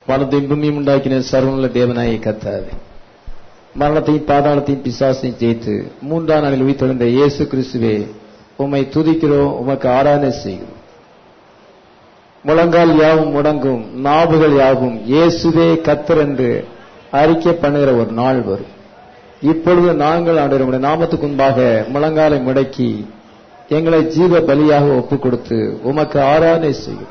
வானத்தையும் பூமியும் உண்டாக்கின சர்வனுள்ள தேவனாயை கத்தாது மரணத்தையும் பாதாளத்தையும் பிசாசையும் ஜெயித்து மூன்றாம் நாளில் உயிர்த்தெழுந்த இயேசு கிறிஸ்துவே உம்மை துதிக்கிறோம் உமக்கு ஆராதனை செய்கிறோம் முழங்கால் யாவும் முடங்கும் நாவுகள் யாவும் இயேசுவே கத்தர் என்று அறிக்கை பண்ணுகிற ஒரு நாள் வரும் இப்பொழுது நாங்கள் ஆண்டு நாமத்துக்கு முன்பாக முழங்காலை முடக்கி எங்களை ஜீவ பலியாக ஒப்புக் கொடுத்து உமக்கு ஆராதனை செய்கிறோம்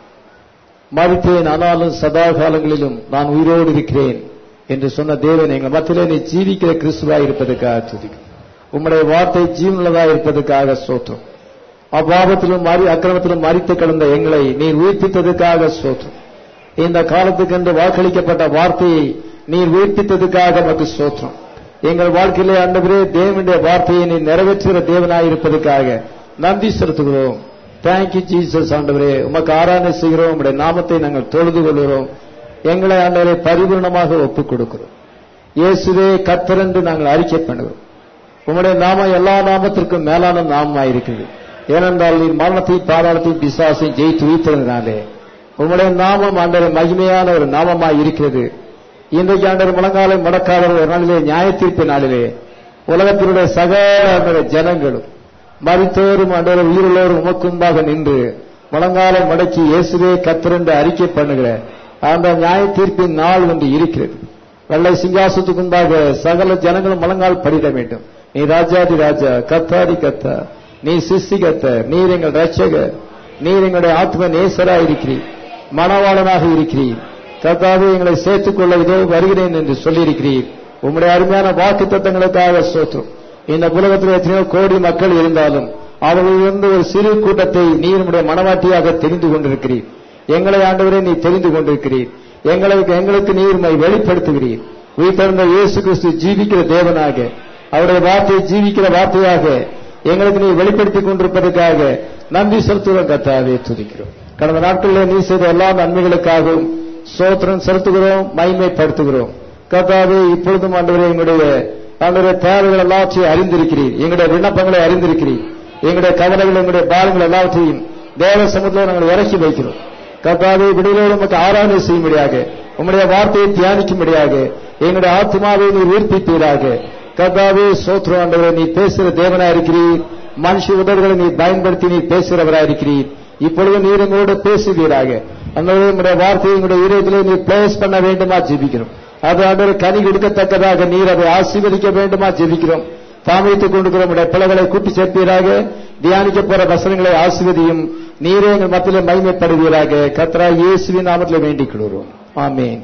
மறுத்தேன் ஆனாலும் சதா காலங்களிலும் நான் உயிரோடு இருக்கிறேன் என்று சொன்ன தேவன் எங்கள் மத்தியிலே நீ ஜீவிக்கிற கிறிஸ்துவாய் இருப்பதற்காக துதிக்கும் உம்முடைய வார்த்தை ஜீவனுள்ளதாக இருப்பதற்காக சோத்திரம் அப்பாபத்திலும் மாறி அக்கிரமத்திலும் மறித்து கிடந்த எங்களை நீர் உயிர்ப்பித்ததுக்காக சோத்திரம் இந்த காலத்துக்கென்று வாக்களிக்கப்பட்ட வார்த்தையை நீர் உயிர்ப்பித்ததுக்காக நமக்கு சோத்திரம் எங்கள் வாழ்க்கையிலே ஆண்டவரே தேவனுடைய வார்த்தையை நீ நிறைவேற்றுகிற தேவனாய் இருப்பதற்காக நன்றி செலுத்துகிறோம் தேங்க்யூ ஜீசஸ் ஆண்டவரே உமக்கு ஆராதனை செய்கிறோம் உங்களுடைய நாமத்தை நாங்கள் தொழுது கொள்கிறோம் எங்களை ஆண்டவரை பரிபூர்ணமாக ஒப்புக் கொடுக்கிறோம் இயேசுவே கத்தர் என்று நாங்கள் அறிக்கை பண்ணுகிறோம் உம்முடைய நாமம் எல்லா நாமத்திற்கும் மேலான நாமமாய் இருக்குது ஏனென்றால் நீ மரணத்தையும் பாதாளத்தையும் பிசாசையும் ஜெயித்து வைத்ததுனாலே உம்முடைய நாமம் ஆண்டரை மகிமையான ஒரு நாமமாய் இருக்கிறது இன்றைக்கு ஆண்டவர் முழங்காலை முடக்காத ஒரு நாளிலே நியாயத்தீர்ப்பு நாளிலே உலகத்தினுடைய சகல ஜனங்களும் மறித்தோரும் ஆண்டவர் உயிருள்ளோரும் உமக்கும்பாக நின்று முழங்காலை முடக்கி இயேசுவே கத்திரண்டு அறிக்கை பண்ணுகிற அந்த நியாய தீர்ப்பின் நாள் ஒன்று இருக்கிறது வெள்ளை சிங்காசத்துக்கு முன்பாக சகல ஜனங்களும் முழங்கால் படிட வேண்டும் நீ ராஜாதி ராஜா கத்தாதி கத்தா நீ சிஸ்தி கத்த நீர் எங்கள் ரட்சகர் நீர் எங்களுடைய ஆத்ம நேசரா இருக்கிறீர் மணவாளனாக இருக்கிறீர் கத்தாவே எங்களை சேர்த்துக் கொள்ள இதோ வருகிறேன் என்று சொல்லியிருக்கிறீர் உம்முடைய அருமையான வாக்கு தத்தங்களுக்காக சோற்றும் இந்த உலகத்தில் எத்தனையோ கோடி மக்கள் இருந்தாலும் அவர்களிலிருந்து ஒரு சிறு கூட்டத்தை நீர் உடைய மனவாட்டியாக தெரிந்து கொண்டிருக்கிறீர் எங்களை ஆண்டவரே நீ தெரிந்து கொண்டிருக்கிறீர் எங்களுக்கு எங்களுக்கு நீர்மை வெளிப்படுத்துகிறீர் உயிர்த்தெழுந்த இயேசு கிறிஸ்து ஜீவிக்கிற தேவனாக அவருடைய வார்த்தையை ஜீவிக்கிற வார்த்தையாக எங்களுக்கு நீ வெளிப்படுத்திக் கொண்டிருப்பதற்காக நன்றி செலுத்துகிறோம் கத்தாவே துதிக்கிறோம் கடந்த நாட்களில் நீ செய்த எல்லா நன்மைகளுக்காகவும் சோத்திரம் செலுத்துகிறோம் மகிமைப்படுத்துகிறோம் கத்தாவே இப்பொழுதும் ஆண்டவரே எங்களுடைய ஆண்டவரே தேவைகள் எல்லாவற்றையும் அறிந்திருக்கிறீர் எங்களுடைய விண்ணப்பங்களை அறிந்திருக்கிறீர் எங்களுடைய கவலைகள் எங்களுடைய பாலங்கள் எல்லாவற்றையும் தேவ சமுதிரம் நாங்கள் இறக்கி வைக்கிறோம் கர்த்தாவை விடுதலோடு நமக்கு ஆராதனை செய்யும்படியாக உம்முடைய வார்த்தையை தியானிக்கும்படியாக எங்களுடைய ஆத்மாவை நீ உயிர்ப்பிப்பீராக கர்த்தாவே சோத்ரு ஆண்டவரை நீ பேசுகிற தேவனா இருக்கிறீர் மனுஷ உதவிகளை நீ பயன்படுத்தி நீ பேசுகிறவரா இருக்கிறீர் இப்பொழுது நீர் எங்களோட பேசுவீராக அந்த உங்களுடைய வார்த்தையை எங்களுடைய இதயத்திலே நீ பிளேஸ் பண்ண வேண்டுமா ஜெபிக்கிறோம் அது ஆண்டவர் கனி எடுக்கத்தக்கதாக நீர் அதை ஆசீர்வதிக்க வேண்டுமா ஜெபிக்கிறோம் தாமதித்துக் கொண்டிருக்கிற உடைய பிள்ளைகளை கூட்டி சேர்ப்பீராக தியானிக்க போற வசனங்களை ஆசிர்வதியும் நீரே எங்கள் மத்தியிலே மகிமைப்படுவீராக கத்ரா இயேசுவின் நாமத்தில் வேண்டிக் கொள்கிறோம் ஆமேன்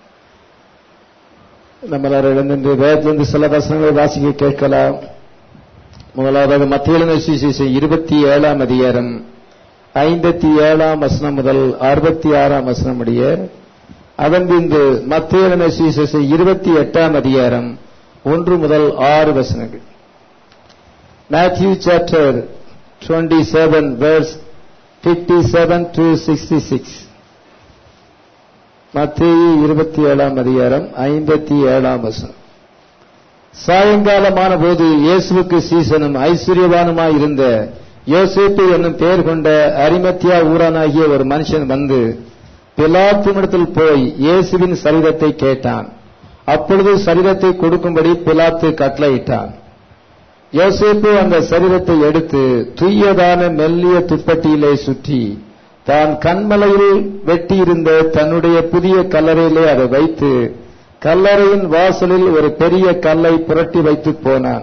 நம்மளால் எழுந்து வேதத்திலிருந்து சில வசனங்களை வாசிக்க கேட்கலாம் முதலாவது மத்திய சுவிசேஷம் இருபத்தி ஏழாம் அதிகாரம் ஐம்பத்தி ஏழாம் வசனம் முதல் அறுபத்தி ஆறாம் வசனம் உடைய அதன் பின்பு மத்திய சுவிசேஷம் இருபத்தி எட்டாம் அதிகாரம் ஒன்று முதல் ஆறு வசனங்கள் Matthew chapter twenty seven verse fifty seven to sixty six மத்திய இருபத்தி ஏழாம் அதிகாரம் ஐம்பத்தி ஏழாம் வசனம் சாயங்காலமான போது இயேசுவுக்கு சீசனும் ஐஸ்வர்யவானுமாய் இருந்த யோசேப்பு என்னும் பெயர் கொண்ட அரிமத்தியா ஊரானாகிய ஒரு மனுஷன் வந்து பிலாத்துமிடத்தில் போய் இயேசுவின் சரீரத்தை கேட்டான் அப்பொழுது சரீரத்தை கொடுக்கும்படி பிலாத்து கட்டளையிட்டான் யோசேப்பு அந்த சரீரத்தை எடுத்து துய்யதான மெல்லிய துப்பட்டியிலே சுற்றி தான் கண்மலையில் வெட்டியிருந்த தன்னுடைய புதிய கல்லறையிலே அதை வைத்து கல்லறையின் வாசலில் ஒரு பெரிய கல்லை புரட்டி வைத்து போனான்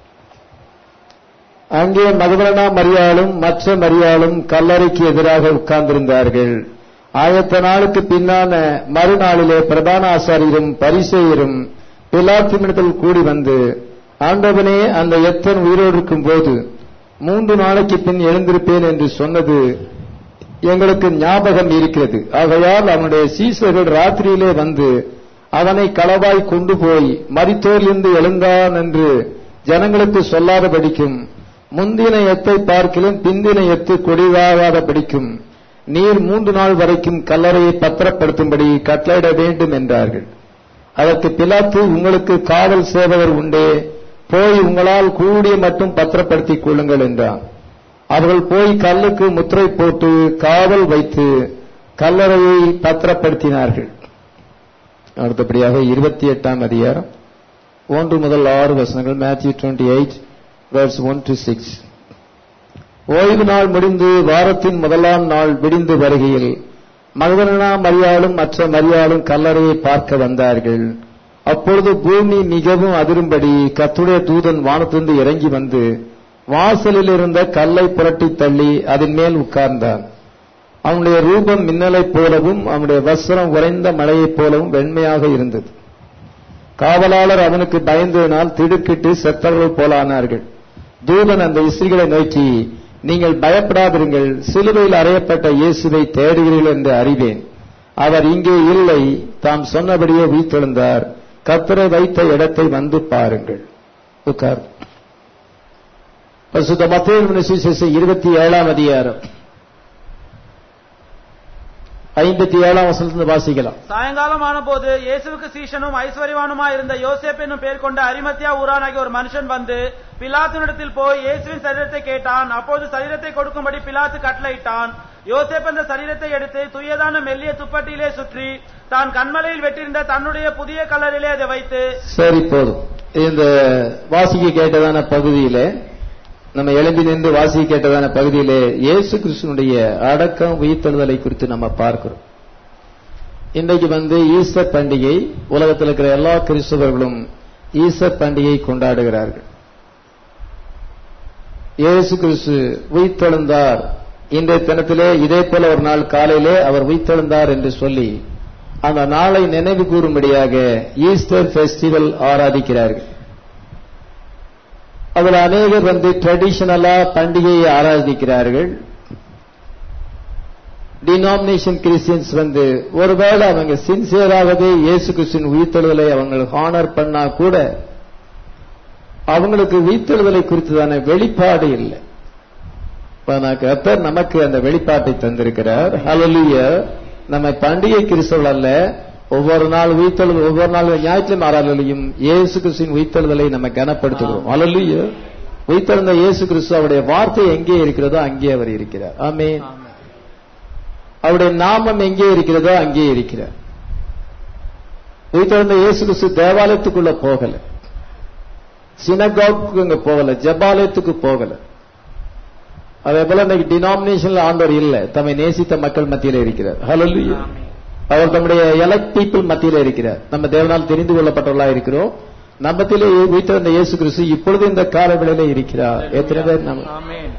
அங்கே மகதலனா மரியாளும் மற்ற மரியாளும் கல்லறைக்கு எதிராக உட்கார்ந்திருந்தார்கள் ஆயிரத்த நாளுக்கு பின்னான மறுநாளிலே பிரதான ஆசாரியரும் பரிசெயரும் பிலாத்திமிடத்தில் கூடி வந்து ஆண்டவனே அந்த எத்தன் உயிரோடு இருக்கும் போது மூன்று நாளைக்கு பின் எழுந்திருப்பேன் என்று சொன்னது எங்களுக்கு ஞாபகம் இருக்கிறது ஆகையால் அவனுடைய சீசர்கள் ராத்திரியிலே வந்து அவனை களவாய் கொண்டு போய் மரித்தோரிலிருந்து எழுந்தான் என்று ஜனங்களுக்கு சொல்லாதபடிக்கும் முந்தின எத்தை பார்க்கிலும் பிந்தின எத்து கொடிவாகாத படிக்கும் நீர் மூன்று நாள் வரைக்கும் கல்லறையை பத்திரப்படுத்தும்படி கட்டளையிட வேண்டும் என்றார்கள் அதற்கு பிலாத்து உங்களுக்கு காவல் சேவகர் உண்டே போய் உங்களால் கூடிய மட்டும் பத்திரப்படுத்திக் கொள்ளுங்கள் என்றான் அவர்கள் போய் கல்லுக்கு முத்திரை போட்டு காவல் வைத்து கல்லறையை பத்திரப்படுத்தினார்கள் அடுத்தபடியாக இருபத்தி எட்டாம் அதிகாரம் ஒன்று முதல் ஆறு வசனங்கள் Matthew twenty eight verse one to six ஓய்வு நாள் முடிந்து வாரத்தின் முதலாம் நாள் விடிந்து வருகையில் மகதனா மரியாளும் மற்ற மரியாளும் கல்லறையை பார்க்க வந்தார்கள் அப்பொழுது பூமி மிகவும் அதிரும்படி கத்துடைய தூதன் வானத்திலிருந்து இறங்கி வந்து வாசலில் இருந்த கல்லை புரட்டி தள்ளி அதன் மேல் உட்கார்ந்தான் அவனுடைய ரூபம் மின்னலைப் போலவும் அவனுடைய வஸ்திரம் உறைந்த மழையைப் போலவும் வெண்மையாக இருந்தது காவலாளர் அவனுக்கு பயந்ததினால் திடுக்கிட்டு செத்தவர்கள் போலானார்கள் தூதன் அந்த இஸ்திரிகளை நோக்கி நீங்கள் பயப்படாதிருங்கள் சிலுவையில் அறையப்பட்ட இயேசுவை தேடுகிறீர்கள் என்று அறிவேன் அவர் இங்கே இல்லை தாம் சொன்னபடியே உயிர்த்தெழுந்தார் கத்தரை வைத்த இடத்தை வந்து பாருங்கள் உட்கார் பரிசுத்த மத்திய சுவிசேஷம் இருபத்தி ஏழாம் அதிகாரம் ஐம்பத்தி ஏழாம் வசனத்திலிருந்து வாசிக்கலாம் சாயங்காலம் ஆனபோது இயேசுவுக்கு சீஷனும் ஐஸ்வர்யவானுமா இருந்த யோசேப் என்னும் பேர் கொண்ட அரிமத்தியா ஊரானாகிய ஒரு மனுஷன் வந்து பிலாத்தினிடத்தில் போய் இயேசுவின் சரீரத்தை கேட்டான் அப்போது சரீரத்தை கொடுக்கும்படி பிலாத்து கட்டளையிட்டான் யோசேப் அந்த சரீரத்தை எடுத்து துயதான மெல்லிய துப்பட்டியிலே சுற்றி தான் கண்மலையில் வெட்டியிருந்த தன்னுடைய புதிய கலரிலே அதை வைத்து சரி போதும் இந்த வாசிக்க கேட்டதான பகுதியிலே நம்ம எழும்பி நின்று வாசிக்க கேட்டதான பகுதியிலே இயேசு கிறிஸ்துனுடைய அடக்கம் உயிர்த்தெழுதலை குறித்து நம்ம பார்க்கிறோம் இன்றைக்கு வந்து ஈஸ்டர் பண்டிகை உலகத்தில் இருக்கிற எல்லா கிறிஸ்தவர்களும் ஈஸ்டர் பண்டிகை கொண்டாடுகிறார்கள் இயேசு கிறிஸ்து உயிர்த்தெழுந்தார் இன்றைய தினத்திலே இதே போல ஒரு நாள் காலையிலே அவர் உயிர்த்தெழுந்தார் என்று சொல்லி அந்த நாளை நினைவு கூறும்படியாக ஈஸ்டர் ஃபெஸ்டிவல் ஆராதிக்கிறார்கள் அதில் அநேகர் வந்து ட்ரெடிஷனலா பண்டிகையை ஆராதிக்கிறார்கள் டினாமினேஷன் கிறிஸ்டியன்ஸ் வந்து ஒருவேளை அவங்க சின்சியராகவே இயேசு கிறிஸ்டின் உயிர்த்தெழுதலை அவங்க ஹானர் பண்ணா கூட அவங்களுக்கு உயிர்த்தெழுதலை குறித்ததான வெளிப்பாடு இல்லை கர்த்தர் நமக்கு அந்த வெளிப்பாட்டை தந்திருக்கிறார் ஹalleluya நம்ம பண்டிகை கிறிஸ்தவர்கள் அல்ல ஒவ்வொரு நாள் உயிர்த்தெழுதல் ஒவ்வொரு நாள் ஞாயிற்றுக்கிழமை ஆறாலையும் இயேசு கிறிஸ்துவின் உயிர்த்தெழுதலை நம்ம கனப்படுத்துகிறோம் ஹalleluya உயிர்த்தெழுந்த இயேசு கிறிஸ்து அவருடைய வார்த்தை எங்கே இருக்கிறதோ அங்கே அவர் இருக்கிறார் ஆமென் அவருடைய நாமம் எங்கே இருக்கிறதோ அங்கே இருக்கிறார் உயிர்த்தெழுந்த இயேசு கிறிஸ்து தேவாலயத்துக்குள்ள போகல சினகாவுக்கு அங்க போகல ஜபாலயத்துக்கு போகல அதே போல இன்னைக்கு டினாமினேஷன்ல ஆண்டவர் இல்ல தம்மை நேசித்த மக்கள் மத்தியில இருக்கிறார் ஹalleluya அவர் தம்முடைய எலக்ட் பீப்புள் மத்தியில இருக்கிறார் நம்ம தேவனால் தெரிந்து கொள்ளப்பட்டவர்களா இருக்கிறோம் நம்மத்திலே உயிர்த்தெழுந்த இயேசு கிறிஸ்து இப்பொழுது இந்த காலவேளையில இருக்கிறார் எத்தனை பேர் நம்ம ஆமென்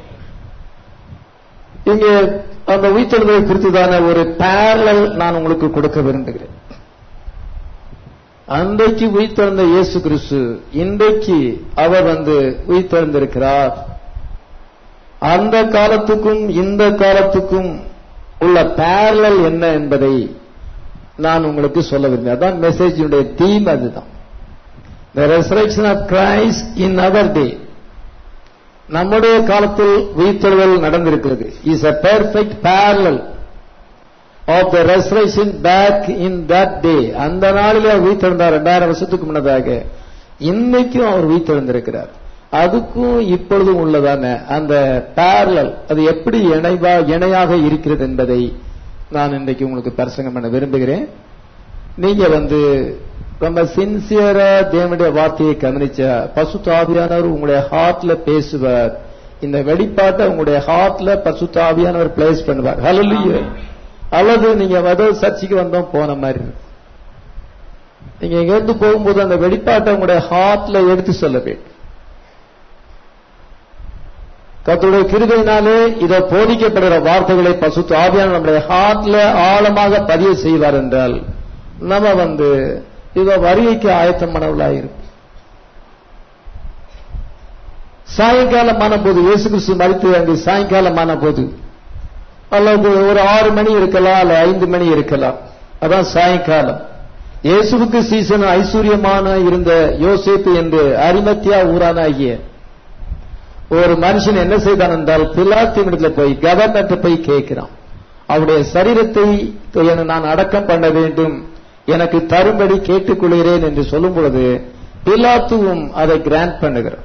இங்கே அந்த உயிர்த்தெழுதலை குறித்துதான ஒரு பேரலல் நான் உங்களுக்கு கொடுக்க விரும்புகிறேன் அன்றைக்கு உயிர்த்தெழுந்த இயேசு கிறிஸ்து இன்றைக்கு அவர் வந்து உயிர்த்தெழுந்திருக்கிறார் அந்த காலத்துக்கும் இந்த காலத்துக்கும் உள்ள பேரலல் என்ன என்பதை நான் உங்களுக்கு சொல்ல விரும்புகிறேன் அதான் மெசேஜினுடைய தீம் அதுதான் the resurrection of Christ in our day நம்முடைய காலத்தில் உயிர்த்தெழுதல் நடந்திருக்கிறது is a perfect parallel of the resurrection back in that day அந்த நாளிலே அவர் உயிர்த்தெழுந்தார் ரெண்டாயிரம் வருஷத்துக்கு முன்னதாக இன்னைக்கும் அவர் உயிர்த்தெழுந்திருக்கிறார் அதுக்கும் இப்பொழுதும் உள்ளதான அந்த பேரலல் அது எப்படி இணைவா இணையாக இருக்கிறது என்பதை நான் இன்றைக்கு உங்களுக்கு பிரசங்கம் பண்ண விரும்புகிறேன் நீங்க வந்து ரொம்ப சின்சியரா தேவனுடைய வார்த்தையை கவனிச்ச பசுத்தாவியானவர் உங்களுடைய ஹார்ட்ல பேசுவார் இந்த வெளிப்பாட்டை உங்களுடைய ஹார்ட்ல பசுத்தாவியானவர் பிளேஸ் பண்ணுவார் ஹalleluya அல்லது நீங்க ஏதோ சர்ச்சைக்கு வந்தோம் போன மாதிரி இருக்கும். நீங்க எங்கிருந்து போகும்போது அந்த வெளிப்பாட்டை உங்களுடைய ஹார்ட்ல எடுத்து சொல்ல வேண்டும் கர்த்தருடைய கிருபையினாலே இதை போதிக்கப்படுகிற வார்த்தைகளை பசுத்து ஆவியான நம்முடைய ஹார்ட்ல ஆழமாக பதிவு செய்வார் என்றால் நம்ம வந்து இத வருகைக்கு ஆயத்தம் பண்ணவளாயிருக்கும் சாயங்காலமான போது இயேசு கிறிஸ்து மறித்து அங்கு சாயங்காலமான போது அல்லது ஒரு ஆறு மணி இருக்கலாம் அல்ல ஐந்து மணி இருக்கலாம் அதான் சாயங்காலம் இயேசுவுக்கு சீசன் ஐஸ்வர்யமான இருந்த யோசேப்பு என்று அரிமத்தியா ஊரானாகிய ஒரு மனுஷன் என்ன செய்தான் என்றால் பிலாத்தினிடத்தில் போய் கவர்னர் போய் கேட்கிறான் அவருடைய சரீரத்தை என நான் அடக்கம் பண்ண வேண்டும் எனக்கு தரும்படி கேட்டுக்கொள்கிறேன் என்று சொல்லும் பொழுது பிலாத்துவும் அதை கிராண்ட் பண்ணுகிறார்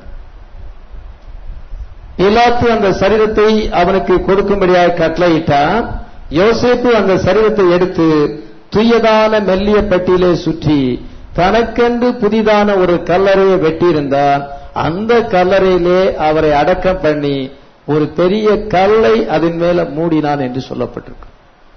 பிலாத்து அந்த சரீரத்தை அவனுக்கு கொடுக்கும்படியாக கட்டளையிட்டான் யோசேப்பு அந்த சரீரத்தை எடுத்து துயதான மெல்லிய பெட்டியிலே சுற்றி தனக்கென்று புதிதான ஒரு கல்லறையை வெட்டியிருந்தார் அந்த கல்லறையிலே அவரை அடக்கம் பண்ணி ஒரு பெரிய கல்லை அதன் மேல மூடினான் என்று சொல்லப்பட்டிருக்கு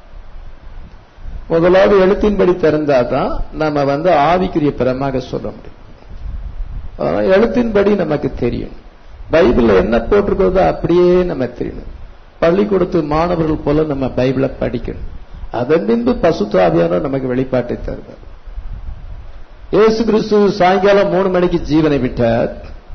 முதலாவது எழுத்தின்படி திறந்தாதான் நம்ம வந்து ஆவிக்குரிய பிரமாக சொல்ல முடியும் அதனால எழுத்தின்படி நமக்கு தெரியும் பைபிள்ல என்ன போட்டிருக்கிறதோ அப்படியே நம்ம தெரியணும் பள்ளிக்கூடத்து மாணவர்கள் போல நம்ம பைபிளை படிக்கணும் அதன் பின்பு பசுத்தாவியான நமக்கு வெளிப்பாட்டை தருவார் இயேசு கிறிஸ்து சாயங்காலம் மூணு மணிக்கு ஜீவனை விட்டார்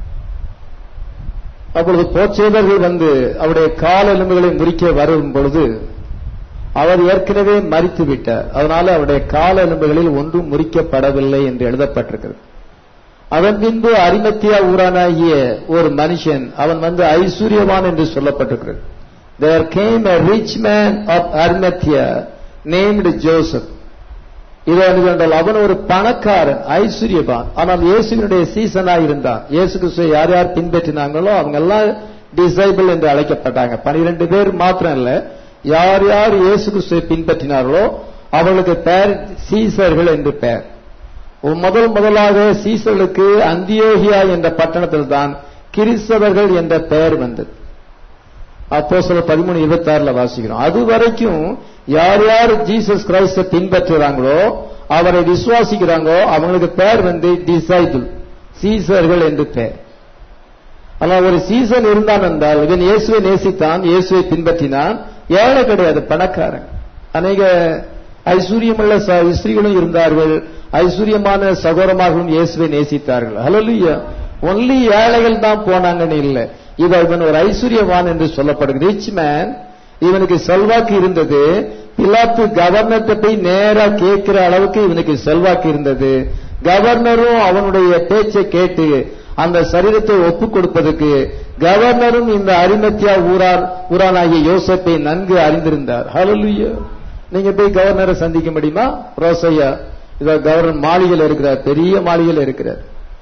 அப்பொழுது போச்சேதர்கள் வந்து அவருடைய கால் எலும்புகளை முறிக்க வரும் பொழுது அவர் ஏற்கனவே மறித்து விட்டார் அதனால அவருடைய கால எலும்புகளில் ஒன்றும் முறிக்கப்படவில்லை என்று எழுதப்பட்டிருக்கிறது அதன் பின்பு அரிமத்தியா ஊரானாகிய ஒரு மனுஷன் அவன் வந்து ஐஸ்வர்யவான் என்று சொல்லப்பட்டிருக்கிறது there came a rich man of Arimathea named Joseph இது என்றால் அவன் ஒரு பணக்காரன் ஐஸ்வர்யவான் ஆனால் இயேசுவினுடைய சீசனா இருந்தான் இயேசு கிறிஸ்துவை யார் யார் பின்பற்றினாங்களோ அவங்க எல்லாம் டிசைபிள் என்று அழைக்கப்பட்டாங்க பனிரெண்டு பேர் மாத்திரம் இல்ல யார் யார் இயேசு கிறிஸ்துவை பின்பற்றினார்களோ அவர்களுக்கு பெயர் சீசர்கள் என்று பெயர் முதல் முதலாக சீசர்களுக்கு அந்தியோகியா என்ற பட்டணத்தில் தான் கிறிஸ்தவர்கள் என்ற பெயர் வந்தது அப்போ சில பதிமூணு இருபத்தி ஆறுல வாசிக்கிறோம் அது வரைக்கும் யார் யார் ஜீசஸ் கிரைஸ்ட பின்பற்றுறாங்களோ அவரை விசுவாசிக்கிறாங்களோ அவங்களுக்கு பேர் வந்து டிசைபிள் சீசர்கள் என்று பெயர் ஆனால் ஒரு சீசன் இருந்தான் என்றால் இவன் இயேசுவை நேசித்தான் இயேசுவை பின்பற்றினான் ஏழை கிடையாது பணக்காரன் அநேக ஐஸ்வர்யமுள்ள ஸ்திரீகளும் இருந்தார்கள் ஐஸ்வர்யமான சகோதரமாகவும் இயேசுவை நேசித்தார்கள் ஹலலுயா ஒன்லி ஏழைகள் தான் போனாங்கன்னு இல்லை இவன் இவன் ஒரு ஐஸ்வர்யவான் என்று சொல்லப்படுகிறது ரிச் மேன் இவனுக்கு செல்வாக்கு இருந்தது பிலாத்து கவர்னர்கிட்ட போய் நேரா கேட்கிற அளவுக்கு இவனுக்கு செல்வாக்கு இருந்தது கவர்னரும் அவனுடைய பேச்சை கேட்டு அந்த சரீரத்தை ஒப்புக் கொடுப்பதற்கு கவர்னரும் இந்த அரிமத்தியா ஊரார் ஊரானாகிய யோசப்பை நன்கு அறிந்திருந்தார் ஹலலுயா நீங்க போய் கவர்னரை சந்திக்க முடியுமா ரோசையா இத கவர்னர் மாளிகையில் இருக்கிறார் பெரிய மாளிகையில் இருக்கிறார்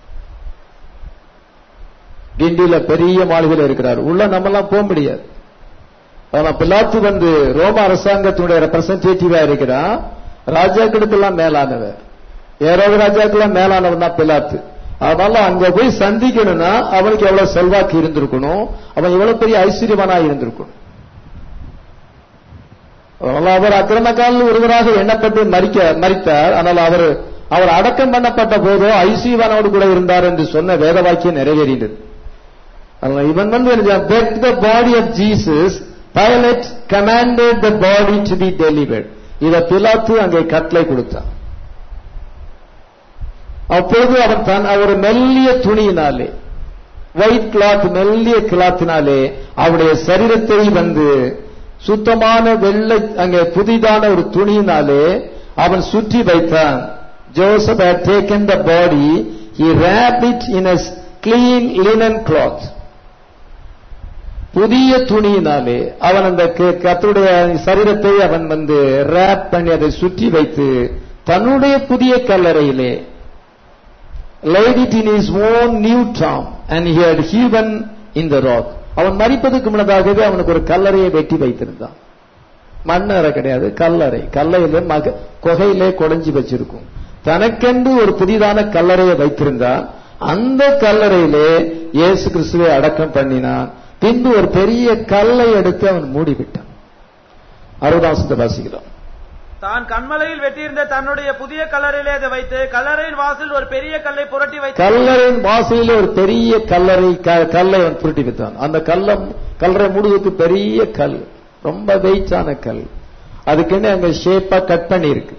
கிண்டியில பெரிய மாளிகையில் இருக்கிறார் உள்ள நம்ம எல்லாம் போக முடியாது ஆனா பிலாத்து வந்து ரோம அரசாங்கத்தினுடைய ரெப்ரசன்டேட்டிவா இருக்கிறான் ராஜாக்களுக்கெல்லாம் மேலானவர் ஏறாவது ராஜாக்கெல்லாம் மேலானவன் தான் பிலாத்து அதனால அங்க போய் சந்திக்கணும்னா அவனுக்கு எவ்வளவு செல்வாக்கு இருந்திருக்கணும் அவன் எவ்வளவு பெரிய ஐஸ்வர்யவானா இருந்திருக்கணும் அதனால அவர் அக்கிரமக்காலில் ஒருவராக எண்ணப்பட்டு மறிக்க மறித்தார் ஆனால் அவர் அவர் அடக்கம் பண்ணப்பட்ட போதோ ஐசிவானோடு கூட இருந்தார் என்று சொன்ன வேத வாக்கியம் நிறைவேறினது இவன் வந்து begged the body of Jesus Pilate commanded the body to be delivered இத பிலாத்து அங்கே கட்டளை கொடுத்தான் அப்பொழுது அவன் தன் ஒரு மெல்லிய துணியினாலே ஒயிட் கிளாத் மெல்லிய கிளாத்தினாலே அவருடைய சரீரத்தை வந்து சுத்தமான வெள்ளை அங்கே புதிதான ஒரு துணியினாலே அவன் சுற்றி வைத்தான் Joseph had taken the body he wrapped it in a clean linen cloth புதிய துணியினாலே அவன் அந்த கத்துடைய சரீரத்தை அவன் வந்து ரேப் பண்ணி அதை சுற்றி வைத்து தன்னுடைய புதிய கல்லறையிலே laid it in his own new tomb and he had hewn in the rock அவன் மறிப்பதற்கு முன்னதாகவே அவனுக்கு ஒரு கல்லறையை வெட்டி வைத்திருந்தான் மண்ணறை கிடையாது கல்லறை கல்லையில மக கொகையிலே குடைஞ்சி வச்சிருக்கும் தனக்கென்று ஒரு புதிதான கல்லறையை வைத்திருந்தான் அந்த கல்லறையிலே இயேசு கிறிஸ்துவை அடக்கம் பண்ணினான் பின்பு ஒரு பெரிய கல்லை எடுத்து அவன் மூடிவிட்டான் அறுபதாசத்தை வாசிக்கிறோம் தான் கண்மலையில் வெட்டியிருந்த தன்னுடைய புதிய கல்லறையிலே அதை வைத்து கல்லறையின் வாசல் ஒரு பெரிய கல்லை புரட்டி வைத்து கல்லறையின் வாசலில் ஒரு பெரிய கல்லறை க- கல்லை அவன் புரட்டி வைத்தான் அந்த கல்லை கல்லறை மூடுவதற்கு பெரிய கல் ரொம்ப வெயிட்டான கல் அதுக்குன்னு அங்க ஷேப்பா கட் பண்ணி இருக்கு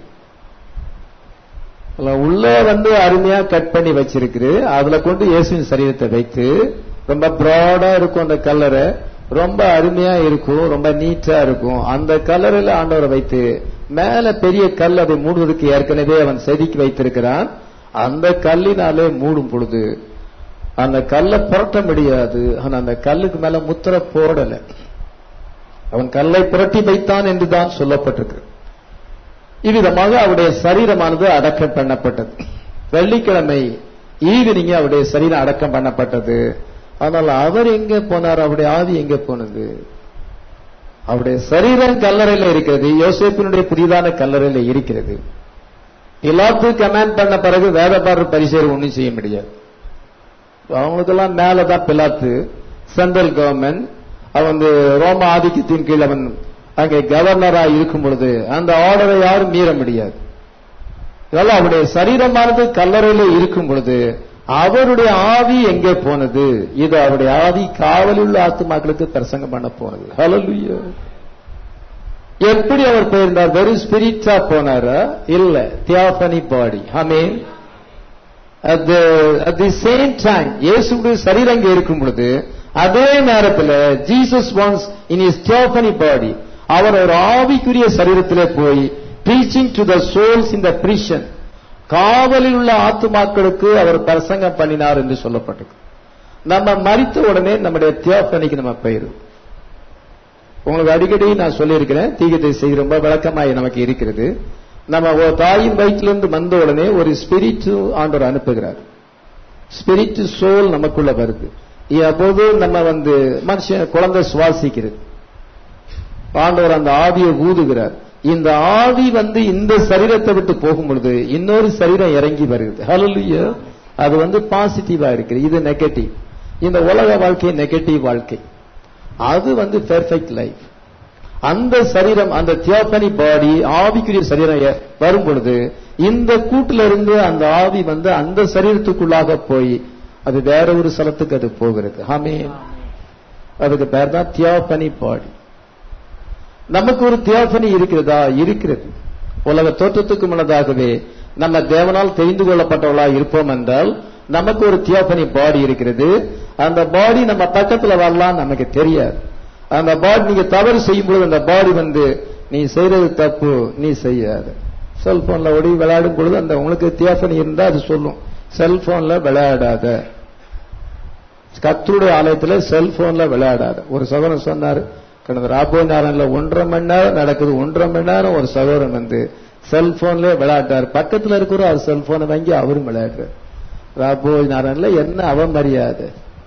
அதுல உள்ள வந்து அருமையா கட் பண்ணி வச்சிருக்கு அதுல கொண்டு இயேசுவின் சரீரத்தை வைத்து ரொம்ப ப்ராடா இருக்கும் அந்த கல்லறை ரொம்ப அருமையா இருக்கும் ரொம்ப நீட்டா இருக்கும் அந்த கல்லறையில ஆண்டவரை வைத்து மேல பெரிய கல் அதை மூடுவதற்கு ஏற்கனவே அவன் செதுக்கி வைத்திருக்கிறான் அந்த கல்லினாலே மூடும் பொழுது அந்த கல்லை புரட்ட முடியாது ஆனா அந்த கல்லுக்கு மேல முத்திரை போடல அவன் கல்லை புரட்டி வைத்தான் என்றுதான் சொல்லப்பட்டிருக்கு இவ்விதமாக அவருடைய சரீரமானது அடக்கம் பண்ணப்பட்டது வெள்ளிக்கிழமை ஈவினிங் அவருடைய சரீரம் அடக்கம் பண்ணப்பட்டது ஆனால் அவர் எங்க போனார் அவருடைய ஆவி எங்க போனது அவருடைய சரீரம் கல்லறையில இருக்கிறது யோசேப்பினுடைய புதிதான கல்லறையில இருக்கிறது எல்லாத்துக்கும் கமாண்ட் பண்ண பிறகு வேதபாரர் பரிசேர் ஒண்ணும் செய்ய முடியாது அவங்களுக்கெல்லாம் மேலதான் பிலாத்து சென்ட்ரல் கவர்மெண்ட் அவன் வந்து ரோம ஆதிக்கத்தின் கீழ் அவன் அங்கே கவர்னரா இருக்கும் பொழுது அந்த ஆர்டரை யாரும் மீற முடியாது இதெல்லாம் அவருடைய சரீரமானது கல்லறையில இருக்கும் பொழுது அவருடைய ஆவி எங்கே போனது இது அவருடைய ஆவி காவலில் உள்ள ஆத்துமாக்களுக்கு பிரசங்கம் பண்ண போனது ஹalleluya எப்படி அவர் போயிருந்தார் வெறும் ஸ்பிரிட்டா போனாரா இல்ல தியாபனி பாடி ஆமென் at the at the same time இயேசுடைய சரீரம் அங்கே இருக்கும் பொழுது அதே நேரத்தில் Jesus once in is theophany body அவர் ஒரு ஆவிக்குரிய சரீரத்திலே போய் teaching to the souls in the prison காவலில் உள்ள ஆத்துமாக்களுக்கு அவர் பிரசங்கம் பண்ணினார் என்று சொல்லப்பட்டிருக்கு நம்ம மறித்த உடனே நம்முடைய தியோபனிக்கு நம்ம போயிரும் உங்களுக்கு அடிக்கடி நான் சொல்லியிருக்கிறேன் தீகத்தை ரொம்ப விளக்கமாய் நமக்கு இருக்கிறது நம்ம ஒரு தாயின் வயிற்றிலிருந்து வந்த உடனே ஒரு ஸ்பிரிட் ஆண்டவர் அனுப்புகிறார் ஸ்பிரிட் சோல் நமக்குள்ள வருது அப்போது நம்ம வந்து மனுஷன் குழந்தை சுவாசிக்கிறது ஆண்டவர் அந்த ஆவியை ஊதுகிறார் இந்த ஆவி வந்து இந்த சரீரத்தை விட்டு போகும் பொழுது இன்னொரு சரீரம் இறங்கி வருகிறது ஹalleluya அது வந்து பாசிட்டிவா இருக்கு இது நெகட்டிவ் இந்த உலக வாழ்க்கை நெகட்டிவ் வாழ்க்கை அது வந்து பெர்ஃபெக்ட் லைஃப் அந்த சரீரம் அந்த தியோபனி பாடி ஆவிக்குரிய சரீரம் எ- வரும் பொழுது இந்த கூட்டுல இருந்து அந்த ஆவி வந்து அந்த சரீரத்துக்குள்ளாக போய் அது வேற ஒரு ஸ்தலத்துக்கு அது போகிறது ஆமென் அதுக்கு பேர் தான் தியோபனி பாடி நமக்கு ஒரு தியோபனி இருக்கிறதா இருக்கிறது உலக தோற்றத்துக்கு முன்னதாகவே நம்ம தேவனால் தெரிந்து கொள்ளப்பட்டவளா இருப்போம் என்றால் நமக்கு ஒரு தியோபனி பாடி இருக்கிறது அந்த பாடி நம்ம பக்கத்துல வரலாம் நமக்கு தெரியாது அந்த பாடி நீங்க தவறு செய்யும்போது அந்த பாடி வந்து நீ செய்யறது தப்பு நீ செய்யாத செல்போன்ல ஓடி விளையாடும் பொழுது அந்த உங்களுக்கு தியோபனி இருந்தா அது சொல்லும் செல்போன்ல விளையாடாத கத்தருடைய ஆலயத்துல செல்போன்ல விளையாடாத ஒரு சகோதரன் சொன்னாரு கடந்த ராபோய் நாராயணல ஒன்றரை மணி நேரம் நடக்குது ஒன்றரை மணி நேரம் ஒரு சகோதரன் வந்து செல்போன்ல விளையாட்டார் பக்கத்துல இருக்கிற அவர் செல்போனை வாங்கி அவரும் விளையாடுறார் ராபோய் நாராயணல என்ன அவமரியாதை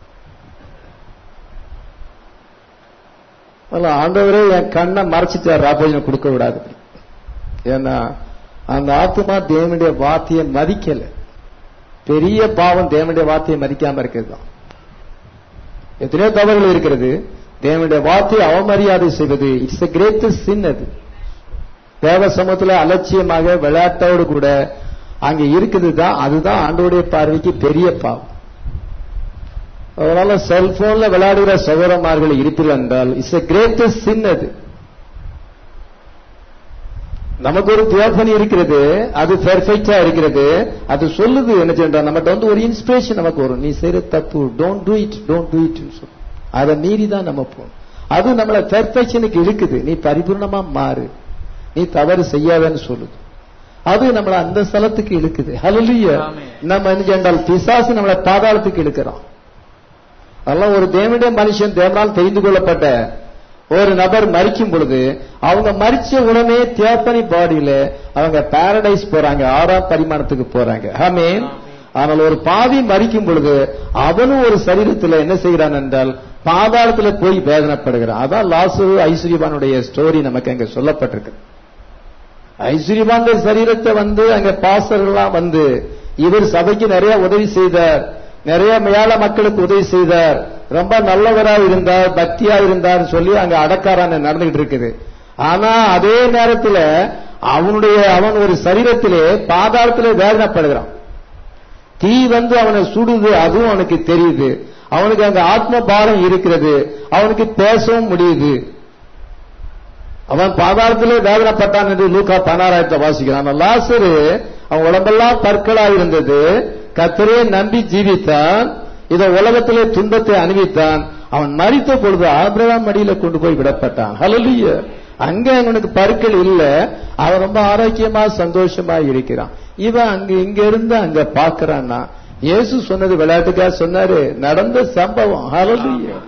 அதனால ஆண்டவரே என் கண்ணை மறைச்சிட்டார் ராபோஜனை கொடுக்க விடாது ஏன்னா அந்த ஆத்மா தேவனுடைய வார்த்தையை மதிக்கல பெரிய பாவம் தேவனுடைய வார்த்தையை மதிக்காம இருக்கிறது தான் எத்தனையோ தவறுகள் இருக்கிறது தேவனுடைய வார்த்தையை அவமரியாதை செய்வது இட்ஸ் a கிரேட்டஸ்ட் சின் அது தேவ சமூகத்துல அலட்சியமாக விளையாட்டோடு கூட அங்க இருக்குது தான் அதுதான் ஆண்டோடைய பார்வைக்கு பெரிய பாவம் அதனால செல்போன்ல விளையாடுகிற சகோதரமார்கள் இருப்பீர்கள் என்றால் இட்ஸ் a கிரேட்டஸ்ட் சின் அது நமக்கு ஒரு தியோபனி இருக்கிறது அது பெர்ஃபெக்டா இருக்கிறது அது சொல்லுது என்ன செய்யறா நம்மகிட்ட வந்து ஒரு இன்ஸ்பிரேஷன் நமக்கு வரும் நீ செய்யற தப்பு don't do it don't do it சொல்லு அதை மீறி தான் நம்ம போகணும் அது நம்மள பெர்ஃபெக்ஷனுக்கு இழுக்குது நீ பரிபூர்ணமா மாறு நீ தவறு செய்யாதன்னு சொல்லுது அது நம்மள அந்த ஸ்தலத்துக்கு இழுக்குது ஹalleluya ஆமென். நம்ம என்ன சென்றால் பிசாசு நம்மள பாதாளத்துக்கு இழுக்கிறான் அதெல்லாம் ஒரு தேவனுடைய மனுஷன் தேவனால் தெரிந்து கொள்ளப்பட்ட ஒரு நபர் மரிக்கும் பொழுது அவங்க மரிச்ச உடனே தியோப்பனி பாடியில அவங்க பாரடைஸ் போறாங்க ஆறாம் பரிமாணத்துக்கு போறாங்க ஆமென் ஆனால் ஒரு பாவி மரிக்கும் பொழுது அவனும் ஒரு சரீரத்தில் என்ன செய்கிறான் என்றால் பாதாளத்துல போய் வேதனைப்படுகிறான் அதான் லாசு ஐஸ்வர்யவானுடைய ஸ்டோரி நமக்கு அங்க சொல்லப்பட்டிருக்கு ஐஸ்வர்யவான் சரீரத்தை வந்து அங்க பாசர்கள்லாம் வந்து இவர் சபைக்கு நிறைய உதவி செய்தார் நிறைய மேல மக்களுக்கு உதவி செய்தார் ரொம்ப நல்லவரா இருந்தார் பக்தியா இருந்தார் சொல்லி அங்க அடக்காரான நடந்துகிட்டு இருக்குது ஆனா அதே நேரத்துல அவனுடைய அவன் ஒரு சரீரத்திலே பாதாளத்திலே வேதனைப்படுகிறான் தீ வந்து அவனை சுடுது அதுவும் அவனுக்கு தெரியுது அவனுக்கு அங்க ஆத்ம பாரம் இருக்கிறது அவனுக்கு பேசவும் முடியுது அவன் பாதாளத்திலே வேதனைப்பட்டான் என்று லூக்கா பதினாறாயிரத்தை வாசிக்கிறான் ஆனா லாசரு அவன் உடம்பெல்லாம் பற்களா இருந்தது கத்தரே நம்பி ஜீவித்தான் இத உலகத்திலே துன்பத்தை அணிவித்தான் அவன் மறித்த பொழுது ஆபிரகாம் மடியில கொண்டு போய் விடப்பட்டான் ஹalleluya அங்க அவனுக்கு பருக்கள் இல்ல அவன் ரொம்ப ஆரோக்கியமா சந்தோஷமா இருக்கிறான் இவன் அங்க இங்க இருந்து அங்க பாக்குறான்னா இயேசு சொன்னது விளையாட்டுக்கா சொன்னாரு நடந்த சம்பவம் ஹalleluya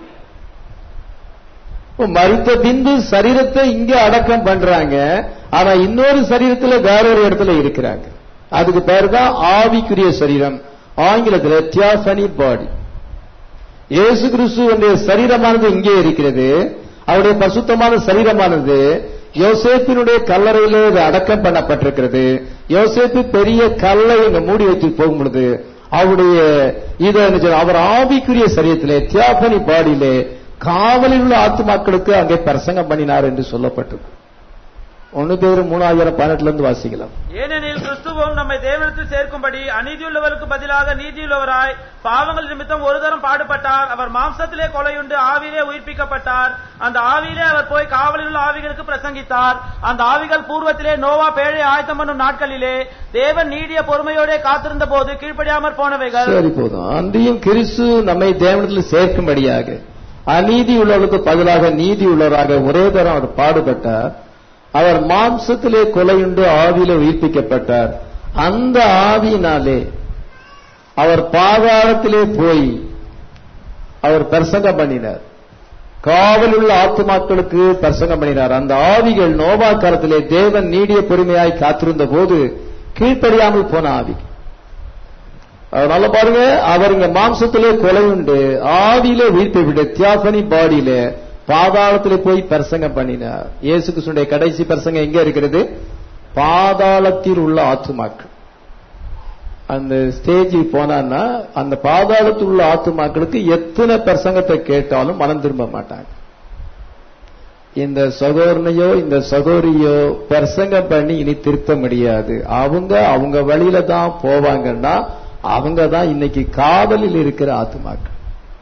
மறித்த பின்பு சரீரத்தை இங்க அடக்கம் பண்றாங்க ஆனா இன்னொரு சரீரத்துல வேற ஒரு இடத்துல இருக்கிறாங்க அதுக்கு பேர் தான் ஆவிக்குரிய சரீரம் ஆங்கிலத்துல தியாசனி பாடி இயேசு கிறிஸ்துவனுடைய சரீரமானது இங்கே இருக்கிறது அவருடைய பரிசுத்தமான சரீரமானது யோசேப்பினுடைய கல்லறையிலே இது அடக்கம் பண்ணப்பட்டிருக்கிறது யோசேப்பு பெரிய கல்லை இங்க மூடி வச்சு போகும் பொழுது அவருடைய இதை என்ன சொல்றது, அவர் ஆவிக்குரிய சரீரத்திலே தியாபனி பாடியிலே காவலில் உள்ள ஆத்துமாக்களுக்கு அங்கே பிரசங்கம் பண்ணினார் என்று சொல்லப்பட்டிருக்கு ஒன்னு பேரு மூணாயிரம் பதினெட்டுல இருந்து வாசிக்கலாம் ஏனெனில் கிறிஸ்துவும் நம்மை தேவனத்தில் சேர்க்கும்படி அநீதியுள்ளவருக்கு பதிலாக நீதியுள்ளவராய் பாவங்கள் நிமித்தம் ஒரு தரம் பாடுபட்டார் அவர் மாம்சத்திலே கொலையுண்டு ஆவியிலே உயிர்ப்பிக்கப்பட்டார் அந்த ஆவியிலே அவர் போய் காவலில் உள்ள ஆவிகளுக்கு பிரசங்கித்தார் அந்த ஆவிகள் பூர்வத்திலே நோவா பேழை ஆயத்தம் பண்ணும் நாட்களிலே தேவன் நீடிய பொறுமையோடே காத்திருந்த போது கீழ்ப்படியாமற் போனவைகள் சரி போதும் அன்றியும் கிறிஸ்து நம்மை தேவனத்தில் சேர்க்கும்படியாக அநீதி உள்ளவர்களுக்கு பதிலாக நீதி உள்ளவராக ஒரே தரம் அவர் பாடுபட்டார் அவர் மாம்சத்திலே கொலையுண்டு ஆவியிலே உயிர்ப்பிக்கப்பட்டார் அந்த ஆவியினாலே அவர் பாதாளத்திலே போய் அவர் பிரசங்கம் பண்ணினார் காவலுள்ள ஆத்துமாக்களுக்கு பிரசங்கம் பண்ணினார் அந்த ஆவிகள் நோவா காலத்திலே தேவன் நீடிய பொறுமையாய் காத்திருந்த போது கீழ்ப்படியாமல் போன ஆவி அதனால பாருங்க அவர் இங்க மாம்சத்திலே கொலை உண்டு ஆவியிலே உயிர்ப்பை விட தியாபனி பாடியில பாதாளத்திலே போய் பிரசங்கம் பண்ணினார் இயேசு கிறிஸ்துடைய கடைசி பிரசங்கம் எங்க இருக்கிறது பாதாளத்தில் உள்ள ஆத்துமாக்கள் அந்த ஸ்டேஜுக்கு போனான்னா அந்த பாதாளத்தில் உள்ள ஆத்துமாக்களுக்கு எத்தனை பிரசங்கத்தை கேட்டாலும் மனம் திரும்ப மாட்டாங்க இந்த சகோதரனையோ இந்த சகோதரியோ பிரசங்கம் பண்ணி இனி திருத்த முடியாது அவங்க அவங்க வழியில தான் போவாங்கன்னா அவங்க தான் இன்னைக்கு காவலில் இருக்கிற ஆத்துமாக்கள்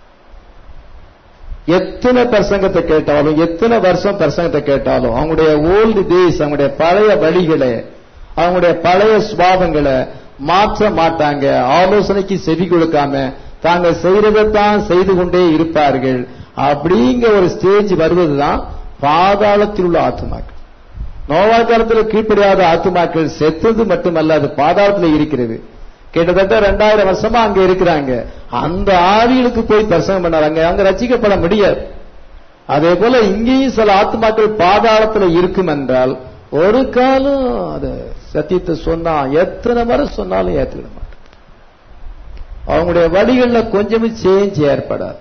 எத்தனை பிரசங்கத்தை கேட்டாலும் எத்தனை வருஷம் பிரசங்கத்தை கேட்டாலும் அவங்களுடைய ஓல்டு டேஸ் அவங்களுடைய பழைய வழிகளை அவங்களுடைய பழைய சுவாபங்களை மாற்ற மாட்டாங்க ஆலோசனைக்கு செவி கொடுக்காம தாங்க செய்யறதைத்தான் செய்து கொண்டே இருப்பார்கள் அப்படிங்கிற ஒரு ஸ்டேஜ் வருவதுதான் பாதாளத்தில் உள்ள ஆத்துமாக்கள் நோவா காலத்தில் கீழ்ப்படியாத ஆத்துமாக்கள் செத்தது மட்டுமல்ல அது பாதாளத்தில் இருக்கிறது கிட்டத்தட்ட ரெண்டாயிரம் வருஷமா அங்க இருக்கிறாங்க அந்த ஆவிகளுக்கு போய் பிரசங்கம் பண்ணாங்க அங்க ரசிக்கப்பட முடியாது அதே போல இங்கேயும் சில ஆத்மாக்கள் பாதாளத்துல இருக்கும் என்றால் ஒரு காலம் அது சத்தியத்தை சொன்னா எத்தனை முறை சொன்னாலும் ஏத்துக்கிட மாட்டாங்க அவங்களுடைய வழிகள்ல கொஞ்சமும் சேஞ்ச் ஏற்படாது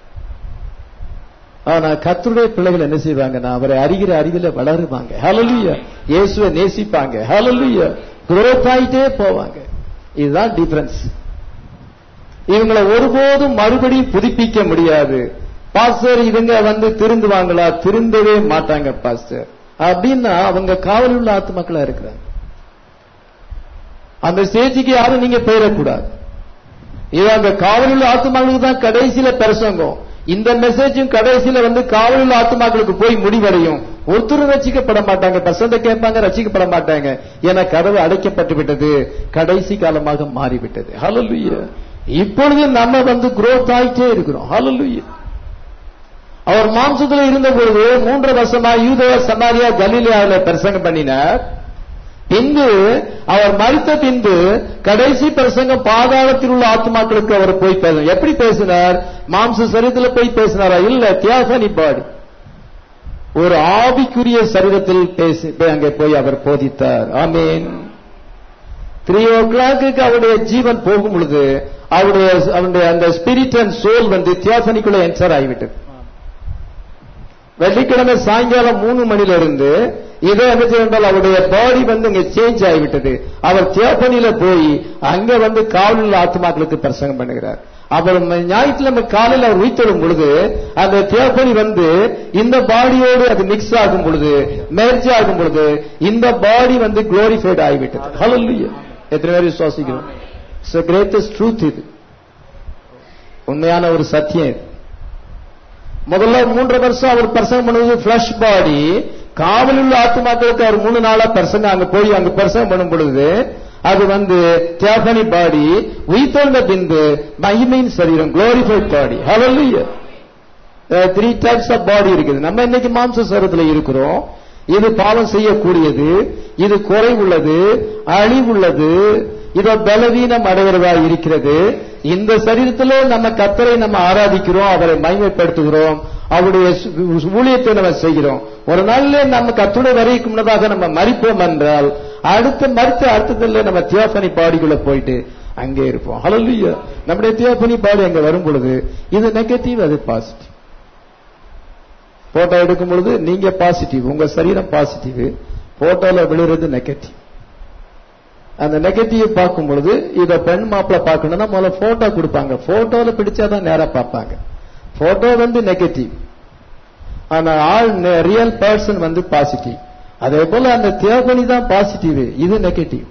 ஆனா கத்தருடைய பிள்ளைகள் என்ன செய்வாங்கன்னா அவரை அறிகிற அறிவில வளருவாங்க ஹalleluya இயேசுவை நேசிப்பாங்க ஹalleluya growth ஆயிட்டே போவாங்க இதுதான் டிஃபரன்ஸ் இவங்களை ஒருபோதும் மறுபடியும் புதுப்பிக்க முடியாது பாஸ்டர் இவங்க வந்து திருந்துவாங்களா திருந்தவே மாட்டாங்க பாஸ்டர் அப்படின்னா அவங்க காவலில் உள்ள ஆத்துமக்களா இருக்கிறாங்க அந்த ஸ்டேஜுக்கு யாரும் நீங்க போயிடக்கூடாது இது அந்த காவலில் உள்ள ஆத்துமாக்களுக்கு தான் கடைசியில பிரசங்கம் இந்த மெசேஜும் கடைசியில வந்து காவலில் உள்ள ஆத்துமாக்களுக்கு போய் முடிவடையும் ஒருத்தரும் ரசிக்கப்பட மாட்டாங்க பசந்த கேட்பாங்க ரசிக்கப்பட மாட்டாங்க என கதவு அடைக்கப்பட்டு விட்டது கடைசி காலமாக மாறிவிட்டது ஹalleluya இப்பொழுது நம்ம வந்து growth ஆயிட்டே இருக்கிறோம் ஹalleluya அவர் மாம்சத்தில் இருந்த பொழுது மூன்று வருஷமா யூதேய சமாரியா கலிலியாவில் பிரசங்கம் பண்ணினார் பின்பு அவர் மறித்த பின்பு கடைசி பிரசங்கம் பாதாளத்தில் உள்ள ஆத்மாக்களுக்கு அவர் போய் பேச எப்படி பேசினார் மாம்ச சரீரத்தில் போய் பேசினாரா இல்ல தியாசனி பாடி ஒரு ஆவிக்குரிய சரீரத்தில் பேசி அங்கே போய் அவர் போதித்தார் ஆமீன் த்ரீ ஓ கிளாக்கு அவருடைய ஜீவன் போகும் பொழுது அவருடைய அவருடைய அந்த ஸ்பிரிட் அண்ட் சோல் வந்து தியாசனிக்குள்ள என்டர் ஆகிவிட்டது வெள்ளிக்கிழமை சாயங்காலம் மூணு மணில இருந்து இதை என்ன செய்தால் அவருடைய பாடி வந்து இங்க சேஞ்ச் ஆகிவிட்டது அவர் தியாபனியில போய் அங்க வந்து காவலில் ஆத்மாக்களுக்கு பிரசங்கம் பண்ணுகிறார் அவர் ஞாயிற்றுக்கிழமை காலையில் அவர் உயிர்த்தெழும் பொழுது அந்த தியாபனி வந்து இந்த பாடியோடு அது மிக்ஸ் ஆகும் பொழுது மெர்ஜ் ஆகும் பொழுது இந்த பாடி வந்து குளோரிஃபைட் ஆகிவிட்டது ஹalleluya எத்தனை பேர் விசுவாசிக்கிறோம் இட்ஸ் கிரேட்டஸ்ட் ட்ரூத் இது உண்மையான ஒரு சத்தியம் இது முதல்ல மூன்று வருஷம் அவர் பிரசங்கம் பண்ணுவது பிளஷ் பாடி காவலில் உள்ள ஆத்மாக்களுக்கு அவர் மூணு நாளா பிரசங்கம் அங்க போய் அங்க பிரசங்கம் பண்ணும் பொழுது அது வந்து தியாகனி பாடி உயிர்த்தெழுந்த பின்பு மகிமையின் சரீரம் glorified body hallelujah three types of body இருக்குது நம்ம இன்னைக்கு மாம்ச சரீரத்துல இருக்கிறோம் இது பாவம் செய்யக்கூடியது இது குறை உள்ளது அழிவுள்ளது இதோ பலவீனம் அடைகிறதா இருக்கிறது இந்த சரீரத்திலே நம்ம கத்தரை நம்ம ஆராதிக்கிறோம் அவரை மகிமைப்படுத்துகிறோம் அவருடைய ஊழியத்தை நம்ம செய்கிறோம் ஒரு நாள்ல நம்ம கத்துடைய வரைக்கு முன்னதாக நம்ம மறிப்போம் என்றால் அடுத்த மறுத்த அர்த்தத்தில் நம்ம தியோபனி பாடிக்குள்ள போயிட்டு அங்கே இருப்போம் ஹalleluya நம்முடைய தியோபனி பாடி அங்க வரும் பொழுது இது நெகட்டிவ் அது பாசிட்டிவ் போட்டோ எடுக்கும் பொழுது நீங்க பாசிட்டிவ் உங்க சரீரம் பாசிட்டிவ் போட்டோல விழுறது நெகட்டிவ் அந்த நெகட்டிவ் பார்க்கும் பொழுது இத பெண் மாப்பிள்ள பார்க்கணும்னா முதல்ல போட்டோ கொடுப்பாங்க போட்டோல பிடிச்சாதான் நேரா பார்ப்பாங்க போட்டோ வந்து நெகட்டிவ் ஆனா ஆள் ரியல் பர்சன் வந்து பாசிட்டிவ் அதே போல அந்த தேவனி தான் பாசிட்டிவ் இது நெகட்டிவ்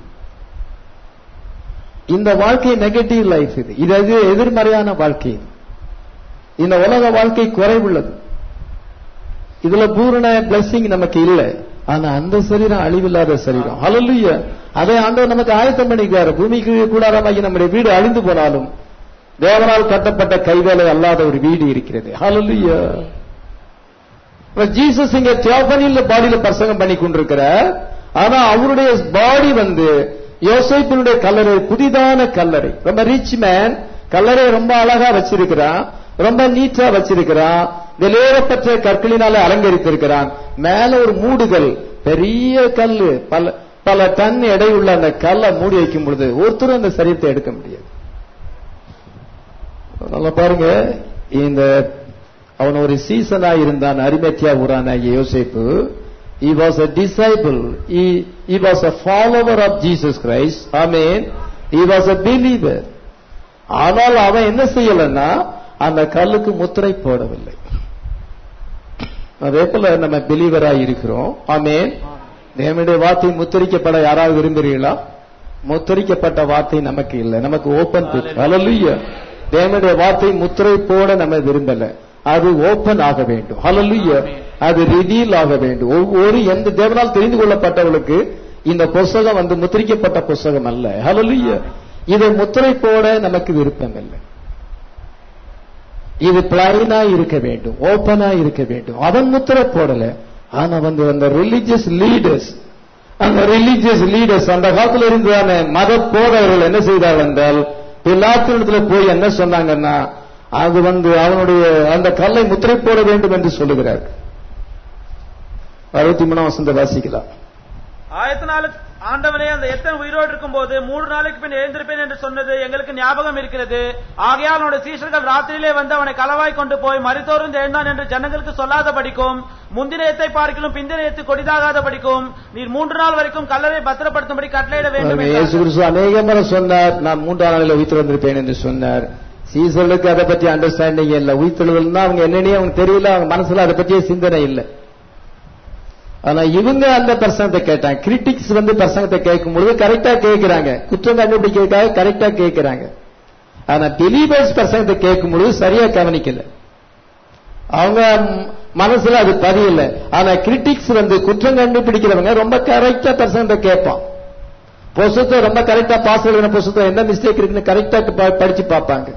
இந்த வாழ்க்கை நெகட்டிவ் லைஃப் இது இது எது- எதிர்மறையான வாழ்க்கை இது. இந்த உலக வாழ்க்கை குறைவுள்ளது இதுல பூரண blessing நமக்கு இல்ல ஆனா அந்த சரீரம் அழிவில்லாத சரீரம் ஹalleluya அதை ஆண்டவர் நமக்கு ஆயத்தம் பண்ணிக்கிறார் பூமிக்கு கூடாரமாகி நம்முடைய வீடு அழிந்து போனாலும் தேவனால் கட்டப்பட்ட கைவேலை அல்லாத ஒரு வீடு இருக்கிறது ஹalleluya ஜீசஸ் இங்க தியோபனில பாடியில பிரசங்கம் பண்ணி கொண்டிருக்கிறார் ஆனா அவருடைய பாடி வந்து யோசேப்பினுடைய கல்லறை புதிதான கல்லறை ரொம்ப ரிச் மேன் கல்லறை ரொம்ப அழகா வச்சிருக்கிறான் ரொம்ப நீட்டா வச்சிருக்கிறான் வெளியேறப்பட்ட கற்களினால அலங்கரித்திருக்கிறான் மேல ஒரு மூடுகள் பெரிய கல்லு பல பல டன் எடையுள்ள அந்த கல்லை மூடி வைக்கும் பொழுது ஒருத்தரும் அந்த சரீரத்தை எடுக்க முடியாது நல்லா பாருங்க இந்த அவன் ஒரு சீசனா இருந்தான் அரிமத்தியா ஊரான யோசேப்பு he was a disciple he, he was a follower of jesus christ amen he was a believer ஆனால் அவன் என்ன செய்யலன்னா அந்த கல்லுக்கு முத்திரை போடவில்லை அதே போல நம்ம பிலீவரா இருக்கிறோம் ஆமென் தேவனுடைய வார்த்தை முத்திரிக்கப்பட யாராவது விரும்புகிறீங்களா முத்திரிக்கப்பட்ட வார்த்தை நமக்கு இல்லை நமக்கு ஓபன் புக் ஹalleluya தேவனுடைய வார்த்தை முத்திரை போட நம்ம விரும்பல அது ஓபன் ஆக வேண்டும் ஹalleluya அது ரிவீல் ஆக வேண்டும் ஒவ்வொரு எந்த தேவனால் தெரிந்து கொள்ளப்பட்டவளுக்கு இந்த புஸ்தகம் வந்து முத்திரிக்கப்பட்ட புஸ்தகம் அல்ல ஹalleluya இதை முத்திரை போட நமக்கு விருப்பம் இல்லை இது பிளைனா இருக்க வேண்டும் ஓபனா இருக்க வேண்டும் அவன் முத்திரை போடல ஆனா வந்து அந்த ரிலிஜியஸ் லீடர்ஸ் அந்த ரிலிஜியஸ் லீடர்ஸ் அந்த காலத்துல இருந்ததான மத போதவர்கள் என்ன செய்தார்கள் என்றால் பிலாத்தினிடத்துல போய் என்ன சொன்னாங்கன்னா அது வந்து அவனுடைய அந்த கல்லை முத்திரை போட வேண்டும் என்று சொல்லுகிறார் அறுபத்தி மூணாம் வசந்த வாசிக்கலாம் ஆயிரத்தி நாலு ஆண்டவனே அந்த எத்தனை உயிரோடு இருக்கும் போது மூன்று நாளைக்கு பின் எழுந்திருப்பேன் என்று சொன்னது எங்களுக்கு ஞாபகம் இருக்கிறது ஆகையால் அவனுடைய சீஷர்கள் ராத்திரியிலே வந்து அவனை களவாய் கொண்டு போய் மரித்தோரும் எழுந்தான் என்று ஜனங்களுக்கு சொல்லாத படிக்கும் முந்தின எத்தை பார்க்கிலும் பிந்தின எத்து கொடிதாகாத படிக்கும் நீர் மூன்று நாள் வரைக்கும் கல்லறை பத்திரப்படுத்தும்படி கட்டளையிட வேண்டும் பாருங்க, இயேசு என்றார். கிறிஸ்து அநேக முறை சொன்னார் நான் மூன்றாம் நாளில் உயிர்த்திருந்திருப்பேன் என்று சொன்னார் சீசர்களுக்கு அதை பத்தி அண்டர்ஸ்டாண்டிங் இல்ல உயிர்த்தெழுதல்னா அவங்க என்னன்னே அவங்க தெரியல அவங்க மனசுல அதை பற்றிய சிந்தனை இல்லை ஆனா இவங்க அந்த பிரசங்கத்தை கேட்டாங்க கிரிட்டிக்ஸ் வந்து பிரசங்கத்தை கேட்கும் பொழுது கரெக்டா கேட்கிறாங்க குற்றம் கண்டுபிடிக்கிறதுக்காக கரெக்டா கேட்கிறாங்க ஆனா பிலீவர்ஸ் பிரசங்கத்தை கேட்கும் பொழுது சரியா கவனிக்கல அவங்க ம், மனசுல அது பதியல ஆனா கிரிட்டிக்ஸ் வந்து குற்றம் கண்டுபிடிக்கிறவங்க ரொம்ப கரெக்டா பிரசங்கத்தை கேட்பான் புஸ்தத்தை ரொம்ப கரெக்டா பாஸ் எழுதின புஸ்தகம் என்ன மிஸ்டேக் இருக்குன்னு கரெக்டா படிச்சு பார்ப்பாங்க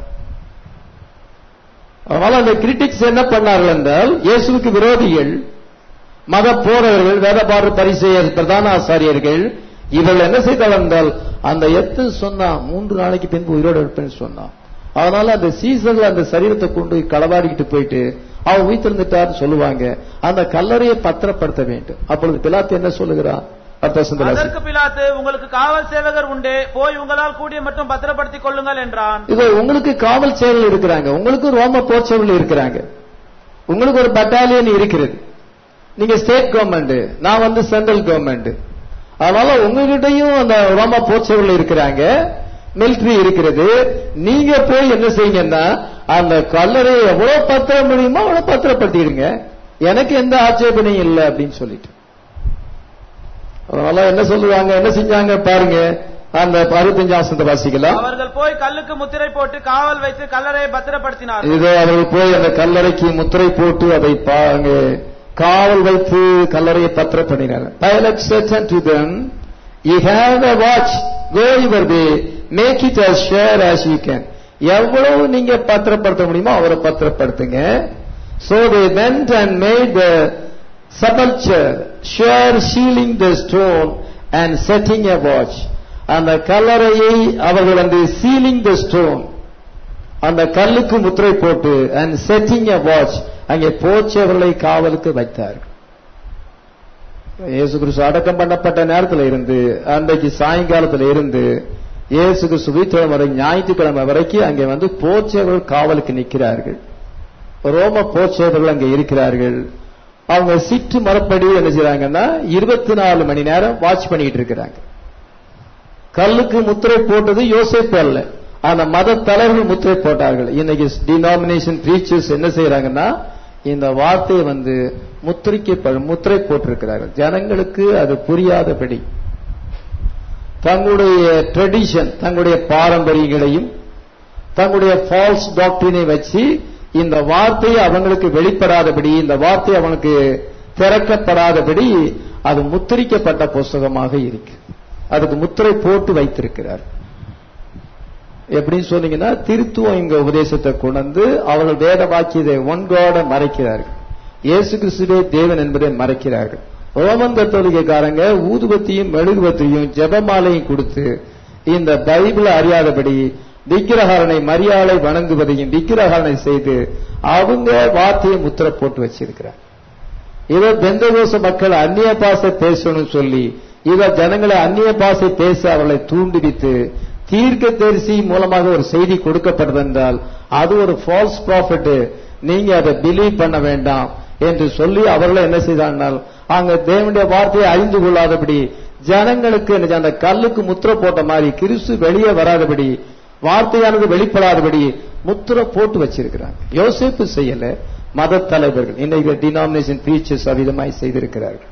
அதனால அந்த கிரிட்டிக்ஸ் என்ன பண்ணார்கள் என்றால் இயேசுவுக்கு விரோதிகள் மத போறவர்கள் வேதபாடு பரிசெயர் பிரதான ஆசாரியர்கள் இவர்கள் என்ன செய்தார்கள் என்றால் அந்த எத்து சொன்னா மூன்று நாளைக்கு பின்பு உயிரோடு இருப்பேன்னு சொன்னான் அதனால அந்த சீசர்கள் அந்த சரீரத்தை கொண்டு போய் களவாடிக்கிட்டு போயிட்டு அவன் உயிர்த்திருந்துட்டார்னு சொல்லுவாங்க அந்த கல்லறையை பத்திரப்படுத்த வேண்டும் அப்பொழுது பிலாத்து என்ன சொல்லுகிறான் பத்து வசனத்துல வாசி. அதற்கு பிலாத்து உங்களுக்கு காவல் சேவகர் உண்டு போய் உங்களால் கூடிய மட்டும் பத்திரப்படுத்திக் கொள்ளுங்கள் என்றான் இது உங்களுக்கு காவல் செயல் இருக்கிறாங்க உங்களுக்கு ரோம போர்ச்சவர்கள் இருக்கிறாங்க உங்களுக்கு ஒரு பட்டாலியன் இருக்கிறது நீங்க ஸ்டேட் கவர்மெண்ட் நான் வந்து சென்ட்ரல் கவர்மெண்ட் அதனால உங்ககிட்டயும் அந்த ரோம போர்ச்சவர்கள் இருக்கிறாங்க மிலிட்ரி இருக்கிறது நீங்க போய் என்ன செய்யுங்கன்னா அந்த கல்லறையை எவ்வளவு பத்திரம் முடியுமோ அவ்வளவு பத்திரப்படுத்திடுங்க எனக்கு எந்த ஆட்சேபனையும் இல்லை அப்படின்னு சொல்லிட்டு அதனால என்ன சொல்லுவாங்க என்ன செஞ்சாங்க பாருங்க அந்த அறுபத்தஞ்சாம் வசனத்தை வாசிக்கலாம் அவர்கள் போய் கல்லுக்கு முத்திரை போட்டு காவல் வைத்து கல்லறையை பத்திரப்படுத்தினார் இதோ அவர்கள் போய் அந்த கல்லறைக்கு முத்திரை போட்டு அதை பாங்க காவல் வைத்து கல்லறையை பத்திர பண்ணினார் Pilate said unto them, You have a watch, go your way, make it as sure as you can. எவ்வளவு நீங்க பத்திரப்படுத்த முடியுமோ அவரை பத்திரப்படுத்துங்க So they went and made the sepulchre, sure sealing the stone and setting a watch. அந்த கல்லறையை அவர்கள் வந்து ceiling த stone அந்த கல்லுக்கு முத்திரை போட்டு அண்ட் செட்டிங் எ வாட்ச் அங்கே போச்சவர்களை காவலுக்கு வைத்தார்கள் இயேசு கிறிஸ்து அடக்கம் பண்ணப்பட்ட நேரத்தில் இருந்து அன்றைக்கு சாயங்காலத்தில் இருந்து இயேசு கிறிஸ்து வீட்டில் வரை ஞாயிற்றுக்கிழமை வரைக்கும் அங்கே வந்து போச்சவர்கள் காவலுக்கு நிற்கிறார்கள் ரோம போச்சவர்கள் அங்கே இருக்கிறார்கள் அவங்க சிட்டு மரப்படி என்ன செய்றாங்கன்னா இருபத்தி நாலு மணி நேரம் வாட்ச் பண்ணிட்டு இருக்கிறாங்க கல்லுக்கு முத்திரை போட்டது யோசேப்பு அல்ல அந்த மத தலைவர்கள் முத்திரை போட்டார்கள் இன்னைக்கு டினாமினேஷன் பிரீச்சர்ஸ் என்ன செய்யறாங்கன்னா இந்த வார்த்தையை வந்து முத்திரிக்க முத்திரை போட்டிருக்கிறார்கள் ஜனங்களுக்கு அது புரியாதபடி தங்களுடைய ட்ரெடிஷன் தங்களுடைய பாரம்பரியங்களையும் தங்களுடைய ஃபால்ஸ் டாக்டரினை வச்சு இந்த வார்த்தை அவங்களுக்கு வெளிப்படாதபடி இந்த வார்த்தை அவனுக்கு திறக்கப்படாதபடி அது முத்திரிக்கப்பட்ட புஸ்தகமாக இருக்கு அதுக்கு முத்திரை போட்டு வைத்திருக்கிறார் எப்படின்னு சொன்னீங்கன்னா திருத்துவம் இங்க உபதேசத்தை கொண்டு அவர்கள் வேத வாக்கியதை ஒன்கோட மறைக்கிறார்கள் இயேசு கிறிஸ்துவே தேவன் என்பதை மறைக்கிறார்கள் ரோமன் கத்தோலிக்காரங்க ஊதுபத்தியும் மெழுகுபத்தியும் ஜெபமாலையும் கொடுத்து இந்த பைபிளை அறியாதபடி விக்கிரகாரனை மரியாதை வணங்குவதையும் விக்கிரகாரனை செய்து அவங்க வார்த்தையை முத்திர போட்டு வச்சிருக்கிறார் இவ பெந்தகோச மக்கள் அந்நிய பாசை பேசணும்னு சொல்லி இவ ஜனங்களை அந்நிய பாசை பேச அவர்களை தூண்டுவித்து தீர்க்க தரிசி மூலமாக ஒரு செய்தி கொடுக்கப்படுது என்றால் அது ஒரு ஃபால்ஸ் ப்ராஃபிட் நீங்க அதை பிலீவ் பண்ண வேண்டாம் என்று சொல்லி அவர்களை என்ன செய்தார்கள் அங்க தேவனுடைய வார்த்தையை அறிந்து கொள்ளாதபடி ஜனங்களுக்கு என்ன அந்த கல்லுக்கு முத்திர போட்ட மாதிரி கிறிஸ்து வெளியே வராதபடி வார்த்தையானது வெளிப்படாதபடி முத்திர போட்டு வச்சிருக்கிறாங்க யோசிப்பு செய்யல மத தலைவர்கள் இன்னைக்கு டினாமினேஷன் பிரீச்சர்ஸ் அவிதமாய் செய்திருக்கிறார்கள்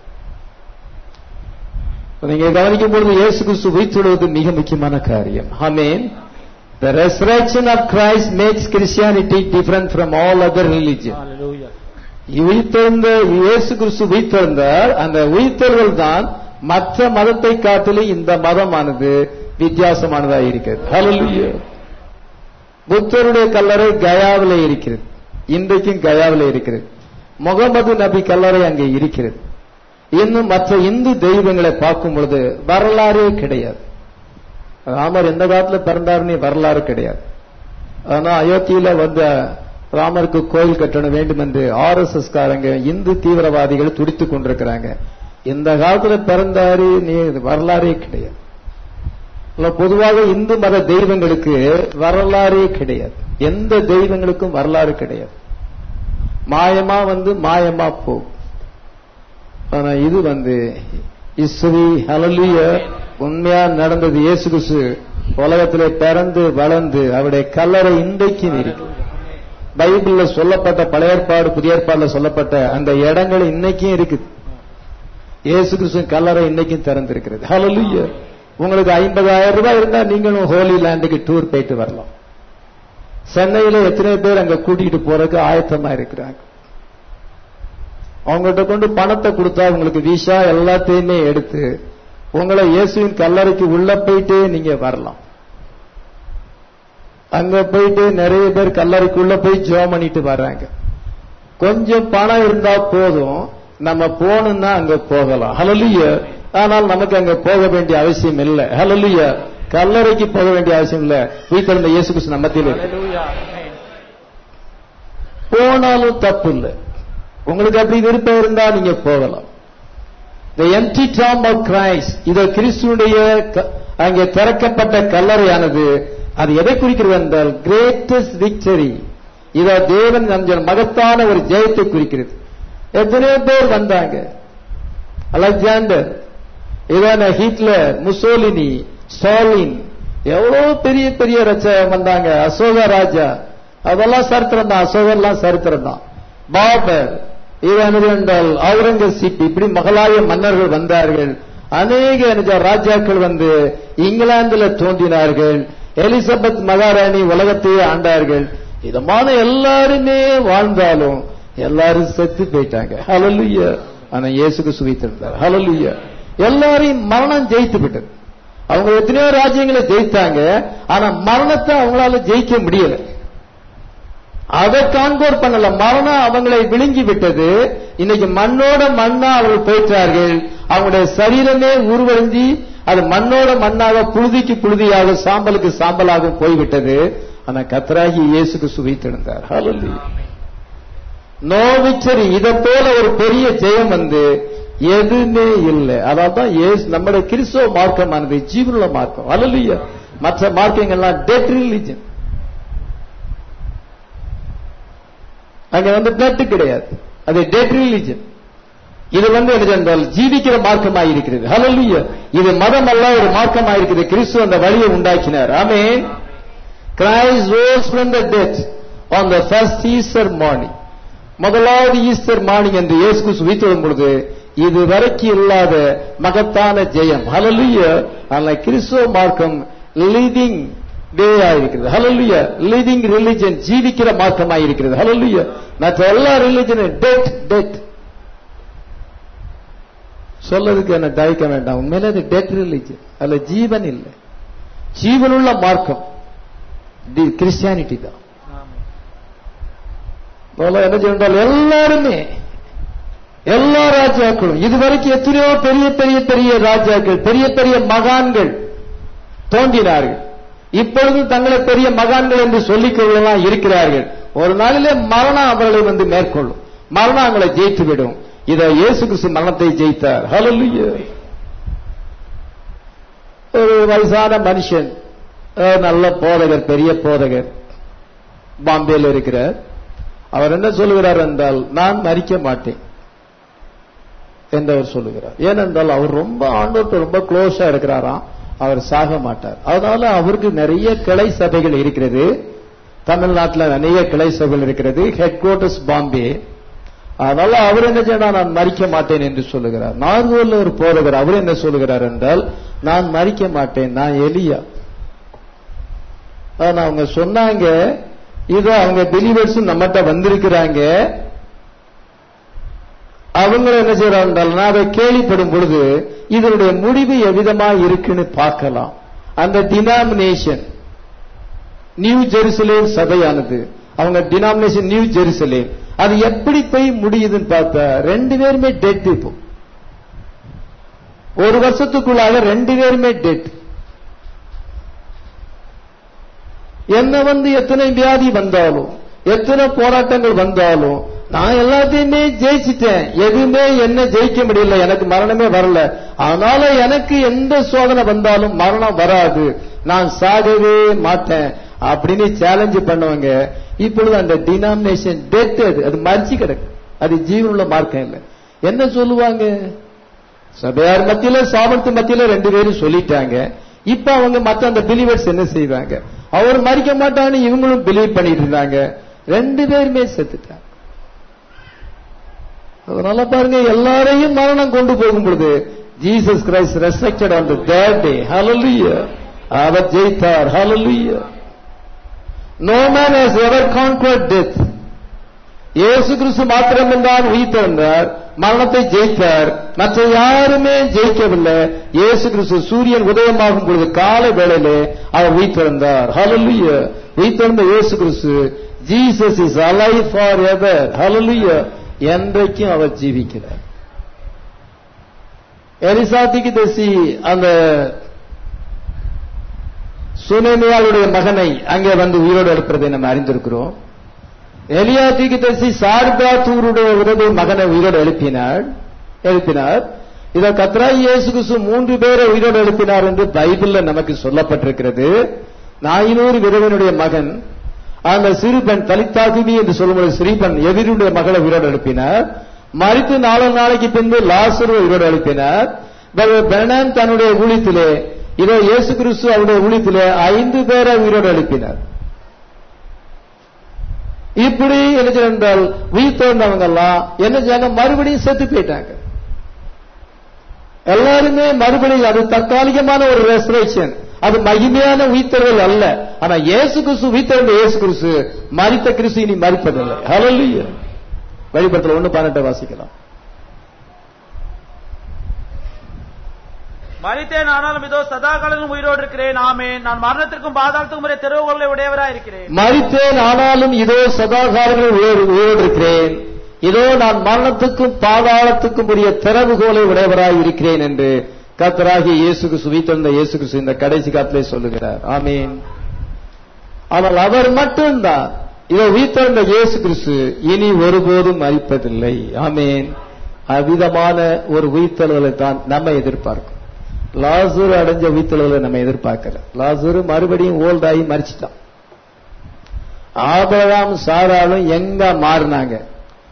நீங்க கவனிக்கும் பொழுது இயேசு கிறிஸ்து உயிர்த்துடுவது மிக முக்கியமான காரியம் ஆமீன் The resurrection of Christ makes Christianity different from all other religion. Hallelujah. உயிர்த்தெழுந்த இயேசு கிறிஸ்து உயிர்த்தெழுந்தார் அந்த உயிர்த்தெழுதல் தான் மற்ற மதத்தை காட்டிலும் இந்த மதமானது வித்தியாசமானதா இருக்கிறது Hallelujah. புத்தருடைய கல்லறை கயாவிலே இருக்கிறது இன்றைக்கும் கயாவிலே இருக்கிறது முகமது நபி கல்லறை அங்கே இருக்கிறது இன்னும் மற்ற இந்து தெய்வங்களை பார்க்கும் பொழுது வரலாறே கிடையாது ராமர் எந்த காலத்துல பிறந்தாருன்னு வரலாறு கிடையாது ஆனா அயோத்தியில வந்த ராமருக்கு கோயில் கட்டணும் வேண்டும் என்று ஆர் எஸ் எஸ் காரங்க இந்து தீவிரவாதிகள் துடித்துக் கொண்டிருக்கிறாங்க இந்த காலத்துல பிறந்தாரு நீ வரலாறே கிடையாது இல்ல, பொதுவாக இந்து மத தெய்வங்களுக்கு வரலாறே கிடையாது எந்த தெய்வங்களுக்கும் வரலாறு கிடையாது மாயமா வந்து மாயமா போகும் ஆனா இது வந்து இஸ்ரி ஹலலிய உண்மையா நடந்தது இயேசு கிறிஸ்து உலகத்திலே பிறந்து வளர்ந்து அவருடைய கல்லறை இன்றைக்கும் இருக்கு பைபிள்ல சொல்லப்பட்ட பழைய ஏற்பாடு புதிய ஏற்பாடுல சொல்லப்பட்ட அந்த இடங்கள் இன்னைக்கும் இருக்குது இயேசு கிறிஸ்து கல்லறை இன்னைக்கும் திறந்திருக்கிறது ஹalleluya உங்களுக்கு ஐம்பதாயிரம் ரூபாய் இருந்தா நீங்களும் ஹோலி லேண்டுக்கு டூர் போயிட்டு வரலாம் சென்னையில எத்தனை பேர் அங்க கூட்டிட்டு போறதுக்கு ஆயத்தமா இருக்கிறாங்க அவங்கள்ட்ட கொண்டு பணத்தை கொடுத்தா உங்களுக்கு விசா எல்லாத்தையுமே எடுத்து உங்களை இயேசுவின் கல்லறைக்கு உள்ள போயிட்டே நீங்க வரலாம் அங்க போயிட்டு நிறைய பேர் கல்லறைக்குள்ள போய் ஜோம் பண்ணிட்டு வர்றாங்க கொஞ்சம் பணம் இருந்தா போதும் நம்ம போகணும்னா அங்க போகலாம் ஹலலிய ஆனால் நமக்கு அங்க போக வேண்டிய அவசியம் இல்லை ஹலலிய கல்லறைக்கு போக வேண்டிய அவசியம் இல்ல வீட்டில் இயேசு கிறிஸ்து நம்ம மத்தியில் இருக்கு Hallelujah. Amen. போனாலும் தப்பு இல்லை உங்களுக்கு அப்படி விருப்பம் இருந்தா நீங்க போகலாம் The empty tomb of Christ இது கிறிஸ்துடைய க- அங்கே திறக்கப்பட்ட கல்லறையானது அது எதை குறிக்கிறது என்றால் கிரேட்டஸ்ட் விக்டரி இத தேவன் அந்த மகத்தான ஒரு ஜெயத்தை குறிக்கிறது எத்தனையோ பேர் வந்தாங்க அலெக்சாண்டர் இதான ஹிட்லர் முசோலினி ஸ்டாலின் எவ்வளவு பெரிய பெரிய ரச்ச வந்தாங்க அசோக ராஜா அதெல்லாம் சரித்திரம் தான் அசோகர்லாம் சரித்திரம் தான் பாபர் இவனது என்றால் அவுரங்கசீப் இப்படி மகளாய மன்னர்கள் வந்தார்கள் அநேக நிஜ ராஜாக்கள் வந்து இங்கிலாந்துல தோன்றினார்கள் எலிசபெத் மகாராணி உலகத்தையே ஆண்டார்கள் இதமான எல்லாருமே வாழ்ந்தாலும் எல்லாரும் செத்து போயிட்டாங்க ஹalleluya ஆனா இயேசுக்கு சுவித்திருந்தார் ஹalleluya எல்லாரையும் மரணம் ஜெயித்து விட்டது அவங்க எத்தனையோ ராஜ்யங்களை ஜெயித்தாங்க ஆனா மரணத்தை அவங்களால ஜெயிக்க முடியல அதை கான்கோர் பண்ணல மரணம் அவங்களை விழுங்கி விட்டது இன்னைக்கு மண்ணோட மண்ணா அவர்கள் போயிட்டார்கள் அவங்களுடைய சரீரமே உருவழிஞ்சி அது மண்ணோட மண்ணாக புழுதிக்கு புழுதியாக சாம்பலுக்கு சாம்பலாக போய்விட்டது ஆனா கத்தராகி இயேசுக்கு சுவைத்திருந்தார் ஹalleluya நோ விக்டரி இதை போல ஒரு பெரிய ஜெயம் வந்து எதுவுமே இல்லை அதான் இயேசு நம்முடைய கிறிஸ்தவ மார்க்கமானது ஜீவனுள்ள மார்க்கம் அல்ல மற்ற மார்க்கங்கள்லாம் டெட் ரிலிஜன் அங்க வந்து பிளட் கிடையாது அது டெட் ரிலிஜன் இது வந்து என்ன என்றால் ஜீவிக்கிற மார்க்கமாய் இருக்கிறது ஹalleluya இது மதம் அல்ல ஒரு மார்க்கமாய் இருக்குது கிறிஸ்து அந்த வழியை உண்டாக்கினார் ஆமென் Christ rose from the dead on the first Easter morning முதலாவது ஈஸ்டர் மார்னிங் என்று இயேசு கிறிஸ்து உயிர்த்தெழும் பொழுது இது வரைக்கும் இல்லாத மகத்தான ஜெயம் ஹalleluya அந்த கிறிஸ்துவ மார்க்கம் லீடிங் டே ஆயிருக்கிறது ஹalleluya லீடிங் ரிலிஜன் ஜீவிக்கிற மார்க்கமாய் இருக்கிறது ஹalleluya மற்ற எல்லா ரிலிஜனும் டெட் டெட் சொல்லதுக்கு என்ன தயக்க வேண்டாம் உண்மையில அது டெட் ரிலிஜன் அதுல ஜீவன் இல்லை ஜீவனுள்ள மார்க்கம் கிறிஸ்டியானிட்டி தான் ஆமென். போல என்ன சொன்னால் எல்லாருமே எல்லா ராஜாக்களும் இதுவரைக்கும் எத்தனையோ பெரிய பெரிய பெரிய ராஜாக்கள் பெரிய பெரிய மகான்கள் தோன்றினார்கள் இப்பொழுது தங்களை பெரிய மகான்கள் என்று சொல்லிக் கொள்ளலாம் இருக்கிறார்கள் ஒரு நாளிலே மரணம் அவர்களை வந்து மேற்கொள்ளும் மரணம் அவங்களை ஜெயித்து விடும் இதை இயேசு கிறிஸ்து மரணத்தை ஜெயித்தார் ஹalleluya ஒரு வயசான மனுஷன் அஹ், நல்ல போதகர் பெரிய போதகர் பாம்பேல இருக்கிறார் அவர் என்ன சொல்லுகிறார் என்றால் நான் மறிக்க மாட்டேன் என்று அவர் சொல்லுகிறார் ஏனென்றால் அவர் ரொம்ப ஆண்டோட்டு ரொம்ப க்ளோஸா இருக்கிறாராம் அவர் சாக மாட்டார் அதனால அவருக்கு நிறைய கிளை சபைகள் இருக்கிறது தமிழ்நாட்டில் நிறைய கிளை சபைகள் இருக்கிறது ஹெட் குவார்டர்ஸ் பாம்பே அதனால அவர் என்ன செய்யணும் நான் மறிக்க மாட்டேன் என்று சொல்லுகிறார் நார்கோல்ல ஒரு போதகர் அவர் என்ன சொல்லுகிறார் என்றால் நான் மறிக்க மாட்டேன் நான் எலியா ஆனா அவங்க சொன்னாங்க இதோ அவங்க பிலிவர்ஸ் நம்மகிட்ட வந்திருக்கிறாங்க அவங்க என்ன செய்யறாங்க நான் அதை கேள்விப்படும் பொழுது இதனுடைய முடிவு எவ்விதமா இருக்குன்னு பார்க்கலாம் அந்த டினாமினேஷன் நியூ ஜெருசலேம் சபையானது அவங்க டினாமினேஷன் நியூ ஜெருசலேம் அது எப்படி போய் முடியுதுன்னு பார்த்தா ரெண்டு பேருமே டெட் இப்போ ஒரு வருஷத்துக்குள்ளாக ரெண்டு பேருமே டெட் என்ன வந்து எத்தனை வியாதி வந்தாலும் எத்தனை போராட்டங்கள் வந்தாலும் நான் எல்லாத்தையுமே ஜெயிச்சிட்டேன் எதுவுமே என்ன ஜெயிக்க முடியல எனக்கு மரணமே வரல அதனால எனக்கு எந்த சோதனை வந்தாலும் மரணம் வராது நான் சாகவே மாட்டேன் அப்படின்னு சேலஞ்சு பண்ணவங்க இப்பொழுது அந்த டினாமினேஷன் டெட் அது அது மறிச்சு கிடக்கு அது ஜீவனுள்ள மார்க்கம் இல்லை என்ன சொல்லுவாங்க சபையார் மத்தியில சாமர்த்து மத்தியில ரெண்டு பேரும் சொல்லிட்டாங்க இப்ப அவங்க மத்த அந்த பிலீவர்ஸ் என்ன செய்வாங்க அவர் மறிக்க மாட்டான்னு இவங்களும் பிலீவ் பண்ணிட்டு இருந்தாங்க ரெண்டு பேருமே செத்துட்டாங்க அதனால பாருங்க எல்லாரையும் மரணம் கொண்டு போகும் பொழுது Jesus Christ resurrected on the third day hallelujah அவர் ஜெயித்தார் hallelujah no man has ever conquered death இயேசு கிறிஸ்து மாத்திரம்தான் உயிர்த்தெழுந்தார் மரணத்தை ஜெயித்தார் மற்ற யாருமே ஜெயிக்கவில்லை இயேசு கிறிஸ்து சூரியன் உதயமாகும் பொழுது காலை வேளையிலே அவர் உயிர்த்தெழுந்தார் ஹalleluya உயிர்த்தெழுந்த இயேசு கிறிஸ்து Jesus is alive forever hallelujah என்றைக்கும் அவர் ஜீவிக்கிறார் எலிசாத்திக்கு தசி அந்த சுனேமியாளுடைய மகனை அங்கே வந்து உயிரோடு எடுப்பதை நம்ம அறிந்திருக்கிறோம் எலியா தீர்க்கதரிசி சார்பாத்தூருடைய உதவி மகனை உயிரோடு எழுப்பினார் எழுப்பினார் இத கத்ராய் இயேசு கிறிஸ்து மூன்று பேரை உயிரோடு எழுப்பினார் என்று பைபிள்ல நமக்கு சொல்லப்பட்டிருக்கிறது நாயினூறு விதவனுடைய மகன் அந்த சிறுபெண் தலித்தாகுமி என்று சொல்லும்போது சிறுபெண் எதிரியுடைய மகளை உயிரோடு எழுப்பினார் மறித்து நாலு நாளைக்கு பின்பு லாசரு உயிரோடு எழுப்பினார் பெனான் தன்னுடைய ஊழியத்திலே இதோ இயேசு கிறிஸ்து அவருடைய ஊழியத்திலே ஐந்து பேரை உயிரோடு எழுப்பினார் இப்படி என்ன செய்ய என்றால் உயிர் தோன்றவங்க எல்லாம் என்ன செய்யாங்க மறுபடியும் செத்து போயிட்டாங்க எல்லாருமே மறுபடியும் அது தற்காலிகமான ஒரு ரெஸ்பிரேஷன் அது மகிமையான உயிர்த்தெழுதல் அல்ல ஆனா இயேசு கிறிஸ்து உயிர்த்தெழுந்த இயேசு கிறிஸ்து மறித்த கிறிஸ்து இனி மறிப்பதில்லை ஹalleluya வெளிப்படத்தில் ஒண்ணு பன்னெண்டை வாசிக்கலாம் மறித்தேன் ஆனாலும் இதோ சதா காலம் உயிரோடு இருக்கிறேன் ஆமென் நான் மரணத்திற்கும் பாதாளத்துக்கும் உரிய தெருவுகளை உடையவராய் இருக்கிறேன் மறித்தேன் ஆனாலும் இதோ சதாகாரங்கள் உயிரோடு உயிரோடு இருக்கிறேன் இதோ நான் மரணத்துக்கும் பாதாளத்துக்கும் உரிய திறவுகோலை உடையவராய் இருக்கிறேன் என்று கர்த்தராகிய இயேசுக்கு சுவித்தந்த இயேசு கிறிஸ்து இந்த கடைசி காலத்திலே சொல்லுகிறார் ஆமீன் ஆனால் அவர் மட்டும்தான் இதோ உயிர்த்தெழுந்த இயேசு கிறிஸ்து இனி ஒருபோதும் மறிப்பதில்லை ஆமீன் அவ்விதமான ஒரு உயிர்த்தெழுதலை தான் நம்ம எதிர்பார்க்கும் லாசூர் அடைஞ்ச உயிர்த்தெழுதலை நம்ம எதிர்பார்க்கல லாசூர் மறுபடியும் ஓல்டாகி மறிச்சிட்டான் ஆபராம் சாராலும் எங்க மாறினாங்க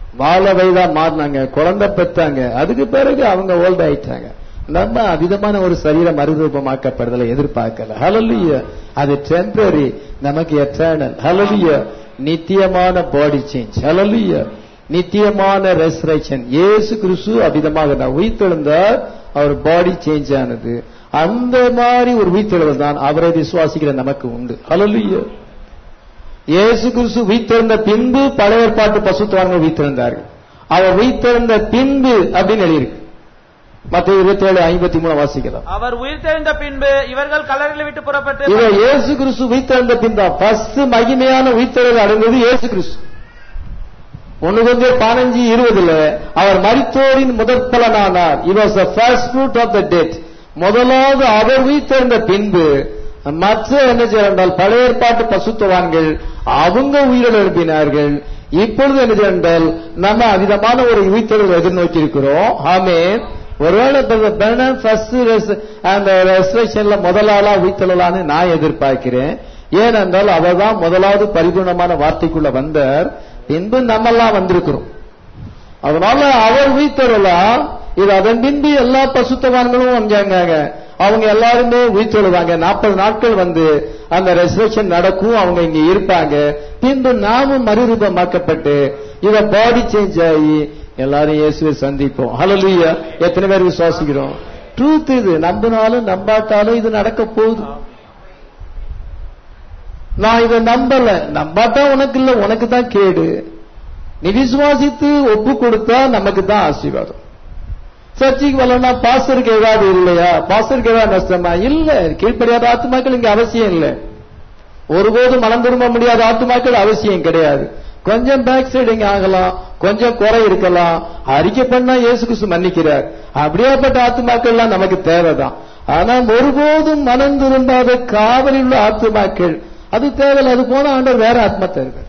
வாழ வயதா மாறினாங்க குழந்தை பெற்றாங்க அதுக்கு பிறகு அவங்க ஓல்ட் ஆயிட்டாங்க நம்ம அவிதமான ஒரு சரீர மறுரூபமாக்கப்படுதலை எதிர்பார்க்கல ஹலலிய அது டெம்பரரி நமக்கு எட்டர்னல் ஹலலிய நித்தியமான பாடி சேஞ்ச் ஹலலிய நித்தியமான ரெசரேஷன் இயேசு கிறிஸ்து அவிதமாக நான் உயிர்த்தெழுந்தார் அவர் பாடி சேஞ்ச் ஆனது அந்த மாதிரி ஒரு உயிர்த்தெழுதல் தான் அவரை விசுவாசிக்கிற நமக்கு உண்டு ஹலலிய இயேசு கிறிஸ்து உயிர்த்தெழுந்த பின்பு பழைய ஏற்பாட்டு பசுத்தவான்கள் உயிர்த்தெழுந்தார்கள் அவர் உயிர்த்தெழுந்த பின்பு அப்படின்னு எழுதியிருக்கு மத்த இருபத்தி ஏழு ஐம்பத்தி மூணு வாசிக்கலாம் அவர் உயிர்த்தெழுந்த பின்பு இவர்கள் கல்லறைகளை விட்டு புறப்பட்டு இவர் இயேசு கிறிஸ்து உயிர்த்தெழுந்த பின் தான் ஃபர்ஸ்ட் மகிமையான உயிர்த்தெழுதல் அடைந்தது இயேசு கிறிஸ்து ஒன்னு கொஞ்சம் பதினஞ்சு இருபதுல அவர் மரித்தோரின் முதற் பலனானார் it was the first fruit of the death முதலாவது அவர் உயிர்த்தெழுந்த பின்பு மற்ற என்ன செய்யறால் பழைய ஏற்பாட்டு பசுத்தவான்கள் அவங்க உயிரில் எழுப்பினார்கள் இப்பொழுது என்ன செய்யறால் நம்ம அவிதமான ஒரு உயிர்த்தெழுதல் எதிர்நோக்கி இருக்கிறோம் ஆமே ஒருவேளை ஃபர்ஸ்ட் அந்த ரெஸ்ட்ரேஷன்ல முதலாளா உயிர்த்தெழலான்னு நான் எதிர்பார்க்கிறேன் ஏனென்றால் அவர் தான் முதலாவது பரிபூர்ணமான வார்த்தைக்குள்ள வந்தார் பின்பு நம்மெல்லாம் வந்திருக்கிறோம் அதனால அவர் உயிர்த்தெழலாம் இது அதன் பின்பு எல்லா பசுத்தவான்களும் வந்தாங்க அவங்க எல்லாருமே உயிர்த்தெழுவாங்க நாற்பது நாட்கள் வந்து அந்த ரெசர்வேஷன் நடக்கும் அவங்க இங்க இருப்பாங்க பின்பு நாமும் மறுரூபமாக்கப்பட்டு இத பாடி சேஞ்ச் ஆகி எல்லாரும் இயேசுவை சந்திப்போம் ஹalleluya எத்தனை பேர் விசுவாசிக்கிறோம் ட்ரூத் இது நம்பினாலும் நம்பாட்டாலும் இது நடக்க போகுது நான் இதை நம்பல நம்பாட்டா உனக்கு இல்ல உனக்கு தான் கேடு நீ விசுவாசித்து ஒப்பு கொடுத்தா நமக்கு தான் ஆசீர்வாதம் சர்ச்சைக்கு வரலன்னா பாஸ்டருக்கு ஏதாவது இல்லையா பாஸ்டருக்கு ஏதாவது நஷ்டமா இல்ல கீழ்ப்படியாத ஆத்துமாக்கள் இங்க அவசியம் இல்லை ஒருபோதும் மனம் திரும்ப முடியாத ஆத்துமாக்கள் அவசியம் கிடையாது கொஞ்சம் பேக் சைடிங் ஆகலாம் கொஞ்சம் குறை இருக்கலாம் அறிக்கை பண்ணா இயேசு கிறிஸ்து மன்னிக்கிறார் அப்படியாப்பட்ட ஆத்துமாக்கள்லாம் நமக்கு தேவைதான் ஆனா ஒருபோதும் மனம் திரும்பாத காவலில் உள்ள ஆத்துமாக்கள் அது தேவையில்லை அது போன ஆண்டவர் வேற ஆத்மா தேவை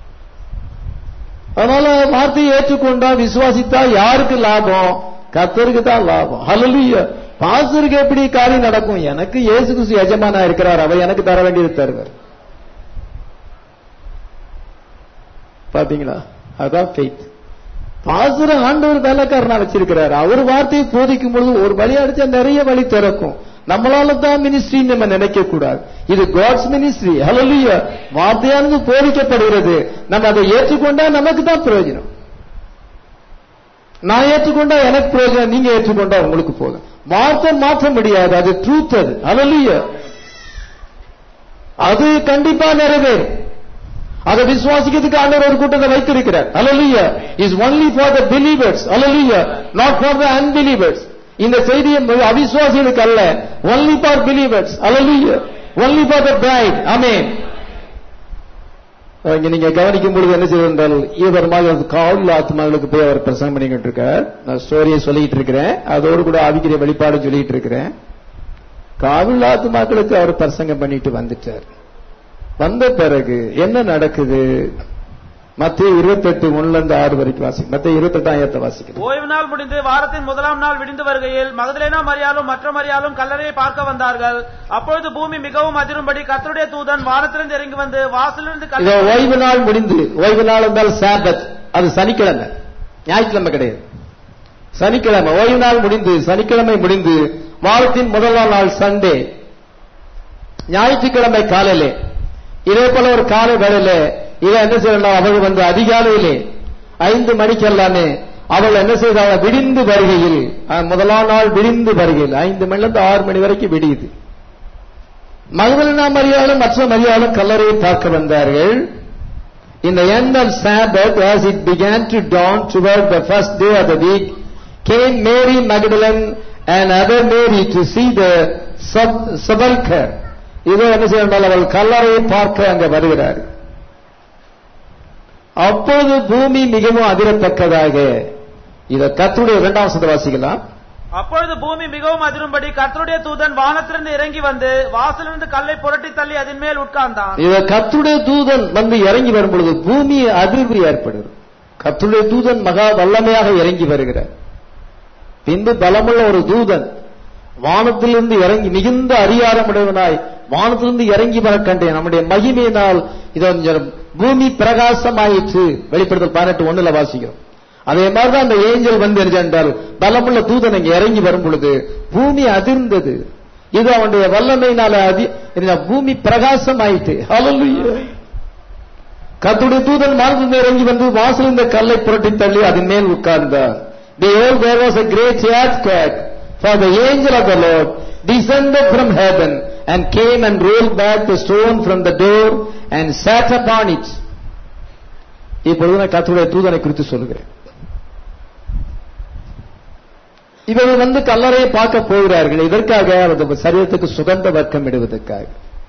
அதனால வார்த்தையை ஏற்றுக்கொண்டா விசுவாசித்தா யாருக்கு லாபம் கத்தருக்கு தான் லாபம் ஹalleluya பாஸ்டருக்கு எப்படி காரியம் நடக்கும் எனக்கு இயேசு கிறிஸ்து எஜமானா இருக்கிறார் அவர் எனக்கு தர வேண்டியது தருவார் பாத்தீங்களா அதான் ஃபெய்த் பாசுர ஆண்டவர் வேலைக்காரனா வச்சிருக்கிறார் அவர் வார்த்தையை போதிக்கும் பொழுது ஒரு வழி அடிச்சா நிறைய வழி திறக்கும் நம்மளால தான் மினிஸ்ட்ரி நம்ம நினைக்க கூடாது இது காட்ஸ் மினிஸ்ட்ரி ஹalleluya வார்த்தையானது போதிக்கப்படுகிறது நம்ம அதை ஏற்றுக்கொண்டா நமக்கு தான் பிரயோஜனம் நான் ஏற்றுக்கொண்டா எனக்கு பிரயோஜனம் நீங்க ஏற்றுக்கொண்டா உங்களுக்கு போதும் வார்த்தை மாற்ற முடியாது அது ட்ரூத் அது ஹalleluya அது கண்டிப்பா நிறைவேறும் அதை விசுவாசிக்கிறதுக்கு ஆண்டவர் ஒரு கூட்டத்தை வைத்திருக்கிறார் hallelujah is only for the believers hallelujah not for the unbelievers இந்த செய்தியை அவிசுவாசிகளுக்கு அல்ல only for believers hallelujah only for the bride ஆமென் இங்க நீங்க கவனிக்கும் பொழுது என்ன செய்தால் இவர் மாதிரி காவல் ஆத்மாக்களுக்கு போய் அவர் பிரசங்கம் பண்ணிக்கிட்டு இருக்கார் நான் ஸ்டோரியை சொல்லிட்டு இருக்கிறேன் அதோடு கூட ஆவிக்கிற வெளிப்பாடு சொல்லிட்டு இருக்கிறேன் காவல் ஆத்மாக்களுக்கு அவர் பிரசங்கம் பண்ணிட்டு வந்துட்டார் வந்த பிறகு என்ன நடக்குது மத்திய இருபத்தெட்டு ஒண்ணுல இருந்து ஆறு வரைக்கும் வாசி மத்திய இருபத்தெட்டாயிரத்தை வாசிக்கிறேன் ஓய்வு நாள் முடிந்து வாரத்தின் முதலாம் நாள் விடிந்து வருகையில் மகதலேனா மரியாலும் மற்ற மரியாலும் கல்லறையை பார்க்க வந்தார்கள் அப்பொழுது பூமி மிகவும் அதிரும்படி கர்த்தருடைய தூதன் வானத்திலிருந்து இறங்கி வந்து வாசலிருந்து இதோ கல்லறை ஓய்வு நாள் முடிந்து ஓய்வு நாள் என்றால் சாபத் அது சனிக்கிழமை ஞாயிற்றுக்கிழமை கிடையாது சனிக்கிழமை ஓய்வு நாள் முடிந்து சனிக்கிழமை முடிந்து வாரத்தின் முதலாம் நாள் சண்டே ஞாயிற்றுக்கிழமை காலையிலே இதே போல ஒரு காலை வேளையில இதை என்ன செய்யலாம் அவள் வந்து அதிகாலையிலே ஐந்து மணிக்கெல்லாமே அவள் என்ன செய்தாள் விடிந்து வருகையில் அஹ், முதலாம் நாள் விடிந்து வருகையில் ஐந்து மணில இருந்து ஆறு மணி வரைக்கும் விடியுது மகதலினா மரியாளும் மற்ற மரியாளும் கல்லறையை பார்க்க வந்தார்கள் In the end of Sabbath, as it began to dawn toward the first day of the week, came Mary Magdalene and other Mary to see the sub- sepulchre. இதோ என்ன செய்யணும் அவள் கல்லறையை பார்க்க அங்க வருகிறார் அப்பொழுது பூமி மிகவும் அதிரத்தக்கதாக இத கத்துடைய இரண்டாம் வசனத்தை வாசிக்கலாம் அப்பொழுது பூமி மிகவும் அதிரும்படி கர்த்தருடைய தூதன் வானத்திலிருந்து இறங்கி வந்து வாசலிருந்து கல்லை புரட்டி தள்ளி அதன் மேல் உட்கார்ந்தான் இத கத்துடைய தூதன் வந்து இறங்கி வரும் பொழுது பூமி அதிர்வு ஏற்படுது கத்துடைய தூதன் மகா வல்லமையாக இறங்கி வருகிறார் பின்பு பலமுள்ள ஒரு தூதன் வானத்திலிருந்து இறங்கி மிகுந்த அதிகாரமுடையவனாய் வானத்திலிருந்து இறங்கி வர கண்டேன் நம்முடைய மகிமையினால் இதோ கொஞ்சம் பூமி பிரகாசமாயிற்று வெளிப்படுத்தல் பதினெட்டு ஒண்ணுல வாசிக்கிறோம் அதே மாதிரிதான் அந்த ஏஞ்சல் வந்து என்றால் பலமுள்ள தூதன் இங்க இறங்கி வரும் பொழுது பூமி அதிர்ந்தது இது அவனுடைய வல்லமையினால அதி இந்த பூமி பிரகாசம் ஆயிட்டு ஹalleluya கத்துடைய தூதன் மார்க்கம் இறங்கி வந்து வாசல் இந்த கல்லை புரட்டி தள்ளி அதன் மேல் உட்கார்ந்தார் Behold, there was a great earthquake, for the angel of the Lord descended from heaven and came and rolled back the stone from the door and sat upon it. இப்பொழுது நான் கத்துடைய தூதனை குறித்து சொல்லுகிறேன் இவர்கள் வந்து கல்லறையை பார்க்க போகிறார்கள் இதற்காக அவரது சரீரத்துக்கு சுகந்த வர்க்கம் இடுவதற்காக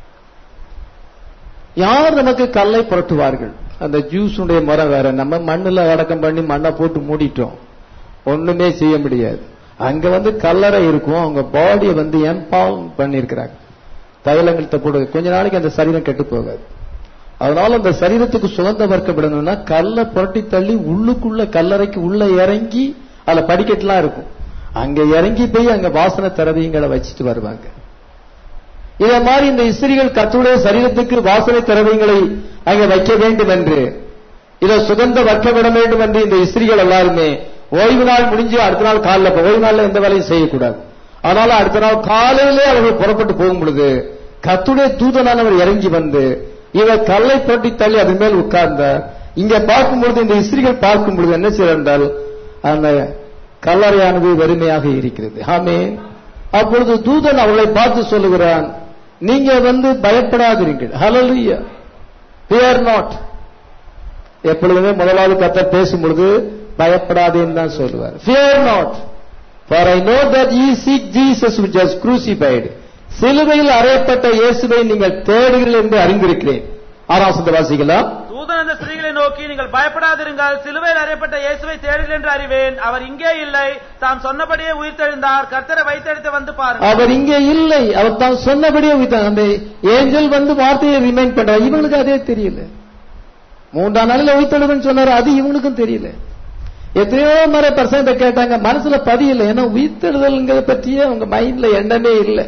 யார் நமக்கு கல்லை புரட்டுவார்கள் அந்த ஜூஸுடைய மரம் வேற நம்ம மண்ணுல அடக்கம் பண்ணி மண்ணை போட்டு மூடிட்டோம் ஒண்ணுமே செய்ய முடியாது அங்க வந்து கல்லறை இருக்கும் அவங்க பாடியை வந்து எம்பால் பண்ணிருக்கிறாங்க தைலங்கள்ட்ட போடு கொஞ்ச நாளைக்கு அந்த சரீரம் கெட்டு போகாது அதனால அந்த சரீரத்துக்கு சுகந்த வர்க்கம் விடணும்னா கல்லை புரட்டி தள்ளி உள்ளுக்குள்ள கல்லறைக்கு உள்ள இறங்கி அதுல படிக்கட்டுலாம் இருக்கும் அங்க இறங்கி போய் அங்க வாசனை திரவியங்களை வச்சுட்டு வருவாங்க இத மாதிரி இந்த இஸ்திரிகள் கத்துடைய சரீரத்துக்கு வாசனை திரவியங்களை அங்க வைக்க வேண்டும் என்று இதை சுகந்த வைக்க விட வேண்டும் என்று இந்த இஸ்திரிகள் எல்லாருமே ஓய்வு நாள் முடிஞ்சு அடுத்த நாள் காலைல ஓய்வு நாள்ல எந்த வேலையும் செய்யக்கூடாது அதனால அடுத்த நாள் காலையிலே அவர்கள் புறப்பட்டு போகும் பொழுது கத்துடைய தூதனானவர் இறங்கி வந்து இவர் கல்லை போட்டி தள்ளி அதன் மேல் உட்கார்ந்தார் இங்க பார்க்கும் பொழுது இந்த இஸ்திரிகள் பார்க்கும் பொழுது என்ன செய்யறால் அந்த கல்லறையானது வெறுமையாக இருக்கிறது ஆமே அப்பொழுது தூதன் அவளை பார்த்து சொல்லுகிறான் நீங்க வந்து பயப்படாதீர்கள் ஹalleluya fear not எப்பொழுதுமே முதலாவது கத்தர் பேசும் பொழுது பயப்படாதேன்னு தான் சொல்லுவார் fear not for i know that ye seek jesus which was crucified சிலுவையில் அறையப்பட்ட இயேசுவை நீங்கள் தேடுகிறீர்கள் என்று அறிந்திருக்கிறேன் ஆறாம் சந்த வாசிக்கலாம் தூதன் அந்த ஸ்திரீகளை நோக்கி நீங்கள் பயப்படாதிருங்கள் சிலுவையில் அறையப்பட்ட இயேசுவை தேடுங்கள் என்று அறிவேன் அவர் இங்கே இல்லை தாம் சொன்னபடியே உயிர்த்தெழுந்தார் கர்த்தரை வைத்தெடுத்து வந்து பாருங்கள் அவர் இங்கே இல்லை அவர் தான் சொன்னபடியே உயிர்த்தார். அந்த ஏஞ்சல் வந்து வார்த்தையை ரிமைண்ட் பண்றார் இவங்களுக்கு அதே தெரியல மூன்றாம் நாளில் உயிர்த்தெழுதுன்னு சொன்னாரு அது இவங்களுக்கும் தெரியல எத்தனையோ முறை பர்சன்ட் கேட்டாங்க மனசுல பதியல ஏன்னா உயிர்த்தெழுதல்ங்கிறத பற்றியே அவங்க மைண்ட்ல எண்ணமே இல்லை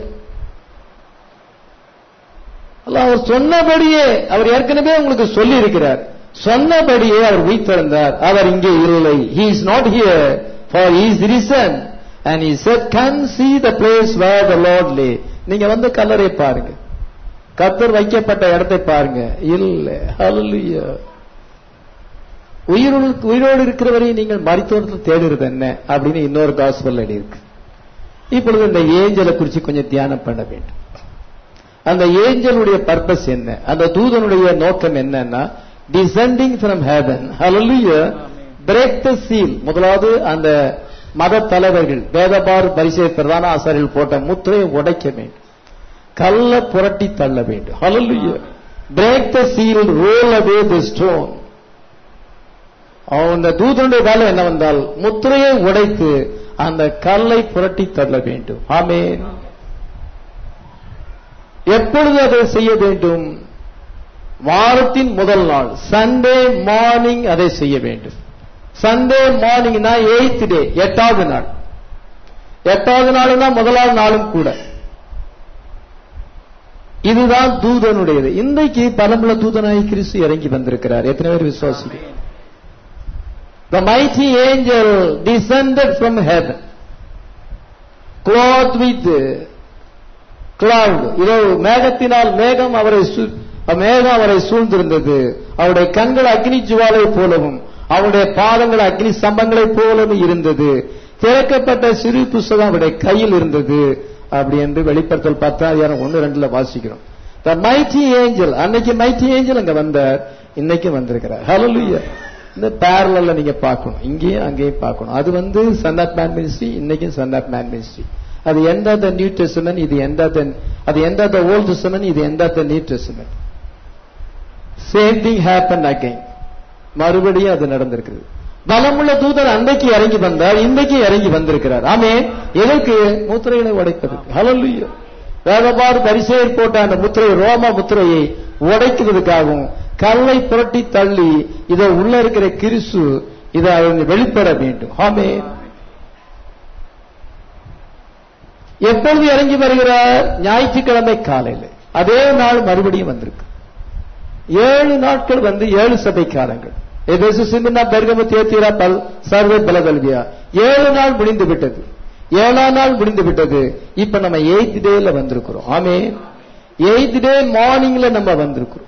அல்ல அவர் சொன்னபடியே அவர் ஏற்கனவே உங்களுக்கு சொல்லி இருக்கிறார் சொன்னபடியே அவர் உயிர்த்தெழுந்தார் அவர் இங்கே இல்லை he is not here for he is risen and he said can see the place where the lord lay நீங்க வந்து கல்லறை பாருங்க கத்தர் வைக்கப்பட்ட இடத்தை பாருங்க இல்ல ஹalleluya உயிரோடு உயிரோடு இருக்கிறவரை நீங்கள் மருத்துவத்தில் தேடுறது என்ன அப்படின்னு இன்னொரு காஸ்பல் இருக்கு இப்பொழுது இந்த ஏஞ்சலை குறித்து கொஞ்சம் தியானம் பண்ண வேண்டும் அந்த ஏஞ்சலுடைய பர்பஸ் என்ன அந்த தூதனுடைய நோக்கம் என்னன்னா descending from heaven hallelujah break the seal முதலாவது அந்த மத தலைவர்கள் வேதபார் பரிசை பிரதான ஆசாரிகள் போட்ட முத்திரையை உடைக்க வேண்டும் கல்ல புரட்டி தள்ள வேண்டும் hallelujah break the seal roll away the stone அந்த தூதனுடைய வேலை என்னவென்றால் முத்திரையை உடைத்து அந்த கல்லை புரட்டி தள்ள வேண்டும் ஆமென் எப்பொழுது அதை செய்ய வேண்டும் வாரத்தின் முதல் நாள் சண்டே மார்னிங் அதை செய்ய வேண்டும் சண்டே மார்னிங்னா எயித் டே எட்டாவது நாள் எட்டாவது நாள்னா முதலாவது நாளும் கூட இதுதான் தூதனுடையது இன்றைக்கு பலமுள்ள தூதனாய் கிறிஸ்து இறங்கி வந்திருக்கிறார் எத்தனை பேர் விசுவாசிக்கிறீங்க The mighty angel descended from heaven, clothed with cloud. இதோ மேகத்தினால் மேகம் அவரை சூ- மேகம் அவரை சூழ்ந்திருந்தது அவருடைய கண்கள் அக்னி ஜுவாலை போலவும் அவருடைய பாதங்கள் அக்னி ஸ்தம்பங்களைப் போலவும் இருந்தது திறக்கப்பட்ட சிறு புஸ்தகம் அவருடைய கையில் இருந்தது அப்படி என்று வெளிப்படுத்தல் பத்தாயிரம் ஒன்னு ரெண்டுல வாசிக்கிறோம் த மைட்டி ஏஞ்சல் அன்னைக்கு மைட்டி ஏஞ்சல் அங்க வந்தார் இன்னைக்கு வந்திருக்கிறார் ஹalleluya இந்த பேரலல்ல நீங்க பார்க்கணும் இங்கேயும் அங்கேயும் பார்க்கணும் அது வந்து சன் ஆஃப் மேன் மினிஸ்ட்ரி இன்னைக்கும் சன் ஆஃப் மேன் மினிஸ்ட்ரி அது எந்த த நியூ டெஸ்டமென்ட் இது எந்த அது எந்த த ஓல்ட் டெஸ்டமென்ட் இது எந்த the new testament same thing happen again மறுபடியும் அது நடந்திருக்கிறது பலமுள்ள தூதர் அன்றைக்கு இறங்கி வந்தார் இன்றைக்கு இறங்கி வந்திருக்கிறார் ஆமே எதற்கு முத்திரைகளை உடைப்பதற்கு ஹalleluya வேதபார் பரிசேயர் போட்ட அந்த முத்திரை ரோம முத்திரையை உடைக்கிறதுக்காகவும் கல்லை புரட்டி தள்ளி இதை உள்ள இருக்கிற கிறிசு இதை அவங்க வெளிப்பட வேண்டும் ஆமே எப்பொழுது இறங்கி வருகிறார் ஞாயிற்றுக்கிழமை காலையில் அதே நாள் மறுபடியும் வந்திருக்கு ஏழு நாட்கள் வந்து ஏழு சபை காலங்கள் எபேசு சிமினா பெர்கமு தேத்திரா பல் சர்வே பலகல்வியா ஏழு நாள் முடிந்து விட்டது ஏழாம் நாள் முடிந்து விட்டது இப்ப நம்ம எயித் டேல வந்திருக்கிறோம் ஆமே எயித் டே மார்னிங்ல நம்ம வந்திருக்கிறோம்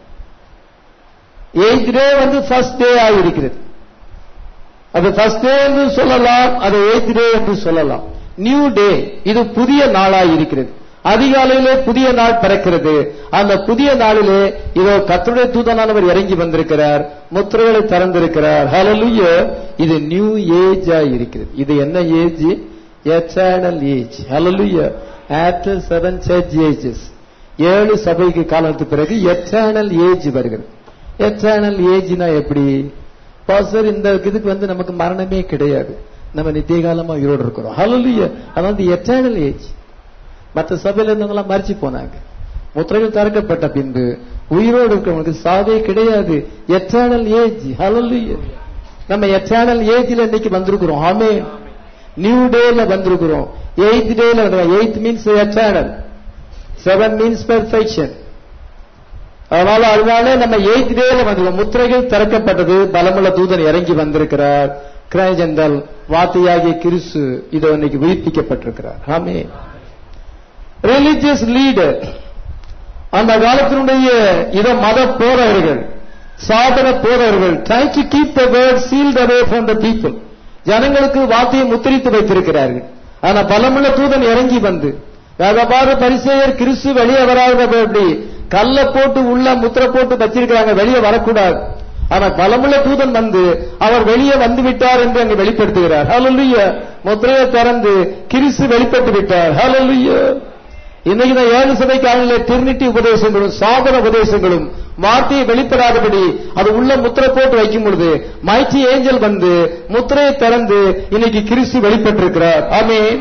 எயித் டே வந்து ஃபர்ஸ்ட் டே ஆகிருக்கிறது அது ஃபர்ஸ்ட் டே என்று சொல்லலாம் அது எயித் டே என்று சொல்லலாம் நியூ டே இது புதிய நாளாய் இருக்கிறது அதிகாலையிலே புதிய நாள் பிறக்கிறது அந்த புதிய நாளிலே இதோ கர்த்தருடைய தூதனானவர் இறங்கி வந்திருக்கிறார் முத்திரைகளை திறந்திருக்கிறார் ஹalleluya இது நியூ ஏஜா இருக்கிறது இது என்ன age eternal age hallelujah after seven church ages ஏழு சபைக்கு காலத்துக்கு பிறகு எட்டர்னல் ஏஜ் வருகிறது எட்டர்னல் ஏஜ்னா எப்படி பாஸ்டர் இந்த இதுக்கு வந்து நமக்கு மரணமே கிடையாது நம்ம நித்திய காலமா உயிரோடு இருக்கிறோம் ஹalleluya அது வந்து எட்டர்னல் ஏஜ் மற்ற சபையில இருந்தவங்களாம் மறிச்சு போனாங்க முத்திரைகள் திறக்கப்பட்ட பின்பு உயிரோடு இருக்கிறவங்களுக்கு சாவே கிடையாது எட்டர்னல் ஏஜ் ஹalleluya நம்ம எட்டர்னல் ஏஜ்ல இன்னைக்கு வந்திருக்கிறோம் ஆமே நியூ டேல வந்திருக்கிறோம் எயித் டேல eighth means eternal seven means perfection அதனால அதனால நம்ம எயித் டேல வந்திருக்கோம் முத்திரைகள் திறக்கப்பட்டது பலமுள்ள தூதன் இறங்கி வந்திருக்கிறார் கிரயஜந்தல் வார்த்தையாகிய கிறிஸ்து இதோ இன்னைக்கு உயிர்ப்பிக்கப்பட்டிருக்கிறார் ஆமே ரிலிஜியஸ் லீடர் அந்த காலத்தினுடைய இத மத போரவர்கள் சாதன போரவர்கள் try to keep the word sealed away from the people ஜனங்களுக்கு வார்த்தையை முத்திரித்து வைத்திருக்கிறார்கள் ஆனா பலமுள்ள தூதன் இறங்கி வந்து வேதபாத பரிசெயர் கிறிஸ்து வெளியே வராத எப்படி கல்ல போட்டு உள்ள முத்திரை போட்டு வச்சிருக்கிறாங்க வெளியே வரக்கூடாது ஆனா பலமுள்ள தூதன் வந்து அவர் வெளியே வந்து விட்டார் என்று அங்கு வெளிப்படுத்துகிறார் ஹalleluya முத்திரையை திறந்து கிறிஸ்து வெளிப்பட்டு விட்டார் ஹalleluya இன்னைக்கு நான் ஏழு சபை காலையில திருநிட்டி உபதேசங்களும் சாதன உபதேசங்களும் வார்த்தையை வெளிப்படாதபடி அது உள்ள முத்திரை போட்டு வைக்கும் பொழுது மைட்டி ஏஞ்சல் வந்து முத்திரையை திறந்து இன்னைக்கு கிறிஸ்து வெளிப்பட்டிருக்கிறார் ஆமென்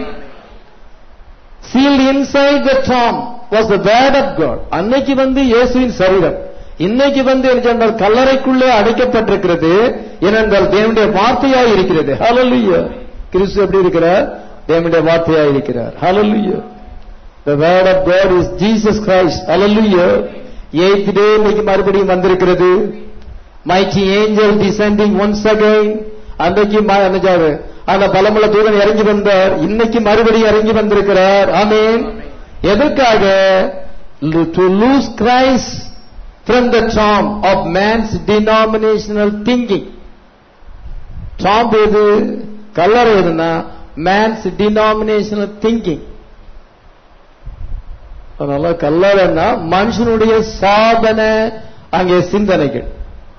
sealed inside the tomb was the word of God அன்னைக்கு வந்து இயேசுவின் சரீரம் இன்னைக்கு வந்து என்ன சொன்னால் கல்லறைக்குள்ளே அடைக்கப்பட்டிருக்கிறது ஏனென்றால் தேவனுடைய வார்த்தையாய் இருக்கிறது ஹalleluya கிறிஸ்து எப்படி இருக்கிறார் தேவனுடைய வார்த்தையாய் இருக்கிறார் ஹalleluya the word of God is Jesus Christ hallelujah eighth day இன்னைக்கு மறுபடியும் வந்திருக்கிறது mighty angel descending once again அன்றைக்கு ம- என்னஜாரு அந்த பலமுள்ள தூதன் இறங்கி வந்தார் இன்னைக்கு மறுபடியும் இறங்கி வந்திருக்கிறார் ஆமென் எதற்காக to lose Christ from the dram of man's denominational thinking dram எது கல்லறை எதுனா மேன்ஸ் டினாமினேஷனல் திங்கிங் அதனால கல்லறைன்னா மனுஷனுடைய சாதன அங்கே சிந்தனைகள்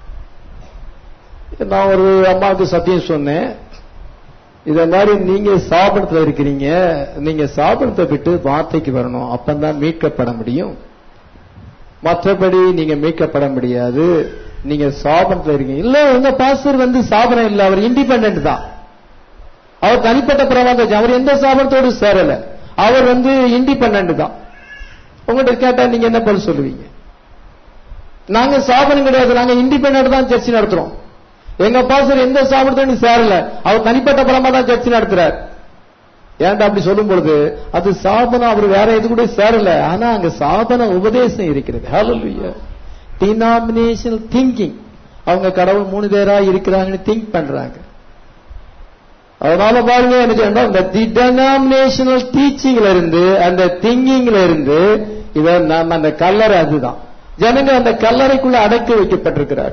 நான் ஒரு அம்மாவுக்கு சத்தியம் சொன்னேன் இத மாதிரி நீங்க சாபனத்துல இருக்கிறீங்க நீங்க சாபனத்தை விட்டு வார்த்தைக்கு வரணும் அப்பந்தான் மீட்கப்பட முடியும் மற்றபடி நீங்க மீட்கப்பட முடியாது நீங்க சாபனத்துல இருக்கீங்க இல்ல உங்க பாஸ்டர் வந்து சாபனம் இல்ல அவர் இண்டிபெண்டன்ட் தான் அவர் தனிப்பட்ட பிரமாதம் அவர் எந்த சாபனத்தோடு சேரல அவர் வந்து இண்டிபெண்டன்ட் தான் உங்கள்கிட்ட கேட்டா நீங்க என்ன பதில் சொல்லுவீங்க நாங்க சாபனம் கிடையாது நாங்க இண்டிபெண்டன்ட் தான் சர்ச்சை நடத்துறோம் எங்க பாஸ்டர் எந்த சாபனத்தோடு சேரல அவர் தனிப்பட்ட பலமா தான் சர்ச்சை நடத்துறார் ஏன்டா அப்படி சொல்லும் பொழுது அது சாபனம் அவர் வேற எது கூட சேரல ஆனா அங்க சாபன உபதேசம் இருக்கிறது ஹalleluya டினாமினேஷனல் திங்கிங் அவங்க கடவுள் மூணு பேரா இருக்கிறாங்கன்னு திங்க் பண்றாங்க அதனால பாருங்க என்ன செய்யணும் அந்த டினாமினேஷனல் டீச்சிங்ல இருந்து அந்த திங்கிங்ல இருந்து இத நம்ம அந்த கல்லறை அதுதான் ஜனங்க அந்த கல்லறைக்குள்ள அடக்கி வைக்கப்பட்டிருக்கிறார்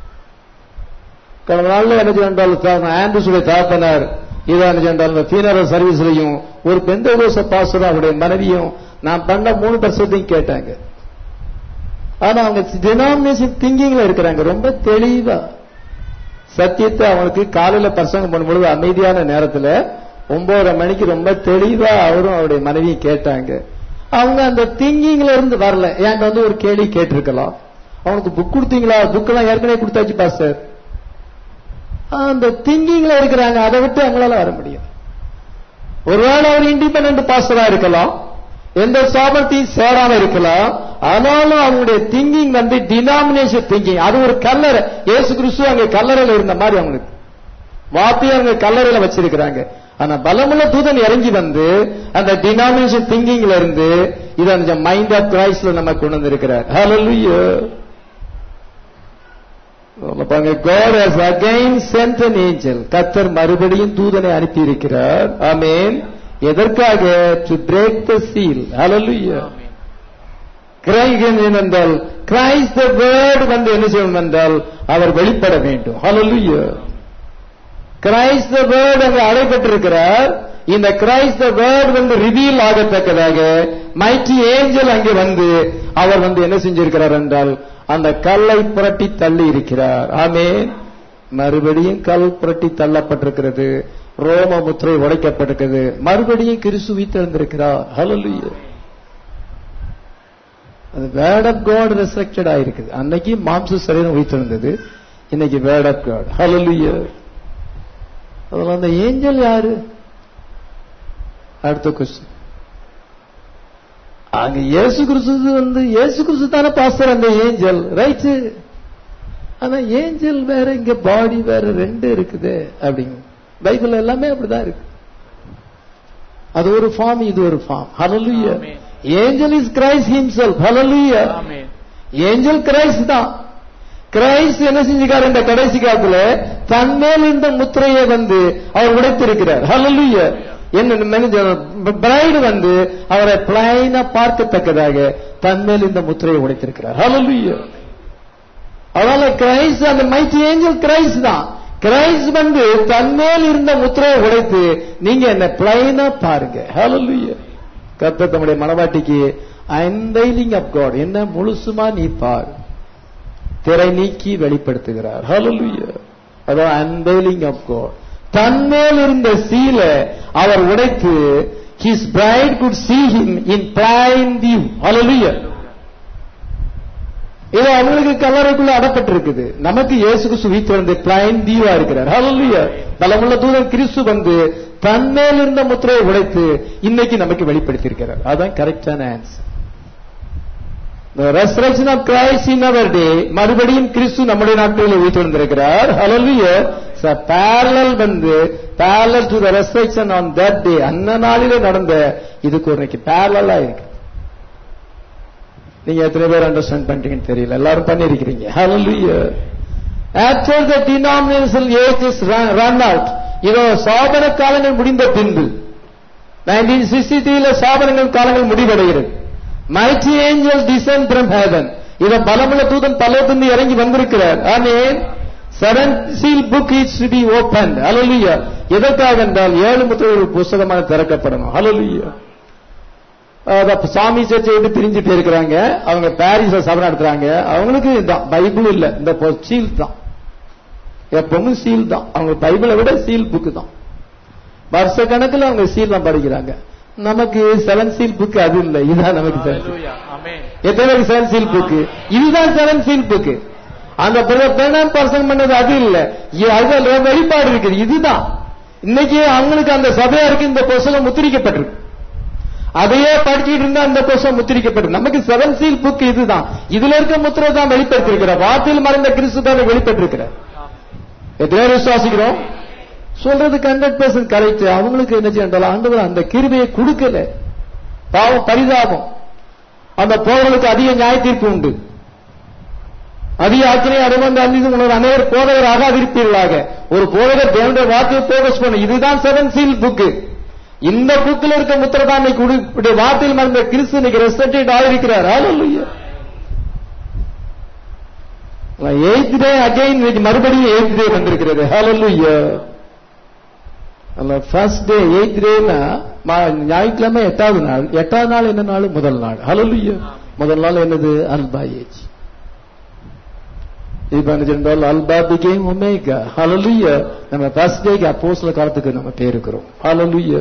கடந்த நாள்ல என்ன செய்யணும் ஆண்ட்ரூஸுடைய தாப்பனார் இதை என்ன செய்யணும் ஃபீனரல் சர்வீஸ்லையும் ஒரு பெந்தகோச பாஸ்டரும் அவருடைய மனைவியும் நான் பண்ண மூணு வருஷத்தையும் கேட்டாங்க ஆனா அவங்க டினாமினேஷன் திங்கிங்ல இருக்கிறாங்க ரொம்ப தெளிவா சத்தியத்தை அவனுக்கு காலையில பிரசங்கம் பண்ணும்பொழுது அமைதியான நேரத்துல ஒன்பதரை மணிக்கு ரொம்ப தெளிவா அவரும் அவருடைய மனைவியும் கேட்டாங்க அவங்க அந்த திங்கிங்ல இருந்து வரல என்கிட்ட வந்து ஒரு கேள்வி கேட்டிருக்கலாம் அவனுக்கு புக் கொடுத்தீங்களா புக் எல்லாம் ஏற்கனவே கொடுத்தாச்சு பாஸ்டர் அந்த திங்கிங்ல இருக்கிறாங்க அதை விட்டு அவங்களால வர முடியும் ஒருவேளை அவர் இண்டிபெண்ட் பாஸ்டரா இருக்கலாம் எந்த சாபத்தையும் சேராம இருக்கலாம் ஆனாலும் அவங்களுடைய திங்கிங் வந்து டினாமினேஷன் திங்கிங் அது ஒரு கல்லறை இயேசு கிறிஸ்து அங்க கல்லறையில இருந்த மாதிரி அவங்களுக்கு வார்த்தையை அவங்க கல்லறையில வச்சிருக்கிறாங்க ஆனா பலமுள்ள தூதன் இறங்கி வந்து அந்த டினாமினேஷன் திங்கிங்ல இருந்து இதை அந்த மைண்ட் ஆஃப் கிரைஸ்ட்ல நம்ம கொண்டு வந்திருக்கிறார் ஹalleluya பாருங்க God has again sent an angel கத்தர் மறுபடியும் தூதனை அனுப்பி இருக்கிறார் ஆமென் எதற்காக to break the seal hallelujah கிரைகன் என்றால் கிரைஸ்ட் த வேர்ட் வந்து என்ன செய்யணும் என்றால் அவர் வெளிப்பட வேண்டும் ஹalleluya கிரைஸ்ட் த வேர்ட் அங்கு அழைப்பட்டிருக்கிறார் இந்த கிரைஸ்ட் த வேர்ட் வந்து ரிவீல் ஆகத்தக்கதாக மைட்டி ஏஞ்சல் அங்கே வந்து அவர் வந்து என்ன செஞ்சிருக்கிறார் என்றால் அந்த கல்லை புரட்டி தள்ளி இருக்கிறார் ஆமே மறுபடியும் கல் புரட்டி தள்ளப்பட்டிருக்கிறது ரோம முத்திரை உடைக்கப்பட்டிருக்கிறது மறுபடியும் கிறிஸ்து உயிர்த்தெழுந்திருக்கிறார் ஹalleluya அது வேர்ட் ஆஃப் காட் ரெஸ்ட்ரக்டட் ஆயிருக்குது அன்னைக்கு மாம்ச சரீரம் உயிர்த்தெழுந்தது இன்னைக்கு வேர்ட் ஆஃப் காட் ஹalleluya அதுல அந்த ஏஞ்சல் யாரு அடுத்த கொஸ்டின் அங்க இயேசு கிறிஸ்து வந்து இயேசு கிறிஸ்து தானே பாஸ்டர் அந்த ஏஞ்சல் ரைட் ஆனா ஏஞ்சல் வேற இங்க பாடி வேற ரெண்டு இருக்குது அப்படிங்க பைபிள் எல்லாமே அப்படிதான் இருக்கு அது ஒரு ஃபார்ம் இது ஒரு form hallelujah Amen. Angel is Christ himself hallelujah ஆமென் ஏஞ்சல் கிரைஸ்ட் தான் கிரைஸ்ட் என்ன செஞ்சுக்காரு இந்த கடைசி காலத்துல தன்மேல் இந்த முத்திரையை வந்து அவர் உடைத்திருக்கிறார் ஹalleluya என்ன பிரைடு வந்து அவரை பிளைனா பார்க்கத்தக்கதாக தன்மேல் இந்த முத்திரையை உடைத்திருக்கிறார் ஹalleluya அதனால கிரைஸ்ட் அந்த மைட்டி ஏஞ்சல் கிரைஸ்ட் தான் கிரைஸ்ட் வந்து தன்மேல் இருந்த முத்திரையை உடைத்து நீங்க என்ன பிளைனா பாருங்க ஹalleluya கர்த்தர் தம்முடைய மனவாட்டிக்கு அன்வைலிங் ஆஃப் காட் என்ன முழுசுமா நீ பார் திரை நீக்கி வெளிப்படுத்துகிறார் ஹalleluya அதான் அன்வைலிங் ஆஃப் காட் தன்மேல் இருந்த சீல அவர் உடைத்து his bride could see him in plain view hallelujah இது அவங்களுக்கு கல்லறைக்குள்ள அடப்பட்டிருக்குது நமக்கு இயேசுக்கு சுவித்து வந்து பிளைன் வியூவா இருக்கிறார் ஹalleluya பலமுள்ள தூதன் கிறிஸ்து வந்து தன்மேல் இருந்த முத்திரையை உடைத்து இன்னைக்கு நமக்கு வெளிப்படுத்தி இருக்கிறார் அதான் கரெக்டான answer The resurrection of Christ in our day மறுபடியும் கிறிஸ்து நம்முடைய நாட்களில் உயிர்த்தெழுந்திருக்கிறார் hallelujah so parallel வந்து parallel to the resurrection on that day அந்த நாளிலே நடந்த இதுக்கு ஒரு இன்னைக்கு parallel ஆ இருக்கு நீங்க எத்தனை பேர் அண்டர்ஸ்டாண்ட் பண்றீங்கன்னு தெரியல எல்லாரும் பண்ணிருக்கிறீங்க hallelujah after the denominational age is run, run out இதோ சாபன காலங்கள் முடிந்த பின்பு 1963 ல சாபனங்கள் காலங்கள் முடிவடைகிறது mighty angel descend from heaven இத பலமுள்ள தூதன் பலத்திலிருந்து இறங்கி வந்திருக்கிறார் ஆமென் seven seal book is to be open hallelujah எதற்காக என்றால் ஏழு முத்திரைகள் புஸ்தகமாக திறக்கப்படணும் ஹalleluya அத சாமி சர்ச்சை விட்டு பிரிஞ்சுட்டு இருக்கிறாங்க அவங்க பாரிஸ்ல சபை நடத்துறாங்க அவங்களுக்கு இதுதான் பைபிள் இல்ல இந்த சீல் தான் எப்பவும் சீல் தான் அவங்க பைபிளை விட சீல் புக் தான் வருஷ கணக்குல அவங்க சீல் தான் படிக்கிறாங்க நமக்கு செவன் சீல் புக் அது இல்ல இதுதான் நமக்கு seven seal. ஹalleluya ஆமென் எத்தனை பேருக்கு செவன் சீல் புக் இதுதான் செவன் சீல் புக் அந்த பெண்ணாம் பர்சன் பண்ணது அது இல்ல இ- அதுல வெளிப்பாடு இருக்குது இதுதான் இன்னைக்கு அவங்களுக்கு அந்த சபையாருக்கு இந்த புஸ்தகம் முத்திரிக்கப்பட்டிருக்கு அதையே படிச்சுட்டு இருந்தா அந்த புஸ்தகம் முத்திரிக்கப்பட்டிருக்கு நமக்கு செவன் சீல் புக் இதுதான் இதுல இருக்க முத்திரை தான் வெளிப்படுத்திருக்கிறார் வார்த்தையில் மறைந்த கிறிஸ்து தான் வெளிப்பட்டிருக்கிறார் எத்தனை பேர் விசுவாசிக்கிறோம் சொல்றதுக்கு ஹண்ட்ரட் பர்சன்ட் கரெக்ட் அவங்களுக்கு என்ன செய்யணும் ஆண்டவர் அந்த கிருபையை கொடுக்கல பாவம் பரிதாபம் அந்த போர்களுக்கு அதிக நியாய தீர்ப்பு உண்டு அதிக ஆக்கினை அனுபவம் அன்பிது உணர்வு அனைவர் போதகர் ஆகாதிருப்பீர்களாக ஒரு போதகர் தேவனுடைய வார்த்தையை போகஸ் பண்ணும் இதுதான் செவன் சீல் புக்கு இந்த புக்கில் இருக்க முத்திரை தான் இன்னைக்கு உடு- இப்படி வார்த்தையில் மறந்த கிறிஸ்து இன்னைக்கு ரெஸ்டேட் ஆகிருக்கிறார் ஹalleluya எய்த் டே அகைன் இன்னைக்கு மறுபடியும் எய்த் டே வந்திருக்கிறது ஹalleluya அல்ல ஃபர்ஸ்ட் டே எய்த் டேனா ஞாயிற்றுக்கிழமை எட்டாவது நாள் எட்டாவது நாள் என்ன நாள் முதல் நாள் ஹalleluya முதல் நாள் என்னது அல்பா ஏஜ் இப்ப என்ன சொன்னால் அல்பா பிகேம் ஒமேகா ஹalleluya நம்ம ஃபர்ஸ்ட் டேக்கு அப்போஸ்தல காலத்துக்கு நம்ம பேர் இருக்கிறோம் ஹalleluya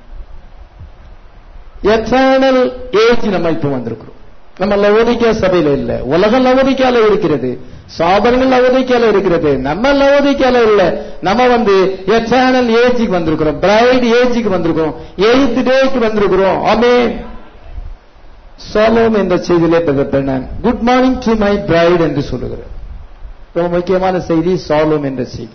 எட்டர்னல் ஏஜ் நம்ம இப்ப வந்திருக்கிறோம் நம்ம லவோதிக்கா சபையில இல்ல உலக லவோதிக்கால இருக்கிறது சாபனங்கள் லவோதிக்கால இருக்கிறது நம்ம லவோதிக்கால இல்ல நம்ம வந்து எட்டர்னல் ஏஜுக்கு வந்திருக்கிறோம் பிரைட் ஏஜுக்கு வந்திருக்கிறோம் எய்த் டேக்கு வந்திருக்கிறோம் ஆமென் சோலோம் என்ற செய்தியிலே பெறப்பேன் good morning to my bride என்று சொல்லுகிறார் ரொம்ப முக்கியமான செய்தி சாலோம் என்ற செய்தி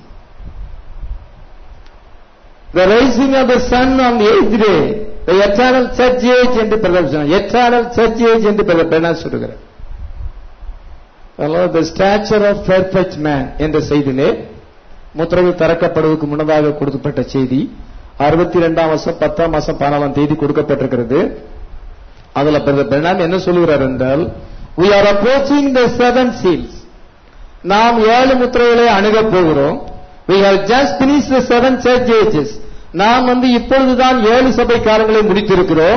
The rising of the sun on the eighth day, the eternal church age என்று பிரதம் சொன்னார் eternal church age என்று பிரதம் சொல்லுகிறார் the stature of perfect man என்ற செய்தியிலே முத்திரைகள் திறக்கப்படுவதற்கு முன்னதாக கொடுக்கப்பட்ட செய்தி அறுபத்தி ரெண்டாம் வருஷம் பத்தாம் மாசம் பதினாலாம் தேதி கொடுக்கப்பட்டிருக்கிறது அதுல பிரதர் பிரணாம் என்ன சொல்லுகிறார் என்றால் we are approaching the seven seals நாம் ஏழு முத்திரைகளை அணுகப் போகிறோம் we have just finished the seven church ages நாம் வந்து இப்பொழுதுதான் ஏழு சபை காலங்களை முடித்திருக்கிறோம்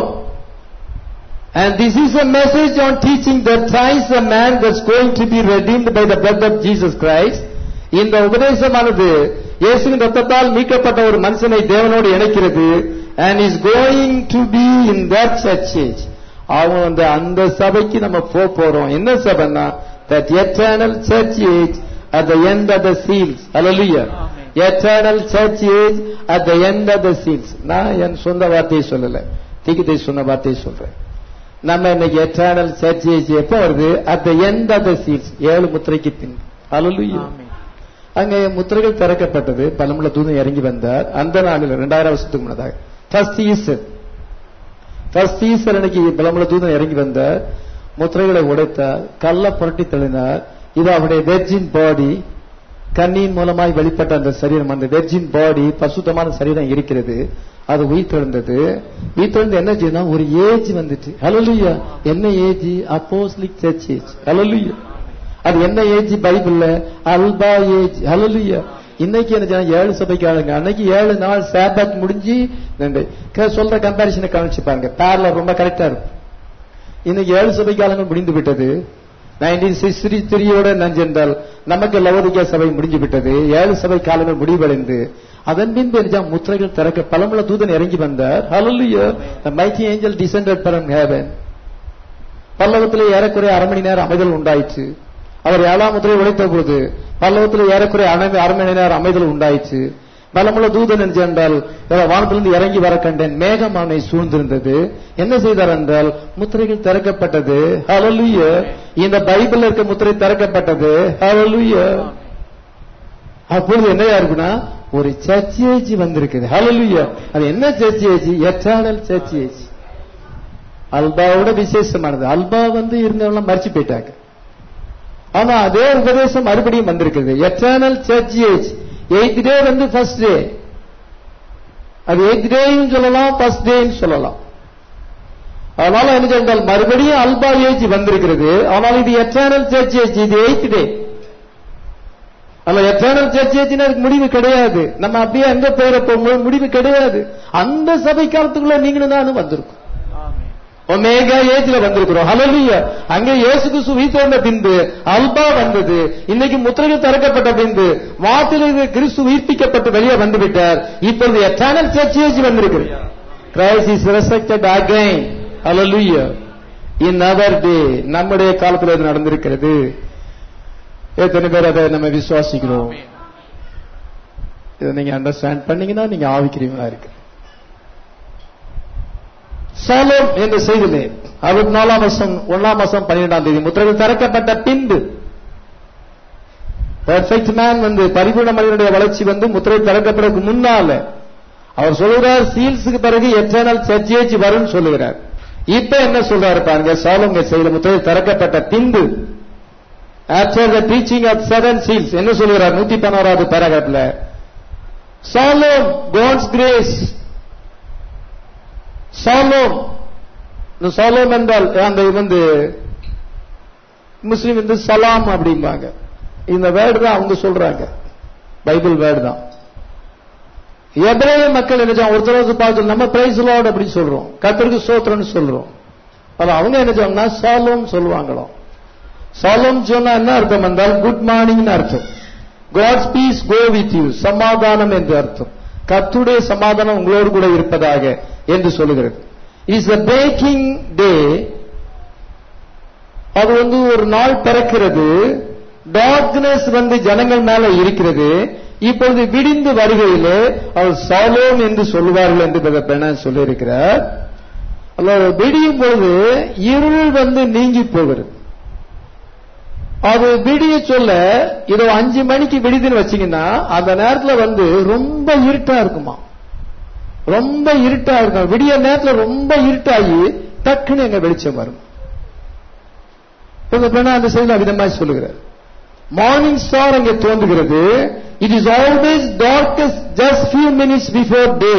and this is a message on teaching that Christ a man that's going to be redeemed by the blood of Jesus Christ இந்த உபதேசமானது இயேசுவின் ரத்தத்தால் மீட்கப்பட்ட ஒரு மனுஷனை தேவனோடு இணைக்கிறது and is going to be in that church age அவன் வந்து அந்த சபைக்கு நம்ம போக போறோம் என்ன சபைன்னா that eternal church age at the end of the seals hallelujah Amen. eternal church age at the end of the seals நான் என் சொந்த வார்த்தையை சொல்லல திகிதை சொன்ன வார்த்தையை சொல்றேன் நம்ம இன்னைக்கு எட்டர்னல் சர்ச் ஏஜ் எப்போ வருது at the end of the seals ஏழு முத்திரைக்கு பின் hallelujah ஆமென். அங்கே முத்திரைகள் திறக்கப்பட்டது பலமுள்ள தூதன் இறங்கி வந்தார் அந்த நாளில் இரண்டாயிரம் வருஷத்துக்கு முன்னதாக ஃபர்ஸ்ட் ஈஸ்டர் ஃபர்ஸ்ட் ஈஸ்டர் அன்னைக்கு பலமுள்ள தூதன் இறங்கி வந்தார் முத்திரைகளை உடைத்தார் கல்ல புரட்டி தள்ளினார் இது அவருடைய வெர்ஜின் பாடி கண்ணியின் மூலமாய் வெளிப்பட்ட அந்த சரீரம் அந்த வெர்ஜின் பாடி பசுத்தமான சரீரம் இருக்கிறது அது உயிர்த்தெழுந்தது உயிர்த்தெழுந்து என்ன செய்யுதுன்னா ஒரு ஏஜ் வந்துட்டு ஹalleluya என்ன age apostolic church age hallelujah அது என்ன ஏஜ் பைபிள்ல அல்பா ஏஜ் ஹalleluya இன்னைக்கு என்ன செய்யணும், ஏழு சபைக்கு ஆளுங்க அன்னைக்கு ஏழு நாள் சாபத் முடிஞ்சு இந்த க- சொல்ற கம்பாரிசனை கவனிச்சு பாருங்க பேரல ரொம்ப கரெக்டா இருக்கும் இன்னைக்கு ஏழு சபை காலங்கள் முடிந்து விட்டது நைன்டீன் சிக்ஸ்டி த்ரீயோட நஞ்சென்றால் நமக்கு லவோதிகா சபை முடிஞ்சு விட்டது ஏழு சபை காலங்கள் முடிவடைந்து அதன் பின்பு என்ன செய்ய, முத்திரைகள் திறக்க பலமுள்ள தூதன் இறங்கி வந்தார் Hallelujah the mighty angel descended from heaven பல்லவத்திலே ஏறக்குறைய அரை மணி நேரம் அமைதல் உண்டாயிற்று அவர் ஏழாம் முத்திரை உடைத்த போது பல்லவத்தில் ஏறக்குறைய அரை அரை மணி நேரம் அமைதல் உண்டாயிற்று பலமுள்ள தூதன் என்று என்றால் இவர் வானத்திலிருந்து இறங்கி வர கண்டேன் மேகம் அவனை சூழ்ந்திருந்தது என்ன செய்தார் என்றால் முத்திரைகள் திறக்கப்பட்டது ஹalleluya இந்த பைபிள்ல இருக்க முத்திரை திறக்கப்பட்டது ஹalleluya அப்பொழுது என்னையா இருக்குன்னா ஒரு சர்ச் ஏஜ் வந்திருக்குது ஹalleluya அது என்ன church age eternal church age அல்பாவோட விசேஷமானது அல்பா வந்து இருந்தவங்க மறிச்சு போயிட்டாங்க ஆனா அதே உபதேசம் மறுபடியும் வந்திருக்குது eternal church age eighth day வந்து ஃபர்ஸ்ட் டே அது எயித் டேயும் சொல்லலாம் ஃபர்ஸ்ட் டேன்னு சொல்லலாம் அதனால என்ன சொன்னால் மறுபடியும் அல்பா ஏஜ் வந்திருக்கிறது ஆனால் இது எட்டர்னல் சர்ச் ஏஜ் இது எயித் டே அல்ல எட்டர்னல் சர்ச் ஏஜ்னா அதுக்கு முடிவு கிடையாது நம்ம அப்படியே அங்க போயிட போகும்போது முடிவு கிடையாது அந்த சபை காலத்துக்குள்ள நீங்களும் நானும் வந்திருக்கோம் ஆமென். ஒமேகா ஏஜ்ல வந்திருக்கிறோம் ஹalleluya அங்கே இயேசு கிறிஸ்து உயிர்த்தெழுந்த பின்பு அல்பா வந்தது இன்னைக்கு முத்திரைகள் திறக்கப்பட்ட பின்பு வாத்திலிருந்து கிறிஸ்து உயிர்ப்பிக்கப்பட்டு வெளியே வந்து விட்டார் இப்பொழுது எட்டர்னல் சர்ச் ஏஜ் வந்திருக்கிறது Christ is resurrected again hallelujah in our day நம்முடைய காலத்தில் இது நடந்திருக்கிறது எத்தனை பேர் அதை நம்ம விசுவாசிக்கிறோம் ஆமென். இதை நீங்க அண்டர்ஸ்டாண்ட் பண்ணீங்கன்னா நீங்க ஆவிக்கிறீங்களா இருக்கு சாலோம் என்ற செய்தியிலே அறுபத்தி நாலாம் வருஷம் ஒன்னாம் மாசம் பன்னிரெண்டாம் தேதி முத்திரைகள் திறக்கப்பட்ட பின்பு பெர்ஃபெக்ட் மேன் வந்து பரிபூர்ண மனிதனுடைய வளர்ச்சி வந்து முத்திரை திறக்கப்படுறதுக்கு முன்னால அவர் சொல்லுகிறார் சீல்ஸுக்கு பிறகு எட்டர்னல் சர்ச்சேஜ் வரும்னு சொல்லுகிறார் இப்ப என்ன சொல்றாரு பாருங்க சாலோங்க செய்த முத்திரை திறக்கப்பட்ட பின்பு after the teaching of seven seals என்ன சொல்லுகிறார் நூத்தி பதினோராவது பேராகிராஃப்ல சாலோம் காட்ஸ் கிரேஸ் சாலோம் இந்த சாலோம் என்றால் அந்த வந்து முஸ்லீம் வந்து சலாம் அப்படிம்பாங்க இந்த வேர்டு தான் அவங்க சொல்றாங்க பைபிள் வேர்டு தான் எபிரேய மக்கள் என்ன செய்வாங்க? ஒருத்தர் ஒருத்தர் பார்த்து நம்ம பிரைஸ் லார்ட் அப்படி சொல்றோம் கத்தருக்கு சோத்திரம்னு சொல்றோம் அது அவங்க என்ன செய்வாங்கன்னா சாலோம் சொல்லுவாங்களாம் சாலோம் சொன்னா என்ன அர்த்தம் என்றால் குட் மார்னிங் அர்த்தம் God's peace go with you சமாதானம் என்று அர்த்தம் கர்த்தருடைய சமாதானம் உங்களோடு கூட இருப்பதாக என்று சொல்லுகிறது இஸ் a பேக்கிங் டே அது வந்து ஒரு நாள் பிறக்கிறது டார்க்னஸ் வந்து ஜனங்கள் மேல இருக்கிறது இப்பொழுது விடிந்து வருகையிலே அவர் சாலோம் என்று சொல்லுவார்கள் என்று பிரதர் பெர்னான் சொல்லியிருக்கிறார் அல்லது விடியும் பொழுது இருள் வந்து நீங்கி போகிறது அது விடிய சொல்ல இதோ அஞ்சு மணிக்கு விடுதுன்னு வச்சீங்கன்னா அந்த நேரத்துல வந்து ரொம்ப இருட்டா இருக்குமா ரொம்ப இருட்டா இருக்கும் விடிய நேரத்துல ரொம்ப இருட்டாகி டக்குன்னு எங்க வெளிச்சம் வரும் அந்த செய்தியில் விதமாய் சொல்லுகிறார் மார்னிங் ஸ்டார் அங்கே தோன்றுகிறது it is always darkest just few minutes before day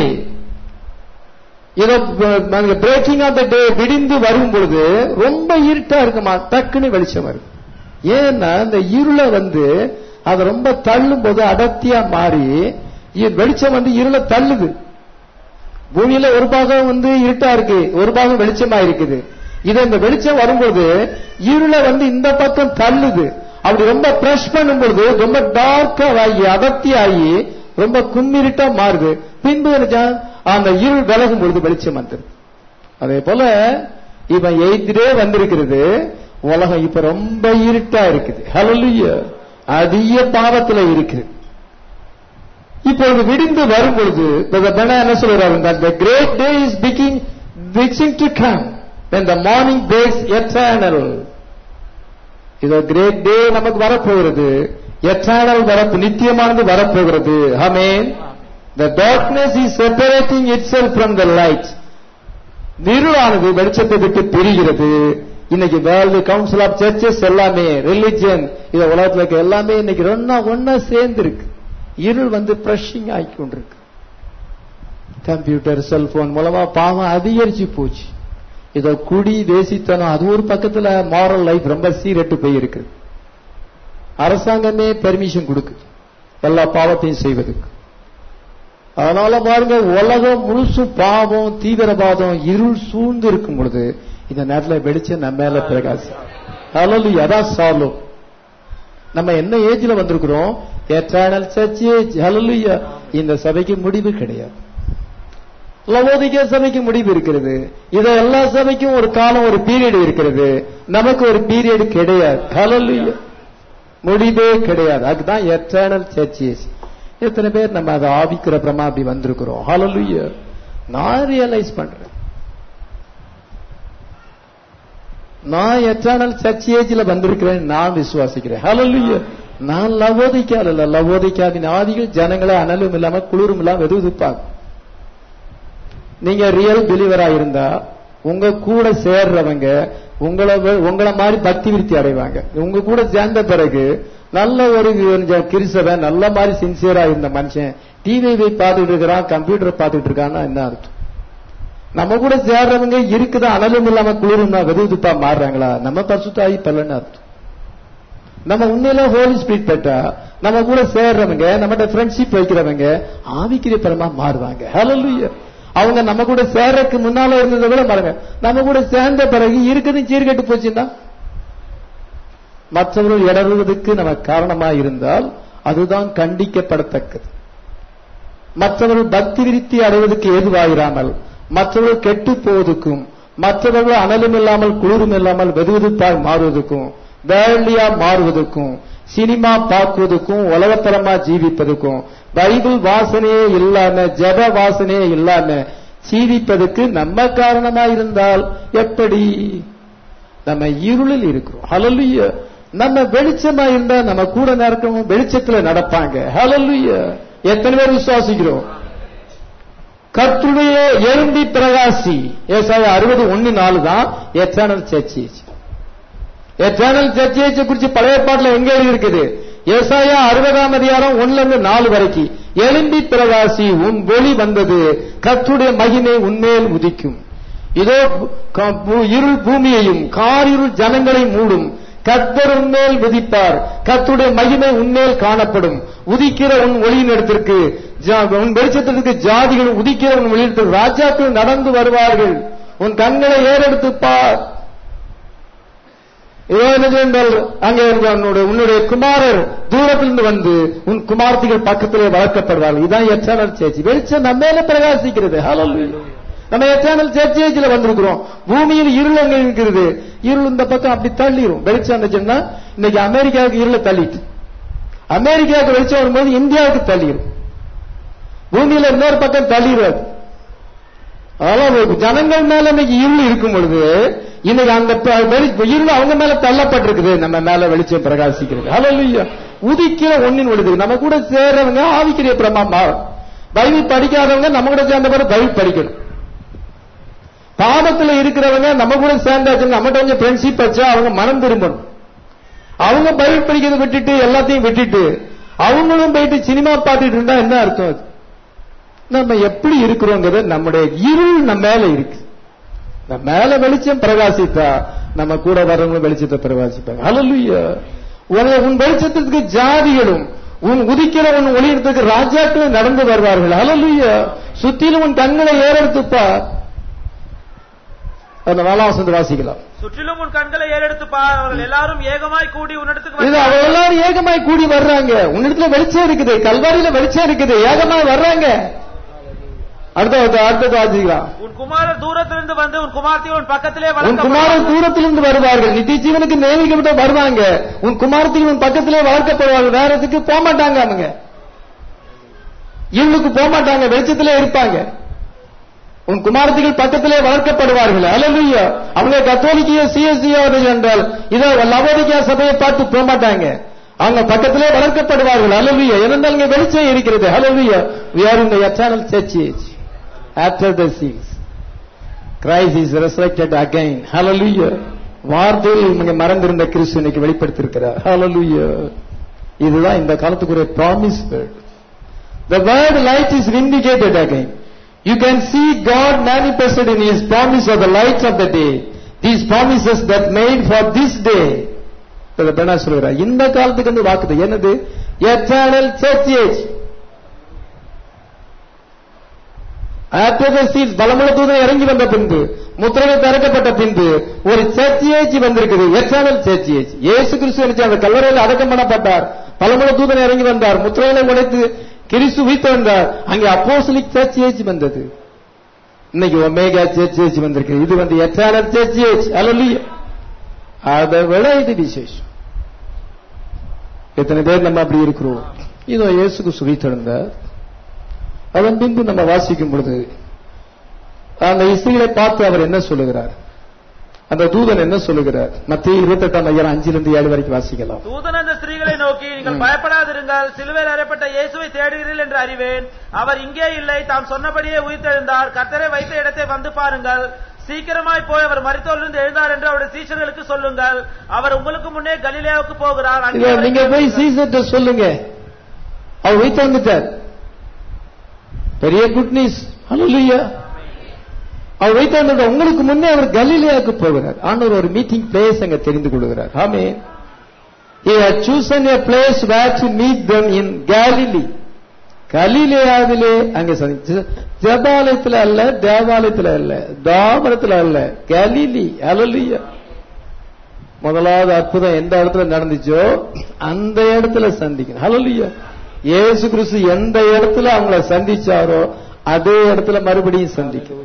இதோ பிரேக்கிங் ஆஃப் த டே விடிந்து வரும் பொழுது ரொம்ப இருட்டா இருக்குமா டக்குன்னு வெளிச்சம் வரும் ஏன்னா இந்த இருளை வந்து அது ரொம்ப தள்ளும் போது அடர்த்தியா மாறி இ- வெளிச்சம் வந்து இருளை தள்ளுது பூமியில ஒரு பாகம் வந்து இருட்டா இருக்கு ஒரு பாகம் வெளிச்சமா இருக்குது இது இந்த வெளிச்சம் வரும்போது இருளை வந்து இந்த பக்கம் தள்ளுது அப்படி ரொம்ப பிரஷ் பண்ணும்பொழுது ரொம்ப டார்க்கா ஆகி அடர்த்தி ஆகி ரொம்ப கும்மிருட்டா மாறுது பின்பு என்ன அந்த இருள் விலகும் பொழுது வெளிச்சம் வந்துருது அதே போல இப்ப எய்த்திலே வந்திருக்கிறது உலகம் இப்ப ரொம்ப இருட்டா இருக்குது ஹalleluya அதிக பாவத்துல இருக்குது இப்பொழுது விடிந்து வரும் பொழுது Brother Branham என்ன சொல்றாரு that the great day is beginning beginning to come when the morning breaks eternal இதோ கிரேட் டே நமக்கு வரப்போகிறது எட்டர்னல் வரப்பு நித்தியமானது வரப்போகிறது ஆமென் the darkness is separating itself from the light இருளானது வெளிச்சத்தை விட்டு பிரிகிறது இன்னைக்கு வேர்ல்டு கவுன்சில் ஆஃப் சர்ச்சஸ் எல்லாமே ரிலிஜன் இந்த உலகத்துல இருக்க எல்லாமே இன்னைக்கு ஒன்னா ஒன்னா சேர்ந்து இருக்கு இருள் வந்து பிரஷிங் ஆகி கொண்டிருக்கு கம்ப்யூட்டர் செல்போன் மூலமா பாவம் அதிகரிச்சு போச்சு இதோ குடி வேசித்தனம் அது ஒரு பக்கத்துல மாரல் லைஃப் ரொம்ப சீரட்டு போயிருக்கு அரசாங்கமே பெர்மிஷன் கொடுக்குது எல்லா பாவத்தையும் செய்வதற்கு அதனால பாருங்க உலகம் முழுசும் பாவம் தீவிரவாதம் இருள் சூழ்ந்து இருக்கும் பொழுது இந்த நேரத்துல வெளிச்சம் நம்ம மேல பிரகாசி ஹலலு அதான் சாலோ நம்ம என்ன ஏஜ்ல வந்திருக்கிறோம் எட்டர்னல் சர்ச் ஏஜ் ஹalleluya இந்த சபைக்கு முடிவு கிடையாது லவோதிக்க சபைக்கு முடிவு இருக்கிறது இத எல்லா சபைக்கும் ஒரு காலம் ஒரு பீரியட் இருக்கிறது நமக்கு ஒரு பீரியட் கிடையாது ஹalleluya முடிவே கிடையாது அதுதான் எட்டர்னல் சர்ச்சஸ் எத்தனை பேர் நம்ம அதை ஆவிக்கிற பிரமா அப்படி வந்திருக்கிறோம் ஹalleluya நான் ரியலைஸ் பண்றேன் நான் எட்டர்னல் சர்ச் ஏஜ்ல வந்திருக்கிறேன் நான் விசுவாசிக்கிறேன் ஹalleluya நான் லவோதிக்கால இல்ல லவோதிக்காவின் ஆதிகள் ஜனங்களை அனலும் இல்லாம குளிரும் இல்லாம வெதுவெதுப்பாங்க நீங்க ரியல் பிலீவரா இருந்தா உங்க கூட சேர்றவங்க உங்களை வி- உங்களை மாதிரி பக்தி விருத்தி அடைவாங்க உங்க கூட சேர்ந்த பிறகு நல்ல ஒரு கொஞ்சம் கிறிஸ்தவன் நல்ல மாதிரி சின்சியரா இருந்த மனுஷன் டிவி பார்த்துட்டு இருக்கிறான் கம்ப்யூட்டர் பார்த்துட்டு இருக்கான்னா என்ன அர்த்தம் நம்ம கூட சேர்றவங்க இருக்குதா அனலும் இல்லாம குளிரும்னா வெதுவெதுப்பா மாறுறாங்களா நம்ம பரிசுத்தாயி பலன்னு அர்த்தம் நம்ம உண்மையில ஹோலி ஸ்பிரிட் பெற்றா நம்ம கூட சேர்றவங்க நம்மகிட்ட ஃப்ரெண்ட்ஷிப் வைக்கிறவங்க ஆவிக்கிற பரமா மாறுவாங்க ஹalleluya அவங்க நம்ம கூட சேர்றதுக்கு முன்னால இருந்ததை விட பாருங்க நம்ம கூட சேர்ந்த பிறகு இருக்குதும் சீர்கெட்டு போச்சுன்னா மற்றவர்கள் இடறுவதற்கு நம்ம காரணமா இருந்தால் அதுதான் கண்டிக்கப்படத்தக்கது மற்றவர்கள் பக்தி விருத்தி அடைவதற்கு ஏதுவாயிராமல் மற்றவர்கள் கெட்டு போவதற்கும் மற்றவர்கள் அனலும் இல்லாமல் குளிரும் இல்லாமல் வெதுவெதுப்பாய் மாறுவதற்கும் வேலியா மாறுவதற்கும் சினிமா பார்க்குவதற்கும் உலகத்தரமா ஜீவிப்பதற்கும் பைபிள் வாசனையே இல்லாம ஜப வாசனையே இல்லாம ஜீவிப்பதற்கு நம்ம காரணமா இருந்தால் எப்படி நம்ம இருளில் இருக்கிறோம் ஹalleluya நம்ம வெளிச்சமா இருந்தா நம்ம கூட நடக்கணும் வெளிச்சத்துல நடப்பாங்க ஹalleluya எத்தனை பேர் விசுவாசிக்கிறோம் கர்த்தருடைய எழும்பி பிரகாசி ஏசாயா அறுபது ஒன்னு நாலு தான் எட்டர்னல் சர்ச்சேஜ் எட்டர்னல் சர்ச்சேஜ் குறிச்சு பழைய பாட்டுல எங்க எழுதி இருக்குது ஏசாயா அறுபதாம் அதிகாரம் ஒண்ணுல இருந்து நாலு வரைக்கும் எழும்பி பிரகாசி உன் ஒளி வந்தது கர்த்தருடைய மகிமை உன்மேல் உதிக்கும் இதோ க- பூ- இருள் பூமியையும் காரிருள் ஜனங்களை மூடும் கர்த்தர் உன்மேல் விதிப்பார் கர்த்தருடைய மகிமை உன்மேல் காணப்படும் உதிக்கிற உன் ஒளியின் இடத்திற்கு ஜா- உன் வெளிச்சத்திற்கு ஜாதிகள் உதிக்கிற உன் ஒளியிடத்திற்கு ராஜாக்கள் நடந்து வருவார்கள் உன் கண்களை ஏறெடுத்து பார் இதோ என்னது என்றால் அங்கே இருந்த உன்னுடைய உன்னுடைய குமாரர் தூரத்திலிருந்து வந்து உன் குமார்த்திகள் பக்கத்திலே வளர்க்கப்படுவார்கள் இதான் எட்டர்னல் சேர்ச்சி வெளிச்சம் நம்ம மேல பிரகாசிக்கிறது ஹalleluya நம்ம எட்டர்னல் சேர்ச்சேஜ்ல வந்திருக்கிறோம் பூமியில் இருள் அங்க இருக்கிறது இருள் இந்த பக்கம் அப்படி தள்ளிரும் வெளிச்சம் இருந்துச்சுன்னா இன்னைக்கு அமெரிக்காவுக்கு இருளை தள்ளிட்டு அமெரிக்காவுக்கு வெளிச்சம் வரும்போது இந்தியாவுக்கு தள்ளிரும் பூமியில இன்னொரு பக்கம் தள்ளிடுவாது அதாவது ஜனங்கள் மேல இன்னைக்கு இருள் இருக்கும் பொழுது இன்னைக்கு அந்த ப- வெளி- இருள் அவங்க மேல தள்ளப்பட்டிருக்குது நம்ம மேல வெளிச்சம் பிரகாசிக்கிறது ஹalleluya உதிக்கிற ஒன்னின் ஒளிது நம்ம கூட சேர்றவங்க ஆவிக்கிற பிரமா மாறும் பைபிள் படிக்காதவங்க நம்ம கூட சேர்ந்த பிறகு பைபிள் படிக்கணும் பாவத்துல இருக்கிறவங்க நம்ம கூட சேர்ந்தாச்சு நம்மகிட்ட கொஞ்சம் ஃப்ரெண்ட்ஷிப் வச்சா அவங்க மனம் திரும்பணும் அவங்க பைபிள் படிக்கிறதை விட்டுட்டு எல்லாத்தையும் விட்டுட்டு அவங்களும் போயிட்டு சினிமா பார்த்துட்டு இருந்தா என்ன அர்த்தம் அது நம்ம எப்படி இருக்கிறோங்கிறது நம்முடைய இருள் நம்ம மேல இருக்கு நம்ம மேல வெளிச்சம் பிரகாசித்தா நம்ம கூட வர்றவங்களும் வெளிச்சத்தை பிரகாசிப்பாங்க ஹalleluya உன் உன் வெளிச்சத்திற்கு ஜாதிகளும் உன் உதிக்கிற உன் ஒளியிடத்துக்கு ராஜாக்களும் நடந்து வருவார்கள் ஹalleluya சுத்திலும் உன் கண்களை ஏறெடுத்துப்பா அந்த நாலாம் வசனத்தை வாசிக்கலாம் சுற்றிலும் உன் கண்களை ஏறெடுத்து பார் அவர்கள் எல்லாரும் ஏகமாய் கூடி உன்னிடத்துக்கு இது வந்தார்கள். அவ எல்லாரும் ஏகமாய் கூடி வர்றாங்க உன்னிடத்துல வெளிச்சம் இருக்குது கல்வாரியில வெளிச்சம் இருக்குது ஏகமாய் வர்றாங்க அடுத்த அடுத்த வாசிக்கலாம் உன் குமாரர் தூரத்திலிருந்து வந்து உன் குமார்த்தி உன் பக்கத்திலே உன் வளர்க்க குமாரன் தூரத்திலிருந்து வருவார்கள் நித்திய ஜீவனுக்கு நியமிக்கப்பட்ட வருவாங்க உன் குமாரத்துக்கு உன் பக்கத்திலே வளர்க்கப்படுவார்கள் வேற எதுக்கு போக மாட்டாங்க அவங்க இவனுக்கு போக மாட்டாங்க வெளிச்சத்திலே இருப்பாங்க உன் குமாரத்திகள் பக்கத்திலே வளர்க்கப்படுவார்கள் அல்லலுயா அவங்க கத்தோலிக்கையோ சிஎஸ்சியோ என்றால் இதோ லவோதிக்கா சபையை பார்த்து போக மாட்டாங்க அவங்க பக்கத்திலே வளர்க்கப்படுவார்கள் அல்லலுயா ஏனென்றால் இங்க வெளிச்சம் இருக்கிறது அல்லலுயா we are in the eternal church age after the scenes Christ is resurrected again. Hallelujah. வார்த்தையில் இங்க மறந்திருந்த கிறிஸ்து இன்னைக்கு வெளிப்படுத்திருக்கிறார் Hallelujah. இதுதான் இந்த காலத்துக்குரிய promise word The word light is vindicated again. You can see God manifested in His promise of the light of the day. These promises that made for this day. இதை பெண்ணா சொல்கிறார் இந்த காலத்துக்கு வந்து வாக்குது என்னது eternal church age after the seals பலமுள்ள தூதன் இறங்கி வந்த பின்பு முத்திரைகள் திறக்கப்பட்ட பின்பு ஒரு சர்ச் ஏஜ் வந்திருக்குது எட்டர்னல் சர்ச் ஏஜ் இயேசு கிறிஸ்து நினைச்சு அந்த கல்லறையில் அடக்கம் பண்ணப்பட்டார் பலமுள்ள தூதன் இறங்கி வந்தார் முத்திரைகளை உடைத்து கிறிஸ்து உயிர்த்து வந்தார் அங்கே அப்போஸ்தலிக் சர்ச் ஏஜ் வந்தது இன்னைக்கு ஒமேகா சர்ச் ஏஜ் வந்திருக்கு இது வந்து எட்டர்னல் சர்ச் ஏஜ் அல்ல அதை விட இது விசேஷம் எத்தனை பேர் நம்ம அப்படி இருக்கிறோம் இதோ இயேசுக்கு சுவித்தெழுந்தார் அதன் பின்பு நம்ம வாசிக்கும் பொழுது அந்த இசைகளை பார்த்து அவர் என்ன சொல்லுகிறார் அந்த தூதன் என்ன சொல்லுகிறார் மத்திய இருபத்தெட்டாம் ஐயாயிரம் அஞ்சிலிருந்து ஏழு வரைக்கும் வாசிக்கலாம் தூதன் அந்த ஸ்திரீகளை நோக்கி நீங்கள் பயப்படாதிருங்கள் சிலுவையில் அறையப்பட்ட இயேசுவை தேடுகிறீர்கள் என்று அறிவேன் அவர் இங்கே இல்லை தாம் சொன்னபடியே உயிர்த்தெழுந்தார் கர்த்தரை வைத்த இடத்தை வந்து பாருங்கள் சீக்கிரமாய் போய் அவர் மரித்தோரிலிருந்து எழுந்தார் என்று அவருடைய சீஷர்களுக்கு சொல்லுங்கள் அவர் உங்களுக்கு முன்னே கலிலேயாவுக்கு போகிறார் அங்கே இதை அவரை நீங்க போய் கேளுங்கள். சீசர்ட்ட சொல்லுங்க அவர் உயிர்த்து வந்துட்டார் பெரிய குட் நியூஸ் ஹalleluya அவர் வைத்து வந்துட்டார் உங்களுக்கு முன்னே அவர் கலிலேயாவுக்கு போகிறார் ஆண்டவர் ஒரு மீட்டிங் பிளேஸ் அங்க தெரிந்து கொள்கிறார் ஆமே he had chosen a place where to meet them in galilee கலிலேயாவிலே அங்க சந்திச்சு ஜபாலயத்துல அல்ல தேவாலயத்துல அல்ல தாமரத்துல அல்ல கலிலி ஹalleluya முதலாவது அற்புதம் எந்த இடத்துல நடந்துச்சோ அந்த இடத்துல சந்திக்கணும் ஹalleluya இயேசு கிறிஸ்து எந்த இடத்துல அவங்கள சந்திச்சாரோ அதே இடத்துல மறுபடியும் சந்திக்கும்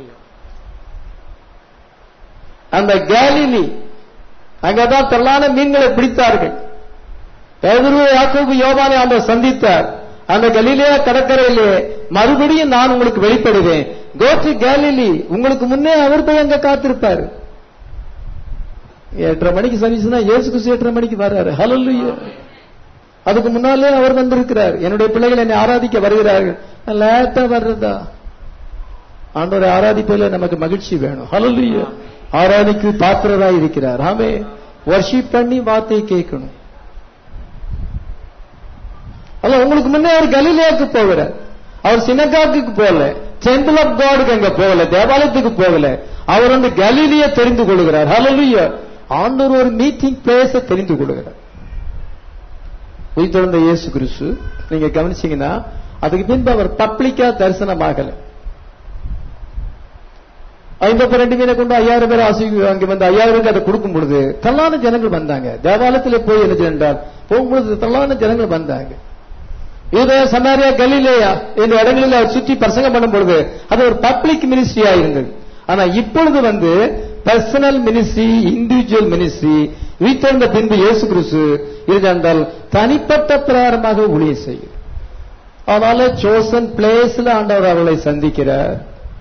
அந்த கேலிலி அங்கதான் திரளான மீன்களை பிடித்தார்கள் பேதுரு யாக்கோபு யோவானை அவர் சந்தித்தார் அந்த கலிலேயா கடற்கரையிலே மறுபடியும் நான் உங்களுக்கு வெளிப்படுவேன் கோ டு கேலிலி உங்களுக்கு முன்னே அவர் போய் அங்க காத்திருப்பாரு எட்டரை மணிக்கு சந்திச்சுன்னா இயேசு கிறிஸ்து எட்டரை மணிக்கு வர்றாரு ஹalleluya அதுக்கு முன்னாலே அவர் வந்திருக்கிறார் என்னுடைய பிள்ளைகள் என்னை ஆராதிக்க வருகிறார்கள் நான் லேட்டா வர்றதா ஆண்டோரை ஆராதிப்பதில் நமக்கு மகிழ்ச்சி வேணும் ஹalleluya ஆராதிக்கு பாத்திரரா இருக்கிறார் ஆமே வர்ஷிப் பண்ணி வார்த்தை கேட்கணும் அல்ல உங்களுக்கு முன்னே அவர் கலிலேயாக்கு போகிறார் அவர் சினகாக்கு போகல டெம்பிள் ஆஃப் காடுக்கு அங்க போகல தேவாலயத்துக்கு போகல அவர் வந்து கலிலிய தெரிந்து கொள்கிறார் ஹalleluya ஆண்டவர் ஒரு மீட்டிங் பிளேஸ தெரிந்து கொள்கிறார் உயிர்த்தெழுந்த இயேசு கிறிஸ்து நீங்க கவனிச்சீங்கன்னா அதுக்கு பின்பு அவர் பப்ளிக்கா தரிசனமாகல ஐம்பத்தி ரெண்டு மீனை கொண்டு ஐயாயிரம் பேர் ஆசி அங்க வந்து ஐயாயிரம் பேருக்கு அதை கொடுக்கும் பொழுது தள்ளான ஜனங்கள் வந்தாங்க தேவாலயத்துல போய் என்ன என்றால் போகும்பொழுது தள்ளான ஜனங்கள் வந்தாங்க யூதயா சமாரியா கலிலேயா இந்த இடங்களில் அவர் சுற்றி பிரசங்கம் பண்ணும் பொழுது அது ஒரு பப்ளிக் மினிஸ்ட்ரியா இருந்தது ஆனா இப்பொழுது வந்து பர்சனல் மினிஸ்ட்ரி இண்டிவிஜுவல் மினிஸ்ட்ரி உயிர்த்தெழுந்த பின்பு இயேசு கிறிஸ்து இருந்தால் தனிப்பட்ட பிரகாரமாக ஊழிய செய்யும் அதனால சோசன் பிளேஸ்ல ஆண்டவர் அவர்களை சந்திக்கிறார்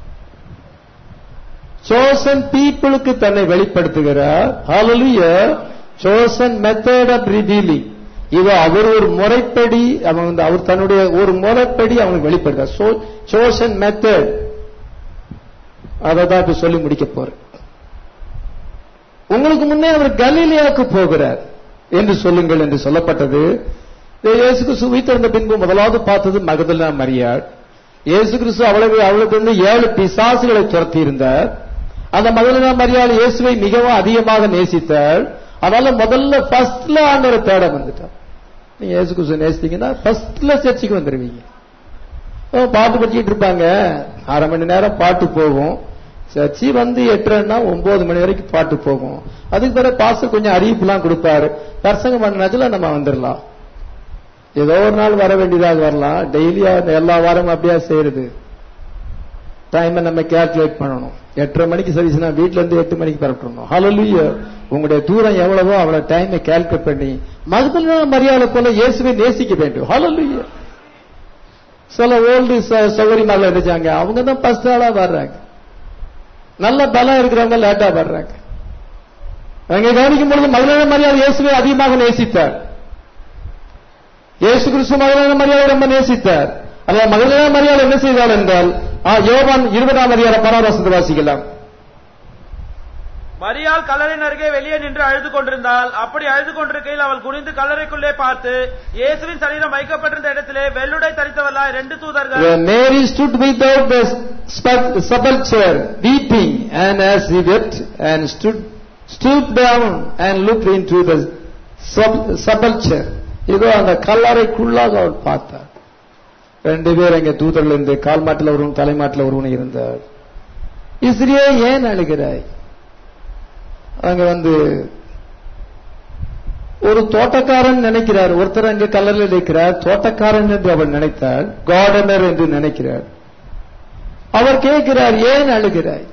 சோசன் பீப்புளுக்கு தன்னை வெளிப்படுத்துகிறார் hallelujah chosen method of revealing இது அவர் ஒரு முறைப்படி அவன் வந்து அவர் தன்னுடைய ஒரு முறைப்படி அவனுக்கு வெளிப்படுத்தார் சோசன் மெத்தட் அதை தான் இப்ப சொல்லி முடிக்க போறேன் உங்களுக்கு முன்னே அவர் கலீலியாவுக்கு போகிறார் என்று சொல்லுங்கள் என்று சொல்லப்பட்டது இயேசு கிறிஸ்து உயிர்த்தெழுந்த பின்பு முதலாவது பார்த்தது மகதலா மரியாள் இயேசு கிறிஸ்து அவளுக்கு அவளுக்கு வந்து ஏழு பிசாசுகளை துரத்தி இருந்தார் அந்த மகதலா மரியாள் இயேசுவை மிகவும் அதிகமாக நேசித்தாள் அதனால முதல்ல ஃபர்ஸ்ட்ல ஆண்டவரை தேட வந்துட்டார் நீங்க இயேசு கிறிஸ்து நேசித்தீங்கன்னா ஃபர்ஸ்ட்ல சர்ச்சுக்கு வந்துருவீங்க ஓ, பாட்டு படிச்சுட்டு இருப்பாங்க அரை மணி நேரம் பாட்டு போகும் சர்ச்சி வந்து எட்டரைன்னா ஒன்பது மணி வரைக்கும் பாட்டு போகும் அதுக்கு பிறகு பாஸ்டர் கொஞ்சம் அறிவிப்புலாம் கொடுப்பாரு பிரசங்கம் பண்ணதுல நம்ம வந்துடலாம் ஏதோ ஒரு நாள் வர வேண்டியதாக வரலாம் டெய்லியா எல்லா வாரமும் அப்படியா செய்யறது டைமை நம்ம கேல்குலேட் பண்ணணும் எட்டரை மணிக்கு சர்வீஸ்னா வீட்ல இருந்து எட்டு மணிக்கு பரப்பணும் ஹalleluya உங்களுடைய தூரம் எவ்வளவோ அவ்வளவு டைமை கேல்குலேட் பண்ணி மகதல மரியாதை போல இயேசுவை நேசிக்க வேண்டும் ஹalleluya சில ஓல்டு சௌகரியமாக இருந்துச்சாங்க அவங்க தான் ஃபர்ஸ்ட் ஆளா வர்றாங்க நல்ல பலம் இருக்கிறவங்க லேட்டா வர்றாங்க அங்க கவனிக்கும் பொழுது மகளிர மரியாதை இயேசுவை அதிகமாக நேசித்தார் இயேசு கிறிஸ்து மகளிர மரியாதை ரொம்ப நேசித்தார் அல்ல மகளிர மரியாதை என்ன செய்தார் என்றால் ஆ, யோவான் இருபதாம் அதிகார பராமரசத்தை வாசிக்கலாம் மரியாள் கல்லறையின் அருகே வெளியே நின்று அழுது கொண்டிருந்தாள் அப்படி அழுது கொண்டிருக்கையில் அவள் குனிந்து கல்லறைக்குள்ளே பார்த்து இயேசுவின் சரீரம் வைக்கப்பட்டிருந்த இடத்திலே வெள்ளுடை தரித்தவர்களாய் ரெண்டு தூதர்கள் When Mary stood without the spe- sepulchre, weeping, and as he wept, and stood, stooped down and looked into the sep- sepulchre. இதோ அந்த கல்லறைக்குள்ளாக அவள் பார்த்தார் ரெண்டு பேர் அங்கே தூதர்கள் இருந்து கால் மாட்டில் ஒருவன் தலைமாட்டில் ஒருவன் இருந்தார் இஸ்ரியே ஏன் அழுகிறாய் அங்க வந்து ஒரு தோட்டக்காரன் நினைக்கிறார் ஒருத்தர் அங்கே கல்லறையில் இருக்கிறார் தோட்டக்காரன் என்று அவள் நினைத்தாள் கார்டனர் என்று நினைக்கிறார் அவர் கேட்கிறார் ஏன் அழுகிறாய்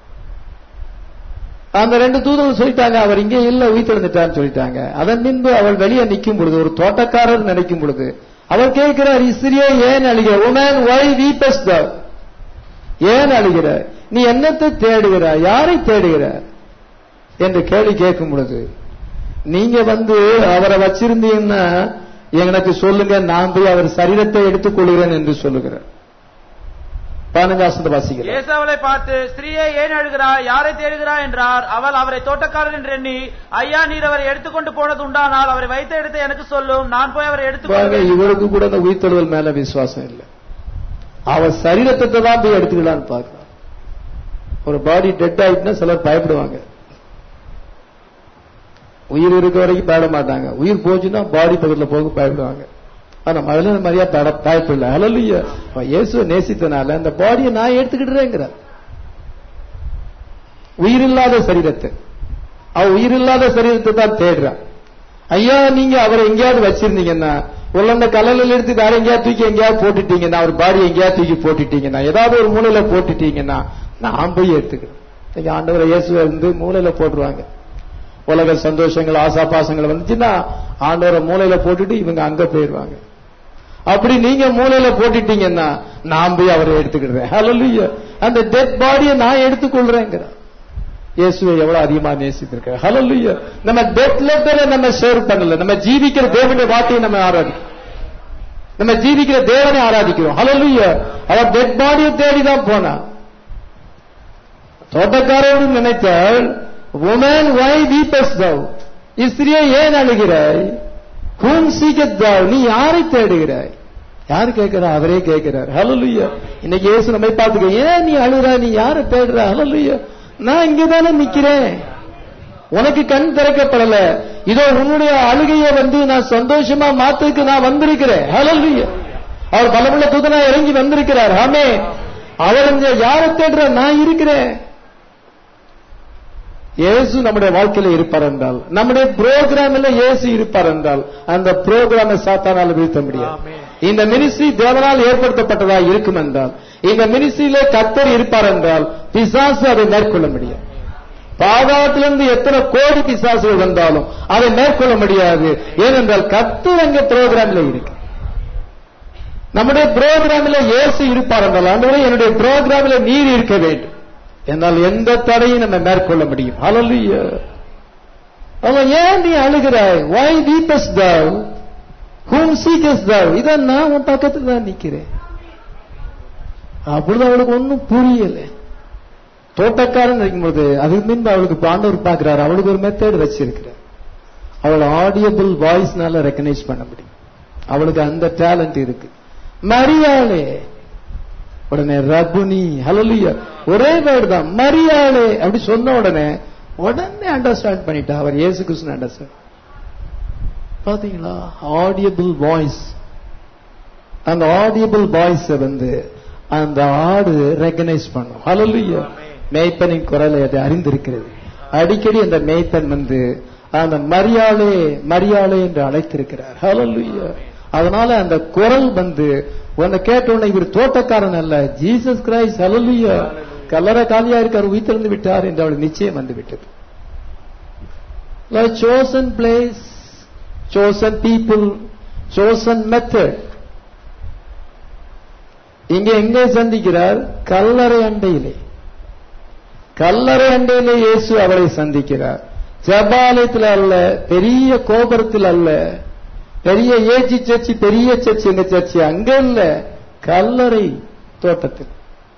அந்த ரெண்டு தூதர்கள் சொல்லிட்டாங்க அவர் இங்கே இல்ல உயிர்த்தெழுந்துட்டான்னு சொல்லிட்டாங்க அதன் பின்பு அவள் வெளியே நிற்கும் பொழுது ஒரு தோட்டக்காரர் நினைக்கும் பொழுது அவர் கேட்கிறார் இஸ்ரியே ஏன் அழுகிற உமன் வை வீப்பஸ் ஏன் அழுகிறாய் நீ என்னத்தை தேடுகிறாய் யாரை தேடுகிறாய் என்று கேள்வி கேட்கும் பொழுது நீங்க வந்து அவரை வச்சிருந்தீங்கன்னா எனக்கு சொல்லுங்க நான் போய் அவர் சரீரத்தை எடுத்துக் கொள்கிறேன் என்று சொல்லுகிறார் பதினஞ்சாசத்தை வாசிக்கிறேன் இயேசு அவளை பார்த்து ஸ்திரீயே ஏன் அழுகிறாய் யாரை தேடுகிறாய் என்றார் அவள் அவரை தோட்டக்காரர் என்று எண்ணி ஐயா நீர் அவரை எடுத்துக்கொண்டு போனது உண்டானால் அவரை வைத்த இடத்தை எனக்கு சொல்லும் நான் போய் அவரை பாருங்க எடுத்துக்கொள்வேன் இவருக்கு கூட அந்த உயிர்த்தெழுதல் மேல விசுவாசம் இல்லை அவர் சரீரத்தை தான் போய் எடுத்துக்கலான்னு பார்க்கலாம் ஒரு பாடி டெட் ஆயிட்டுனா சிலர் பயப்படுவாங்க உயிர் இருக்க வரைக்கும் பயப்பட மாட்டாங்க உயிர் போச்சுன்னா பாடி பக்கத்துல போக பயப்படுவாங்க ஆனா முதல்ல மாதிரியா பட பயப்படல அலலுயா இயேசுவை நேசித்தனால அந்த பாடியை நான் எடுத்துக்கிட்டுறேங்கிறார் உயிரில்லாத சரீரத்தை அவ உயிரில்லாத சரீரத்தை தான் தேடுறான் ஐயா நீங்க அவரை எங்கேயாவது வச்சிருந்தீங்கன்னா உள்ள அந்த கல்லலில் எடுத்து வேற எங்கேயாவது தூக்கி எங்கேயாவது போட்டுட்டீங்கன்னா அவர் பாடி எங்கேயாவது தூக்கி போட்டுட்டீங்கன்னா ஏதாவது ஒரு மூலையில போட்டுட்டீங்கன்னா நான் போய் எடுத்துக்கிறேன் இன்னைக்கு ஆண்டவரை இயேசுவை இருந்து மூலையில போட்டுருவாங்க உலக சந்தோஷங்கள் ஆசா பாசங்கள் வந்துச்சுன்னா ஆண்டவரை மூலையில போட்டுட்டு இவங்க அங்க போயிடுவாங்க அப்படி நீங்க மூலையில போட்டுட்டீங்கன்னா நான் போய் அவரை எடுத்துக்கிடுறேன் ஹalleluya அந்த டெட் பாடியை நான் எடுத்துக்கொள்றேங்கிற இயேசுவை எவ்வளவு அதிகமா நேசித்திருக்க ஹalleluya நம்ம டெத் லெட்டரை நம்ம ஷேர் பண்ணல நம்ம ஜீவிக்கிற தேவனுடைய வார்த்தையை நம்ம ஆராதிக்கிறோம் நம்ம ஜீவிக்கிற தேவனை ஆராதிக்கிறோம் ஹalleluya அவர் டெட் பாடியை தேடி தான் போனா தோட்டக்காரரும் நினைத்தால் உமன் வை வீப்பஸ் thou இஸ்திரியை ஏன் அழுகிறாய் whom seeketh thou நீ யாரை தேடுகிறாய் யார் கேட்கிறா அவரே கேட்கிறார் ஹalleluya இன்னைக்கு இயேசு நம்மை பார்த்துக்க ஏன் நீ அழுகிறா நீ யாரை தேடுற ஹalleluya நான் இங்க தானே நிக்கிறேன் உனக்கு கண் திறக்கப்படல இதோ உன்னுடைய அழுகையை வந்து நான் சந்தோஷமா மாத்துக்கு நான் வந்திருக்கிறேன் ஹalleluya அவர் பலமுள்ள தூதனா இறங்கி வந்திருக்கிறார் ஆமே அவர் இங்க யாரை தேடுற நான் இருக்கிறேன் இயேசு நம்முடைய வாழ்க்கையில இருப்பார் என்றால் நம்முடைய புரோகிராம்ல இயேசு இருப்பார் என்றால் அந்த புரோகிராமை சாத்தானால் வீழ்த்த முடியாது ஆமென். இந்த மினிஸ்ட்ரி தேவனால் ஏற்படுத்தப்பட்டதா இருக்கும் என்றால் இந்த மினிஸ்ட்ரியிலே கத்தர் இருப்பார் என்றால் பிசாசு அதை மேற்கொள்ள முடியும் பாதாளத்திலிருந்து எத்தனை கோடி பிசாசுகள் வந்தாலும் அதை மேற்கொள்ள முடியாது ஏனென்றால் கத்தர் அங்க புரோகிராம்ல இருக்கு நம்முடைய புரோகிராமில் இயேசு இருப்பார் என்றால் ஆண்டவரே என்னுடைய புரோகிராமில் நீர் இருக்க வேண்டும் என்னால் எந்த தடையும் நம்ம மேற்கொள்ள முடியும் ஹalleluya அவன் ஏன் நீ அழுகிறாய் why weepest thou whom seekest thou இதான் நான் உன் பக்கத்துல தான் நிக்கிறேன் அப்பொழுது அவளுக்கு ஒன்னும் புரியல தோட்டக்காரன் இருக்கும்போது அதுக்கு முன்பு அவளுக்கு ஆண்டவர் பார்க்கிறார் அவளுக்கு ஒரு மெத்தட் வச்சிருக்கிறார் அவள் ஆடியபிள் வாய்ஸ்னால ரெக்கனைஸ் பண்ண முடியும் அவளுக்கு அந்த டேலண்ட் இருக்கு மரியாளே உடனே ரபுனி ஹலலுயா ஒரே வேர்டு தான் மரியாளே அப்படி சொன்ன உடனே உடனே அண்டர்ஸ்டாண்ட் பண்ணிட்டா அவர் இயேசு கிருஷ்ணன் அண்டர்ஸ்டாண்ட் பாத்தீங்களா ஆடியபிள் வாய்ஸ் அந்த ஆடியபிள் வாய்ஸ் வந்து அந்த ஆடு ரெகனைஸ் பண்ணும் ஹலலுயா மேய்ப்பனின் குரலை அது அறிந்திருக்கிறது அடிக்கடி அந்த மேய்ப்பன் வந்து அந்த மரியாளே மரியாளே என்று அழைத்திருக்கிறார் ஹலலுயா அதனால அந்த குரல் வந்து உன்னை கேட்ட உடனே இவர் தோட்டக்காரன் அல்ல ஜீசஸ் கிரைஸ்ட் ஹலலுயா கல்லற காலியா இருக்கார் உயிர்த்திருந்து விட்டார் என்று அவளுக்கு நிச்சயம் வந்து விட்டது chosen place chosen people chosen method இங்க எங்கே சந்திக்கிறார் கல்லறை அண்டையிலே கல்லறை அண்டையிலே இயேசு அவளை சந்திக்கிறார் ஜபாலயத்தில் அல்ல பெரிய கோபுரத்தில் அல்ல பெரிய ஏச்சி சர்ச்சி பெரிய சர்ச்சி எங்க சர்ச்சி அங்க இல்ல கல்லறை தோட்டத்தில்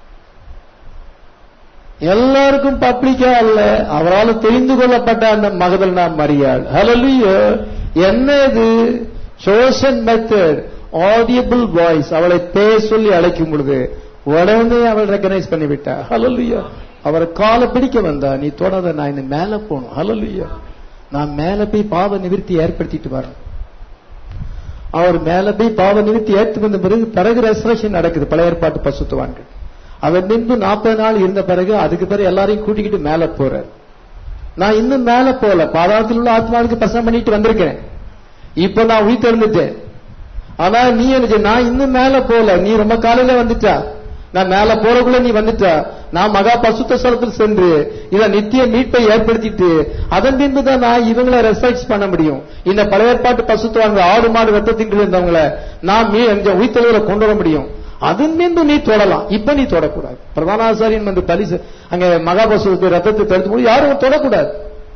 எல்லாருக்கும் பப்ளிக்கா அல்ல அவரால் தெரிந்து கொள்ளப்பட்ட அந்த மகதல் நாம் மரியாள் ஹலலுயோ என்ன இது சோஷன் மெத்தட் ஆடியபிள் வாய்ஸ் அவளை பேர் சொல்லி அழைக்கும் பொழுது உடனே அவள் ரெக்கனைஸ் பண்ணிவிட்டா ஹலலுயா அவரை காலை பிடிக்க வந்தா நீ தொடாத நான் இந்த மேல போகணும் ஹலலுயா நான் மேல போய் பாவ நிவர்த்தி ஏற்படுத்திட்டு வரேன் அவர் மேல போய் பாவ நிவர்த்தி ஏற்று வந்த பிறகு பிறகு ரெசரேஷன் நடக்குது பழைய ஏற்பாட்டு பசுத்துவான்கள் அவர் நின்று நாற்பது நாள் இருந்த பிறகு அதுக்கு பிறகு எல்லாரையும் கூட்டிக்கிட்டு மேல போறார் நான் இன்னும் மேல போல பாதாளத்தில் உள்ள ஆத்மாவுக்கு பிரசனம் பண்ணிட்டு வந்திருக்கேன் இப்ப நான் உயிர் தெரிஞ்சுட்டேன் ஆனா நீ என்ன நான் இன்னும் மேல போல நீ ரொம்ப காலையில வந்துட்டா நான் மேல போறக்குள்ள நீ வந்துட்டா நான் மகா பசுத்த ஸ்தலத்தில் சென்று இத நித்திய மீட்பை ஏற்படுத்திட்டு அதன் பின்பு தான் நான் இவங்களை ரெசர்ச் பண்ண முடியும் இந்த பழைய ஏற்பாட்டு பசுத்துவாங்க ஆடு மாடு ரத்தத்தின் இருந்தவங்களை நான் மீ உயிர்த்தலைகளை கொண்டு வர முடியும் அதன் மீது நீ தொடலாம் இப்ப நீ தொடக்கூடாது பிரதான ஆசாரியன் வந்து பலி அங்க மகாபசுக்கு ரத்தத்தை தடுத்து போது யாரும் தொடக்கூடாது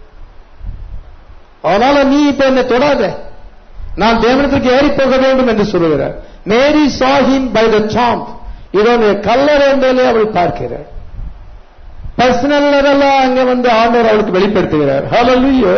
அதனால நீ இப்ப என்ன தொடாத நான் தேவனத்திற்கு ஏறி போக வேண்டும் என்று சொல்லுகிறார் Mary saw him by the tomb இதோடைய கல்லறையிலே அவள் பார்க்கிறார் பர்சனல் லெவலா அங்க வந்து ஆண்டவர் அவளுக்கு வெளிப்படுத்துகிறார் ஹalleluya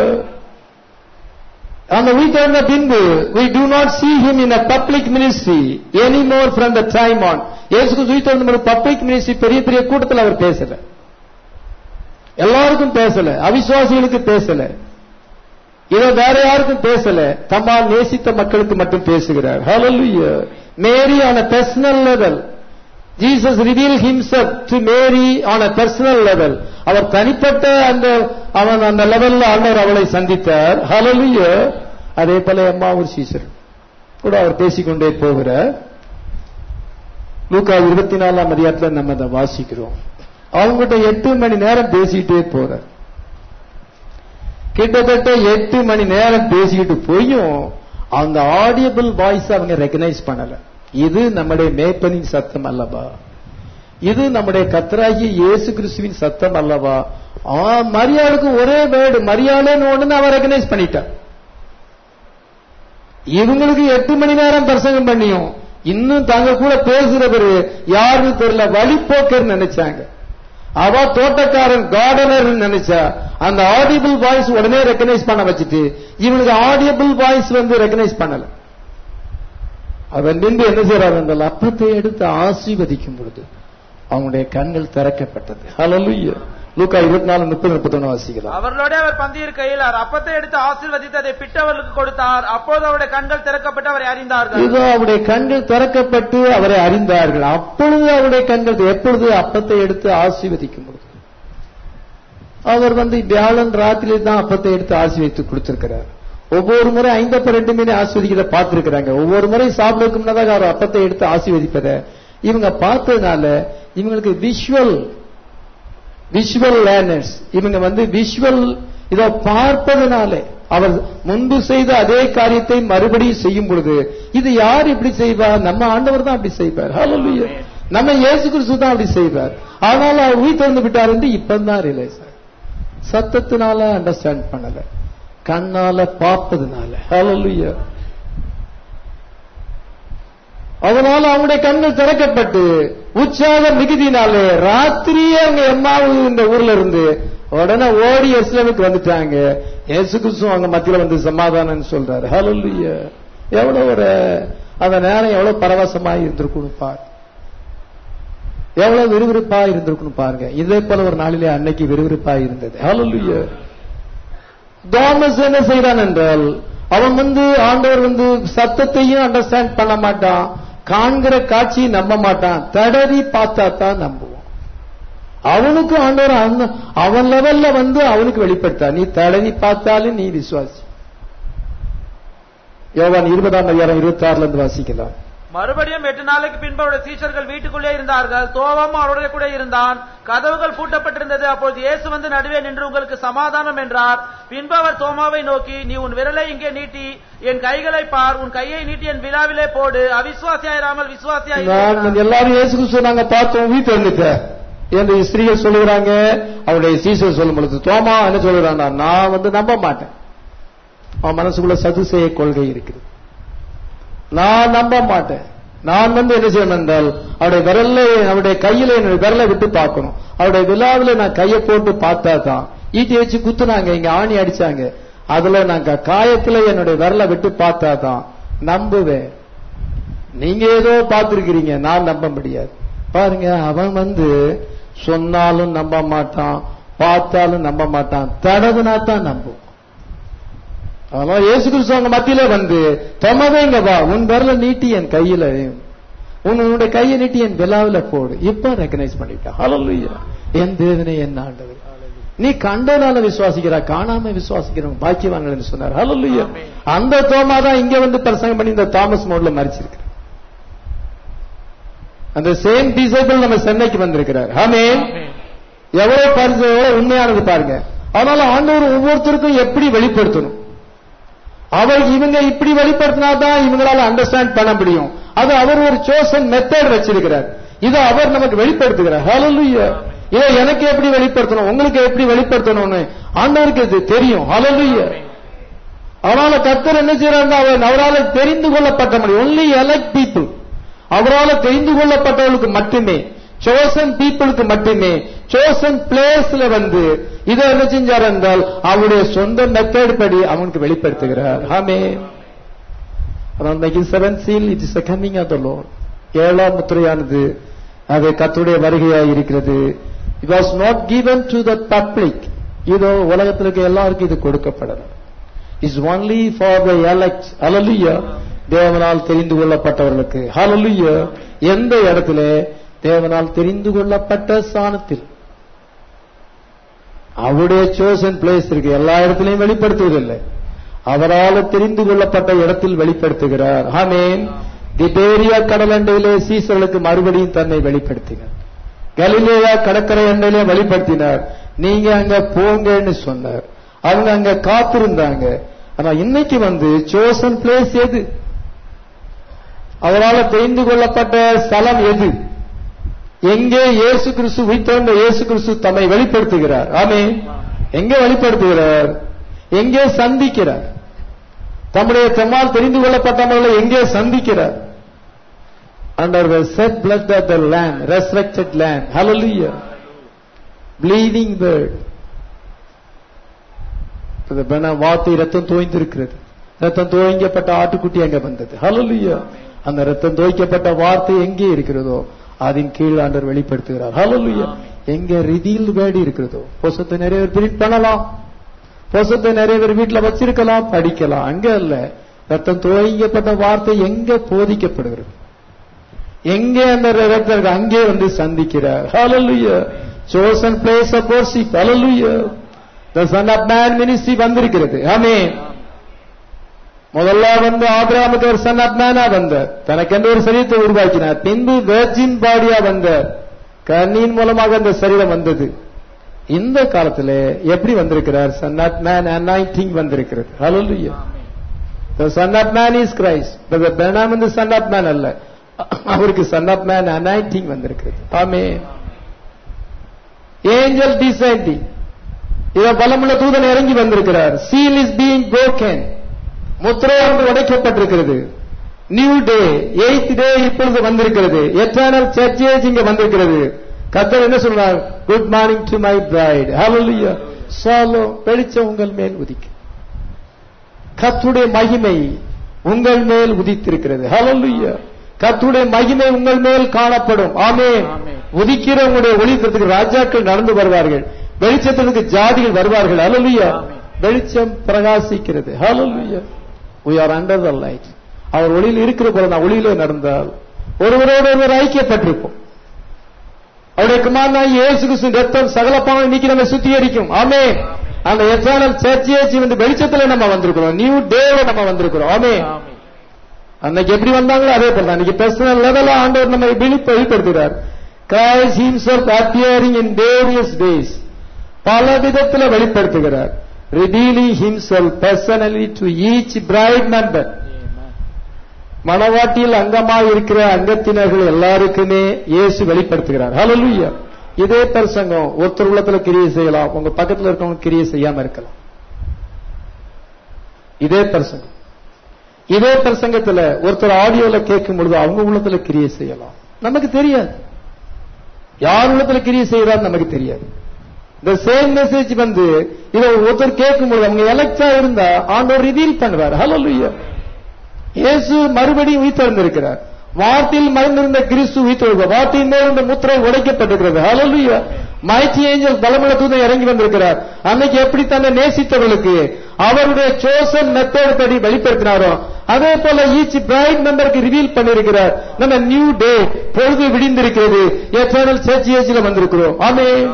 அந்த உயிர்த்தெழுந்த பின்பு we do not see him in a public ministry anymore from the time on இயேசு உயிர்த்தெழுந்த ஒரு பப்ளிக் மினிஸ்ட்ரி பெரிய பெரிய கூட்டத்தில் அவர் பேசல எல்லாருக்கும் பேசல அவிசுவாசிகளுக்கு பேசல இதை வேற யாருக்கும் பேசல தம்மால் நேசித்த மக்களுக்கு மட்டும் பேசுகிறார் hallelujah Mary on a personal level Jesus reveal himself to Mary on a personal level அவர் தனிப்பட்ட அந்த அவன் அந்த லெவல்ல ஆண்டவர் அவளை சந்தித்தார் ஹலலுய அதே போல அம்மா ஒரு சீசர் கூட அவர் பேசிக்கொண்டே போகிறார் லூக்கா இருபத்தி நாலாம் அதிகாரத்தில் நம்ம அதை வாசிக்கிறோம் அவங்ககிட்ட எட்டு மணி நேரம் பேசிக்கிட்டே போறார் கிட்டத்தட்ட எட்டு மணி நேரம் பேசிக்கிட்டு போயும் அந்த ஆடியபிள் வாய்ஸ் அவங்க ரெகனைஸ் பண்ணல இது நம்முடைய மேய்ப்பனின் சத்தம் அல்லவா இது நம்முடைய கத்தராகிய இயேசு கிறிஸ்துவின் சத்தம் அல்லவா ஆ மரியாளுக்கு ஒரே வேர்டு மரியாதைன்னு ஒண்ணு அவன் ரெகனைஸ் பண்ணிட்டான் இவங்களுக்கு எட்டு மணி நேரம் பிரசங்கம் பண்ணியும் இன்னும் தாங்க கூட பேசுறவரு யாருன்னு தெரியல வழிபோக்கர் நினைச்சாங்க அவ தோட்டக்காரன் கார்டனர் நினைச்சா அந்த ஆடியபிள் வாய்ஸ் உடனே ரெக்கனைஸ் பண்ண வச்சுட்டு இவனுக்கு ஆடியபிள் வாய்ஸ் வந்து ரெக்கனைஸ் பண்ணல அவன் நின்று என்ன செய்யறாரு அந்த அப்பத்தை எடுத்து ஆசீர்வதிக்கும் பொழுது அவனுடைய கண்கள் திறக்கப்பட்டது ஹalleluya லூக்கா இருபத்தி நாலு முப்பது முப்பத்தொன்னு வாசிக்கலாம் அவர்களோட அவர் பந்தி இருக்கையில் அவர் அப்பத்தை எடுத்து ஆசீர்வதித்து அதை பிட்டவர்களுக்கு கொடுத்தார் அப்போது அவருடைய கண்கள் திறக்கப்பட்டு அவரை அறிந்தார்கள் இதோ அவருடைய கண்கள் திறக்கப்பட்டு அவரை அறிந்தார்கள் அப்பொழுது அவருடைய கண்கள் எப்பொழுது அப்பத்தை எடுத்து ஆசீர்வதிக்கும் பொழுது அவர் வந்து வியாழன் ராத்திரி தான் அப்பத்தை எடுத்து ஆசீர்வதித்து கொடுத்திருக்கிறார் ஒவ்வொரு முறை ஐந்தப்ப ரெண்டு மீன் ஆஸ்வதிக்கிறத பார்த்திருக்கிறாங்க ஒவ்வொரு முறை சாப்பிடுறதுக்கு முன்னதாக அவர் அப்பத்தை எடுத்து ஆசீர்வதிப்பதை இவங்க பார்த்ததுனால இவங்களுக்கு விஷுவல் விஷுவல் லேர்னர்ஸ் இவங்க வந்து விஷுவல் இதை பார்ப்பதனாலே அவர் முன்பு செய்த அதே காரியத்தை மறுபடியும் செய்யும் பொழுது இது யார் இப்படி செய்வார் நம்ம ஆண்டவர் தான் அப்படி செய்வார் ஹalleluya நம்ம இயேசு கிறிஸ்து தான் அப்படி செய்வார் அதனால அவர் உயிர் திறந்து விட்டார் என்று இப்பதான் ரியலைஸ் சத்தத்தினால அண்டர்ஸ்டாண்ட் பண்ணல கண்ணால பார்ப்பதுனால ஹalleluya அதனால அவங்களுடைய கண்கள் திறக்கப்பட்டு உற்சாக மிகுதினாலே ராத்திரியே அவங்க எம்மாவு இந்த ஊர்ல இருந்து உடனே ஓடி எஸ்லமுக்கு வந்துட்டாங்க இயேசு கிறிஸ்து அவங்க மத்தியில வந்து சமாதானம் சொல்றாரு ஹalleluya எவ்வளவு ஒரு அந்த நேரம் எவ்வளவு பரவசமா இருந்திருக்கணும் பாரு எவ்வளவு விறுவிறுப்பா இருந்திருக்கணும் பாருங்க இதே போல ஒரு நாளிலே அன்னைக்கு விறுவிறுப்பா இருந்தது ஹalleluya தாமஸ் என்ன செய்யறான் என்றால் அவன் வந்து ஆண்டவர் வந்து சத்தத்தையும் அண்டர்ஸ்டாண்ட் பண்ண மாட்டான் காண்கிற காட்சியை நம்ப மாட்டான் தடவி பார்த்தா தான் நம்புவான் அவனுக்கு ஆண்டவர் அந்த- அவன் லெவல்ல வந்து அவனுக்கு வெளிப்படுத்தா நீ தடவி பார்த்தாலும் நீ விசுவாசி யோவான் இருபதாம் அதிகாரம் இருபத்தி ஆறுல இருந்து வாசிக்கலாம் மறுபடியும் எட்டு நாளைக்கு பின்பு அவருடைய சீஷர்கள் வீட்டுக்குள்ளே இருந்தார்கள் தோவாம் அவருடைய கூட இருந்தான் கதவுகள் பூட்டப்பட்டிருந்தது அப்பொழுது இயேசு வந்து நடுவே நின்று உங்களுக்கு சமாதானம் என்றார் பின்பு அவர் தோமாவை நோக்கி நீ உன் விரலை இங்கே நீட்டி என் கைகளை பார் உன் கையை நீட்டி என் விழாவிலே போடு அவிசுவாசியாயிராமல் விசுவாசியாய் நான் எல்லாரும் இயேசு கிறிஸ்துவ நாங்க பார்த்தோம் வீட்டு வந்துட்ட என்று ஸ்திரீகள் சொல்லுகிறாங்க அவருடைய சீசர் சொல்லும் பொழுது தோமா என்ன சொல்லுறான் நான் வந்து நம்ப மாட்டேன் அவன் மனசுக்குள்ள சதுசேய கொள்கை இருக்குது நான் நம்ப மாட்டேன் நான் வந்து என்ன செய்யணும் என்றால் அவருடைய விரல்ல அவருடைய கையில என்னுடைய விரலை விட்டு பார்க்கணும் அவருடைய விழாவில நான் கையை போட்டு பார்த்தா தான் ஈட்டி வச்சு குத்துனாங்க இங்க ஆணி அடிச்சாங்க அதுல நாங்க காயத்துல என்னுடைய விரலை விட்டு பார்த்தா தான் நம்புவேன் நீங்க ஏதோ பார்த்திருக்கிறீங்க நான் நம்ப முடியாது பாருங்க அவன் வந்து சொன்னாலும் நம்ப மாட்டான் பார்த்தாலும் நம்ப மாட்டான் தடவுனா தான் நம்பும் அதனால இயேசு கிறிஸ்து அவங்க மத்தியில வந்து தொமவே இங்க வா உன் விரல நீட்டி என் கையில உன் உன்னுடைய கையை நீட்டி என் விழாவில போடு இப்ப ரெக்கனைஸ் பண்ணிட்டான் ஹalleluya என் தேவனே என் ஆண்டவர் நீ கண்டனால விசுவாசிக்கிறா காணாம விசுவாசிக்கிறவங்க பாக்கியவான்கள் என்று சொன்னார் ஹalleluya அந்த தோமா தான் இங்க வந்து பிரசங்கம் பண்ணி இந்த தாமஸ் மோட்ல மறிச்சிருக்கு அந்த சேம் டிசைபிள் நம்ம சென்னைக்கு வந்திருக்கிறார் ஆமென் எவ்வளவு பரிசு எவ்வளவு உண்மையானது பாருங்க அதனால ஆண்டவர் ஒவ்வொருத்தருக்கும் எப்படி வெளிப்படுத்தணும் அவர் இவங்க இப்படி வெளிப்படுத்தினா தான் இவங்களால அண்டர்ஸ்டாண்ட் பண்ண முடியும் அது அவர் ஒரு சோசன் மெத்தட் வச்சிருக்கிறார் இதை அவர் நமக்கு வெளிப்படுத்துகிறார் ஹalleluya இதை எனக்கு எப்படி வெளிப்படுத்தணும் உங்களுக்கு எப்படி வெளிப்படுத்தணும்னு ஆண்டவருக்கு இது தெரியும் ஹalleluya அதனால கர்த்தர் என்ன செய்யறாங்க அவர் அவரால் தெரிந்து கொள்ளப்பட்ட முடியும் ஒன்லி எலக்ட் பீப்புள் அவரால் தெரிந்து கொள்ளப்பட்டவர்களுக்கு மட்டுமே சோசன் பீப்புளுக்கு மட்டுமே சோசன் பிளேஸ்ல வந்து இதை என்ன செஞ்சார் என்றால் அவருடைய சொந்த மெத்தட் படி அவனுக்கு வெளிப்படுத்துகிறார் ஆமே seven seal it is coming of the Lord ஏழாம் முத்திரையானது அது கத்துடைய வருகையாக இருக்கிறது it was not given to the public இதோ உலகத்தில் இருக்க எல்லாருக்கும் இது கொடுக்கப்படல is only for the elect அலலுயா தேவனால் தெரிந்து கொள்ளப்பட்டவர்களுக்கு ஹalleluya எந்த இடத்துல தேவனால் தெரிந்து கொள்ளப்பட்ட ஸ்தானத்தில் அவருடைய சோசன் பிளேஸ் இருக்கு எல்லா இடத்திலையும் வெளிப்படுத்துவதில்லை அவரால் தெரிந்து கொள்ளப்பட்ட இடத்தில் வெளிப்படுத்துகிறார் ஆமேன் திபேரியா கடல் அண்டையிலே சீசர்களுக்கு மறுபடியும் தன்னை வெளிப்படுத்தினார் கலிலேயா கடற்கரை அண்டையிலே வெளிப்படுத்தினார் நீங்க அங்க போங்கன்னு சொன்னார் அவங்க அங்க காத்திருந்தாங்க ஆனா இன்னைக்கு வந்து சோசன் பிளேஸ் எது அவரால் தெரிந்து கொள்ளப்பட்ட ஸ்தலம் எது எங்கே இயேசு கிறிஸ்து உயிர்த்தெழுந்த இயேசு கிறிஸ்து தம்மை வெளிப்படுத்துகிறார் ஆமே எங்கே வெளிப்படுத்துகிறார் எங்கே சந்திக்கிறார் தம்முடைய தம்மால் தெரிந்து கொள்ளப்பட்டவர்களை எங்கே சந்திக்கிறார் under the shed blood of the lamb resurrected lamb hallelujah bleeding bird இது பென வார்த்தை ரத்தம் தோய்ந்திருக்கிறது ரத்தம் தோய்க்கப்பட்ட ஆட்டுக்குட்டி அங்க வந்தது ஹalleluya அந்த ரத்தம் தோய்க்கப்பட்ட வார்த்தை எங்கே இருக்கிறதோ அதன் கீழ் ஆண்டவர் வெளிப்படுத்துகிறார் ஹalleluya எங்க ரிதீல் வேடி இருக்கிறதோ பொசத்தை நிறைய பேர் பிரிண்ட் பண்ணலாம் பொசத்தை நிறைய பேர் வீட்டுல வச்சிருக்கலாம் படிக்கலாம் அங்க இல்ல ரத்தம் தோய்க்கப்பட்ட வார்த்தை எங்க போதிக்கப்படுகிறது எங்கே அந்த ரத்தம் இருக்கு அங்கே வந்து சந்திக்கிறார் ஹalleluya chosen place of worship hallelujah the son of man ministry வந்திருக்கிறது ஆமென் முதல்ல வந்து ஆபிரகாமுக்கு ஒரு சன் ஆஃப் மேனா வந்தார் தனக்கென்று ஒரு சரீரத்தை உருவாக்கினார் பின்பு வெர்ஜின் பாடியா வந்தார் கண்ணின் மூலமாக அந்த சரீரம் வந்தது இந்த காலத்துல எப்படி வந்திருக்கிறார் சன் ஆஃப் மேன் அனாயிட்டிங் வந்திருக்கிறது ஹalleluya the son of man is christ but the Pranam வந்து son of man அல்ல அவருக்கு son of man அனாயிட்டிங் வந்திருக்கிறது ஆமென் ஏஞ்சல் டிசைண்டிங் இத பலமுள்ள தூதன் இறங்கி வந்திருக்கிறார் சீல் இஸ் பீயிங் broken முத்திரை ஒன்று உடைக்கப்பட்டிருக்கிறது நியூ டே எய்த் டே இப்பொழுது வந்திருக்கிறது எட்டர்னல் சர்ச்சேஜ் இங்க வந்திருக்கிறது கத்தர் என்ன சொல்றார் good morning to my bride hallelujah சாலோ வெளிச்சம் உங்கள் மேல் உதிக்கும் கத்துடைய மகிமை உங்கள் மேல் உதித்திருக்கிறது ஹalleluya கத்துடைய மகிமை உங்கள் மேல் காணப்படும் ஆமென் ஆமென். உதிக்கிற உங்களுடைய ஒளிக்கிறதுக்கு ராஜாக்கள் நடந்து வருவார்கள் வெளிச்சத்திற்கு ஜாதிகள் வருவார்கள் ஹalleluya ஆமென். வெளிச்சம் பிரகாசிக்கிறது ஹalleluya we are under the light அவர் ஒளியில் இருக்கிற போல நான் ஒளியிலே நடந்தால் ஒருவரோடு ஒருவர் ஐக்கியப்பட்டிருப்போம் அவருடைய குமாரனாய் இயேசு கிறிஸ்து ரத்தம் சகல பாவம் நீக்கி நம்ம சுத்திகரிக்கும் ஆமே அந்த எத்தனால் சர்ச்சேஜ் வந்து வெளிச்சத்துல நம்ம வந்திருக்கிறோம் நியூ டேல நம்ம வந்திருக்கிறோம் ஆமே ஆமென். அன்னைக்கு எப்படி வந்தாங்களோ அதே போல தான். அன்னைக்கு பர்சனல் லெவல ஆண்டவர் நம்ம விழிப்பு வெளிப்படுத்துகிறார் Christ himself appearing in various days பல விதத்துல வெளிப்படுத்துகிறார் revealing himself personally to each bride member Amen. மணவாட்டியில் அங்கமாக இருக்கிற அங்கத்தினர்கள் எல்லாருக்குமே இயேசு வெளிப்படுத்துகிறார் ஹalleluya இதே பிரசங்கம் ஒருத்தர் உள்ளத்துல கிரியை செய்யலாம் உங்க பக்கத்துல இருக்கவங்க கிரியை செய்யாம இருக்கலாம் இதே பிரசங்கம் இதே பிரசங்கத்துல ஒருத்தர் ஆடியோல கேட்கும் பொழுது அவங்க உள்ளத்துல கிரியை செய்யலாம் நமக்கு தெரியாது யார் உள்ளத்துல கிரியை செய்யறாரு நமக்கு தெரியாது இந்த சேம் மெசேஜ் வந்து இதை ஒருத்தர் கேட்கும் பொழுது அவங்க எலக்டா இருந்தா ஆண்டவர் ரிவீல் பண்ணுவார் ஹalleluya இயேசு மறுபடியும் உயிர்த்தெழுந்திருக்கிறார் வார்த்தையில் மறைந்திருந்த கிறிஸ்து உயிர்த்தெழுந்தார் வார்த்தையின் மேல் இருந்த முத்திரை உடைக்கப்பட்டிருக்கிறது ஹalleluya மைட்டி ஏஞ்சல் பலமுள்ள தூதன் இறங்கி வந்திருக்கிறார் அன்னைக்கு எப்படி தன்னை நேசித்தவர்களுக்கு அவருடைய சோசன் மெத்தட் படி வெளிப்படுத்தினாரோ அதே போல ஈச் பிரைட் மெம்பருக்கு ரிவீல் பண்ணிருக்கிறார் நம்ம நியூ டே பொழுது விடிந்திருக்கிறது எட்டர்னல் சர்ச் ஏஜ்ல வந்திருக்கிறோம் ஆமென்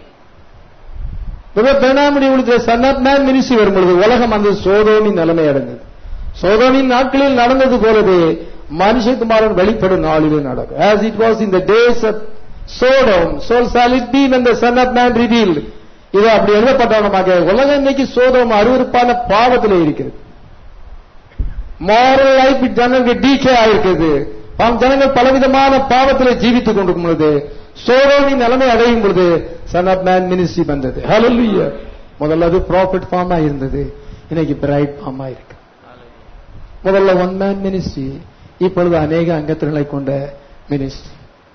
பெண்ணாமுடி உள்ள சன் ஆஃப் மேன் மினிஸ்ட்ரி வரும்பொழுது உலகம் அந்த சோதோமின் நிலைமை அடைந்தது சோதோமின் நாட்களில் நடந்தது போலவே மனுஷகுமாரன் வெளிப்படும் நாளிலே நடக்கும் as it was in the days of Sodom so shall it be when the son of man revealed இது அப்படி எழுதப்பட்டவனமாக உலகம் இன்னைக்கு சோதோம் அருவருப்பான பாவத்திலே இருக்கிறது மாரல் லைஃப் ஜனங்கள் டீகே ஆயிருக்கிறது அவங்க ஜனங்கள் பலவிதமான பாவத்தில் ஜீவித்துக் கொண்டிருக்கும் பொழுது சோரோவின் நிலைமை அடையும் பொழுது சன் ஆஃப் மேன் மினிஸ்ட்ரி வந்தது ஹalleluya முதல்ல அது ப்ராஃபிட் ஃபார்மா இருந்தது இன்னைக்கு பிரைட் ஃபார்மா இருக்கு முதல்ல ஒன் மேன் மினிஸ்ட்ரி இப்பொழுது அநேக அங்கத்தினரை கொண்ட மினிஸ்ட்ரி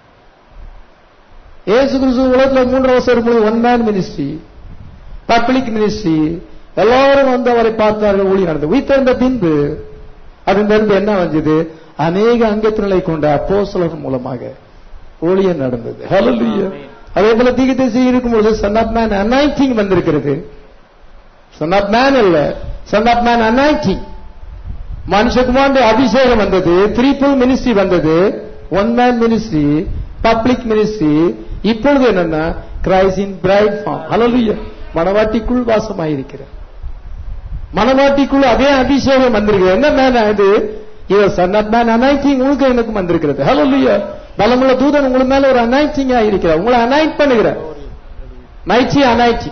ஏசு கிறிஸ்து உலகத்துல மூன்று வருஷம் இருக்கும்போது one man ministry public ministry எல்லாரும் வந்து அவரை பார்த்தார்கள் ஊழி நடந்தது உயிர்த்தெழுந்த பின்பு அதிலிருந்து என்ன வந்தது அநேக அங்கத்தினரை கொண்ட அப்போஸ்தலர் மூலமாக ஊழியம் நடந்தது ஹalleluya அதே போல தீகதேசி இருக்கும்பொழுது சன் ஆஃப் மேன் அனாயிட்டிங் வந்திருக்கிறது சன் ஆஃப் மேன் அல்ல சன் ஆஃப் மேன் அனாயிட்டிங் மனுஷகுமாருடைய அபிஷேகம் வந்தது த்ரீபிள் மினிஸ்ட்ரி வந்தது one man ministry public ministry இப்பொழுது என்னன்னா Christ in bride form hallelujah மணவாட்டிக்குள் வாசமாயிருக்கிறார் மணவாட்டிக்குள் அதே அபிஷேகம் வந்திருக்கு என்ன மேன் இது இவர் சன் ஆஃப் மேன் அனாயிட்டிங் உங்களுக்கு எனக்கும் வந்திருக்கிறது ஹalleluya பலமுள்ள தூதன் உங்களுக்கு மேல ஒரு அனாயிட்டிங் இருக்கிறார் உங்களை அனாயிட் பண்ணுகிறார் மைச்சி அனாயிட்டிங்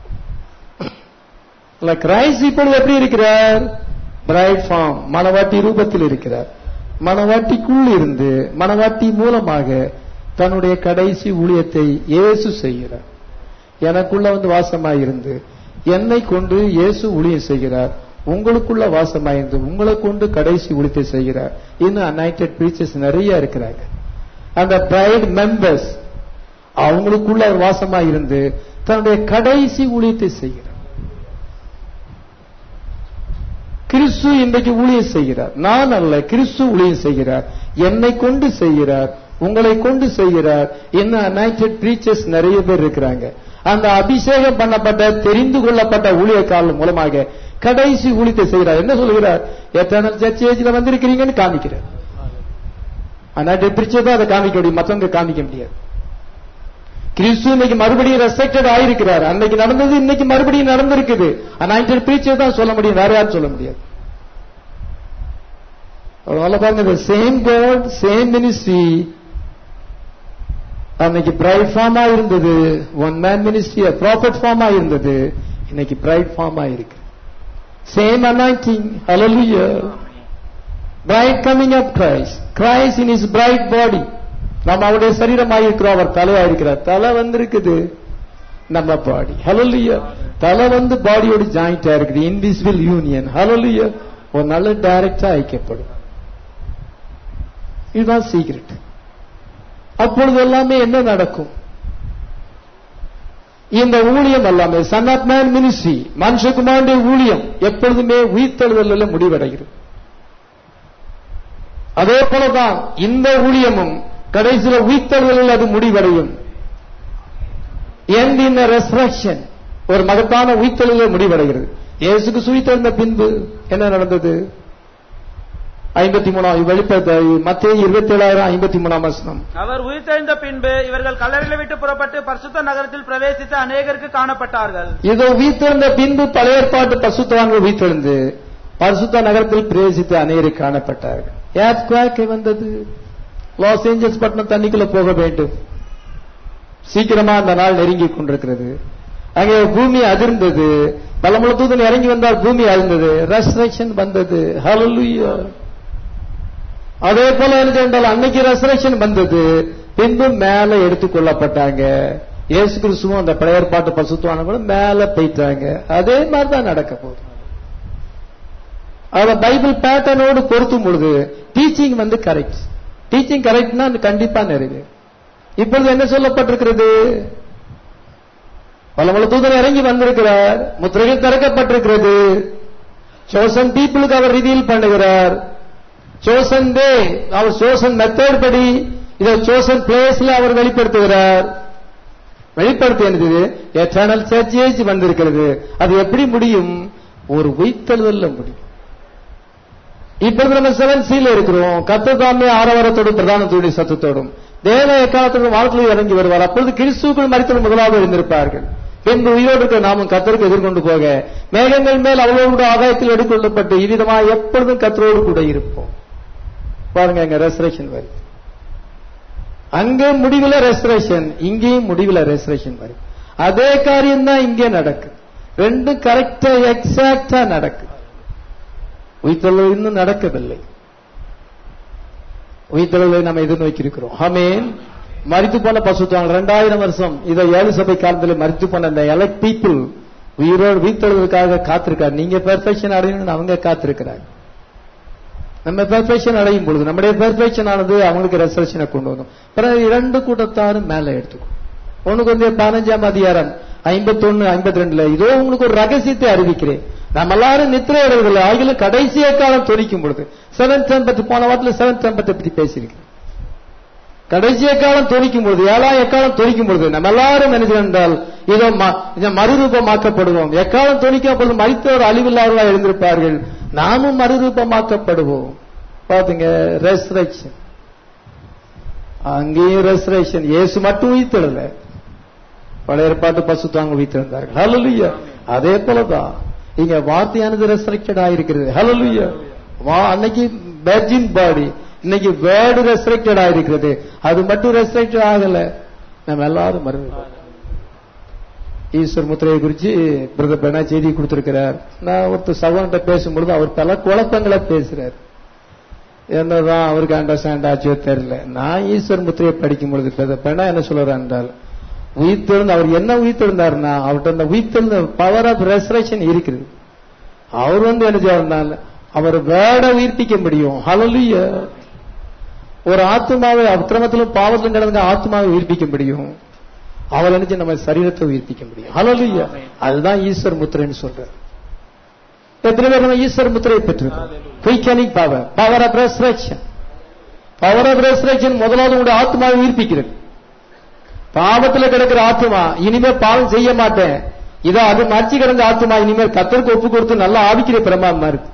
கிரைஸ்ட் இப்பொழுது எப்படி இருக்கிறார் பிரைட் ஃபார்ம் மணவாட்டி ரூபத்தில் இருக்கிறார் மணவாட்டிக்குள் இருந்து மணவாட்டி மூலமாக தன்னுடைய கடைசி ஊழியத்தை இயேசு செய்கிறார் எனக்குள்ள வந்து வாசமாயிருந்து என்னை கொண்டு இயேசு ஊழியம் செய்கிறார் உங்களுக்குள்ள வாசமாயிருந்து உங்களை கொண்டு கடைசி ஊழியத்தை செய்கிறார் இன்னும் அனைடெட் பிரீச்சர்ஸ் நிறைய இருக்கிறாங்க அந்த பிரைட் மெம்பர்ஸ் அவங்களுக்குள்ள அவர் வாசமாயிருந்து தன்னுடைய கடைசி ஊழியத்தை செய்கிறார் கிறிஸ்து இன்றைக்கு ஊழியம் செய்கிறார் நான் அல்ல கிறிஸ்து ஊழியம் செய்கிறார் என்னை கொண்டு செய்கிறார் உங்களை கொண்டு செய்கிறார் இன்னும் அனைடெட் பிரீச்சர்ஸ் நிறைய பேர் இருக்கிறாங்க அந்த அபிஷேகம் பண்ணப்பட்ட தெரிந்து கொள்ளப்பட்ட ஊழியக்காரர்கள் மூலமாக கடைசி ஊழியத்தை செய்கிறார் என்ன சொல்கிறார் எத்தனை சர்ச் ஏஜ்ல வந்திருக்கிறீங்கன்னு காமிக்கிறார் அனைடெட் பிரீச்சர் தான் அதை காமிக்க முடியும் மற்றவங்க காமிக்க முடியாது கிறிஸ்து இன்னைக்கு மறுபடியும் ரெஸ்ட்ரக்டட் ஆயிருக்கிறார் அன்னைக்கு நடந்தது இன்னைக்கு மறுபடியும் நடந்திருக்குது அனாயிண்டட் பிரீச்சர் தான் சொல்ல முடியும் வேற யாரும் சொல்ல முடியாது அதனால பாருங்க சேம் காட் சேம் மினிஸ்ட்ரி அன்னைக்கு பிரைட் ஃபார்மா இருந்தது ஒன் மேன் மினிஸ்ட்ரி ப்ராஃபிட் ஃபார்மா இருந்தது இன்னைக்கு பிரைட் ஃபார்மா இருக்கு same anointing hallelujah bride coming up Christ Christ in is bride body நம்ம அவருடைய சரீரமாக இருக்கிறோம் அவர் தலையாயிருக்கிறார் தலை வந்திருக்குது நம்ம பாடி ஹalleluya தலை வந்து பாடியோட ஜாயிண்டா இருக்குது இன்விசிபிள் யூனியன் ஹalleluya ஒரு நல்ல டைரக்டா ஐக்கியப்படும் இதுதான் சீக்ரெட் அப்பொழுது எல்லாமே என்ன நடக்கும் இந்த ஊழியம் எல்லாமே சன் ஆஃப் மேன் மினிஸ்ட்ரி மனுஷகுமாருடைய ஊழியம் எப்பொழுதுமே உயிர்த்தெழுதலில் முடிவடைகிறது அதே போலதான் இந்த ஊழியமும் கடைசியில உயிர்த்தெழுதலில் அது முடிவடையும் எண்ட் இன் ரெசரக்ஷன் ஒரு மகத்தான உயிர்த்தெழுதலில் முடிவடைகிறது இயேசுக்கு சுயித்தெழுந்த பின்பு என்ன நடந்தது ஐம்பத்தி மூணாம் வெளிப்பட மத்திய இருபத்தி ஏழாயிரம் ஐம்பத்தி மூணாம் வசனம் அவர் உயிர்த்தெழுந்த பின்பு இவர்கள் கல்லறைகளை விட்டு புறப்பட்டு பரிசுத்த நகரத்தில் பிரவேசித்து அநேகருக்கு காணப்பட்டார்கள் இதோ உயிர்த்தெழுந்த பின்பு பழைய ஏற்பாட்டு பசுத்தவான்கள் உயிர்த்தெழுந்து பரிசுத்த நகரத்தில் பிரவேசித்து அநேகருக்கு காணப்பட்டார்கள் ஏர்க்வாக் வந்தது லாஸ் ஏஞ்சல்ஸ் பட்டணம் தண்ணிக்குள்ள போக வேண்டும் சீக்கிரமா அந்த நாள் நெருங்கி கொண்டிருக்கிறது அங்கே பூமி அதிர்ந்தது பலமுள்ள தூதன் இறங்கி வந்தால் பூமி அதிர்ந்தது ரெஸ்ட்ரக்ஷன் வந்தது ஹalleluya அதே போல என்ன என்றால் அன்னைக்கு ரெசரக்ஷன் வந்தது பின்பு மேல எடுத்துக் கொள்ளப்பட்டாங்க இயேசு கிறிஸ்துவும் அந்த பழைய ஏற்பாட்டு பசுத்துவானவங்களும் மேல போயிட்டாங்க அதே மாதிரி தான் நடக்க போகுது அத பைபிள் பேட்டர்னோடு பொருத்தும் பொழுது டீச்சிங் வந்து கரெக்ட் டீச்சிங் கரெக்ட்னா அது கண்டிப்பா நிறைவேறும் இப்பொழுது என்ன சொல்லப்பட்டிருக்கிறது பல பல தூதர் இறங்கி வந்திருக்கிறார் முத்திரைகள் திறக்கப்பட்டிருக்கிறது சோசன் பீப்புளுக்கு அவர் ரிவீல் பண்ணுகிறார் சோசன் டே அவர் சோசன் மெத்தட் படி இதை சோசன் பிளேஸ்ல அவர் வெளிப்படுத்துகிறார் வெளிப்படுத்தியது எட்டர்னல் சர்ச்சேஜ் வந்திருக்கிறது அது எப்படி முடியும் ஒரு உயிர்த்தெழுதல்ல முடியும் இப்பொழுது நம்ம செவன் சீல இருக்கிறோம் கத்ததாமே ஆரவாரத்தோடும் பிரதானத்துடைய சத்தத்தோடும் தேவ எக்காலத்தோடும் வாழ்க்கையில் இறங்கி வருவார் அப்பொழுது கிறிஸ்துக்கள் மறித்தவர் முதலாவது எழுந்திருப்பார்கள் பின்பு உயிரோடு இருக்கிற நாமும் கத்தருக்கு எதிர்கொண்டு போக மேகங்கள் மேல் அவளோடு ஆதாயத்தில் எடுத்துக்கொள்ளப்பட்டு இவ்விதமா எப்பொழுதும் கத்தரோடு கூட இருப்போம் பாருங்க அங்க ரெசரேஷன் வருது அங்க முடிவுல ரெசரேஷன் இங்கேயும் முடிவுல ரெசரேஷன் வரும் அதே காரியம் தான் இங்கே நடக்குது ரெண்டும் கரெக்டா எக்ஸாக்டா நடக்குது உயிர்த்தெழுதல் இன்னும் நடக்கவில்லை உயிர்த்தெழுதலை நம்ம எதிர்நோக்கி ஆமேன் மரித்து போன பசுத்தாங்க ரெண்டாயிரம் வருஷம் இதை ஏழு சபை காலத்தில் மரித்து போன இந்த எலக்ட் பீப்புள் உயிரோடு உயிர்த்தெழுவதற்காக காத்திருக்காரு நீங்க பெர்ஃபெக்ஷன் அடையணும்னு அவங்க காத்திருக்கிறாங்க நம்ம பெர்ஃபெக்ஷன் அடையும் பொழுது நம்முடைய பெர்ஃபெக்ஷன் ஆனது அவங்களுக்கு ரெசர்ஷனை கொண்டு வரும் பிறகு இரண்டு கூட்டத்தாரும் மேல எடுத்துக்கும் ஒண்ணுக்கு வந்து பதினஞ்சாம் அதிகாரம் ஐம்பத்தொன்னு ஐம்பத்தி ரெண்டுல இதோ உங்களுக்கு ஒரு ரகசியத்தை அறிவிக்கிறேன் நம்ம எல்லாரும் நித்திரை அடைவதில்லை ஆகிலும் கடைசிய காலம் துணிக்கும் பொழுது செவன் டெம்பத்தி போன வாரத்தில் செவன் டெம்பத்தை பத்தி பேசியிருக்கேன் கடைசிய காலம் துணிக்கும் பொழுது ஏழாம் எக்காலம் துணிக்கும் பொழுது நம்ம எல்லாரும் நினைச்சு என்றால் இதோ ம- இதை மறுரூபமாக்கப்படுவோம் எக்காலம் துணிக்கும் பொழுது மறித்தவர் அழிவில்லாதவர்களாக எழுந்திருப்பார்கள் நாமும் மறுரூபமாக்கப்படுவோம் பாத்துங்க ரெஸ்ட்ரக்ஷன் அங்கேயும் ரெஸ்ட்ரக்ஷன் இயேசு மட்டும் உயிர்த்தெழல பழைய ஏற்பாட்டு பசு தாங்க உயிர்த்திருந்தார்கள் ஹalleluya அதே போலதான் இங்க வார்த்தையானது ரெஸ்ட்ரக்டட் ஆயிருக்கிறது ஹalleluya வா அன்னைக்கு வெர்ஜின் பாடி இன்னைக்கு வேர்டு ரெஸ்ட்ரக்டட் ஆயிருக்கிறது அது மட்டும் ரெஸ்ட்ரக்டட் ஆகல நம்ம எல்லாரும் மறுபடியும் ஈஸ்வர் முத்திரையை குறிச்சு பிரதர் பெனா செய்தி கொடுத்திருக்கிறார் நான் ஒருத்தர் சகோதரன்ட்ட பேசும்பொழுது அவர் பல குழப்பங்களை பேசுறார் என்னதான் அவருக்கு அண்டர்ஸ்டாண்ட் ஆச்சோ தெரியல நான் ஈஸ்வர் முத்திரையை படிக்கும் பொழுது பிரதர் பெனா என்ன சொல்றார் என்றால் உயிர்த்தெழுந்து அவர் என்ன உயிர்த்தெழுந்தாருன்னா அவர்கிட்ட அந்த உயிர்த்தெழுந்த பவர் ஆஃப் ரெசரேஷன் இருக்குது அவர் வந்து என்ன செய்யறாருனால் அவர் வேட உயிர்ப்பிக்க முடியும் ஹalleluya ஒரு ஆத்மாவை அக்கிரமத்திலும் பாவத்திலும் கிடந்த ஆத்மாவை உயிர்ப்பிக்க முடியும் அவர் நினைச்சு நம்ம சரீரத்தை உயிர்ப்பிக்க முடியும் ஹalleluya அதுதான் ஈஸ்வர் முத்திரைன்னு சொல்றார் எத்தனை பேர் நம்ம ஈஸ்வர் முத்திரையை பெற்றிருக்கோம் quickening power power of resurrection power of resurrection முதலாவது உங்களுடைய ஆத்மாவை உயிர்ப்பிக்கிறது பாவத்துல கிடக்கிற ஆத்மா இனிமே பாவம் செய்ய மாட்டேன் இதோ அது மறைச்சு கிடந்த ஆத்மா இனிமேல் கத்தருக்கு ஒப்பு கொடுத்து நல்லா ஆவிக்கிற பிரமாதமா இருக்கு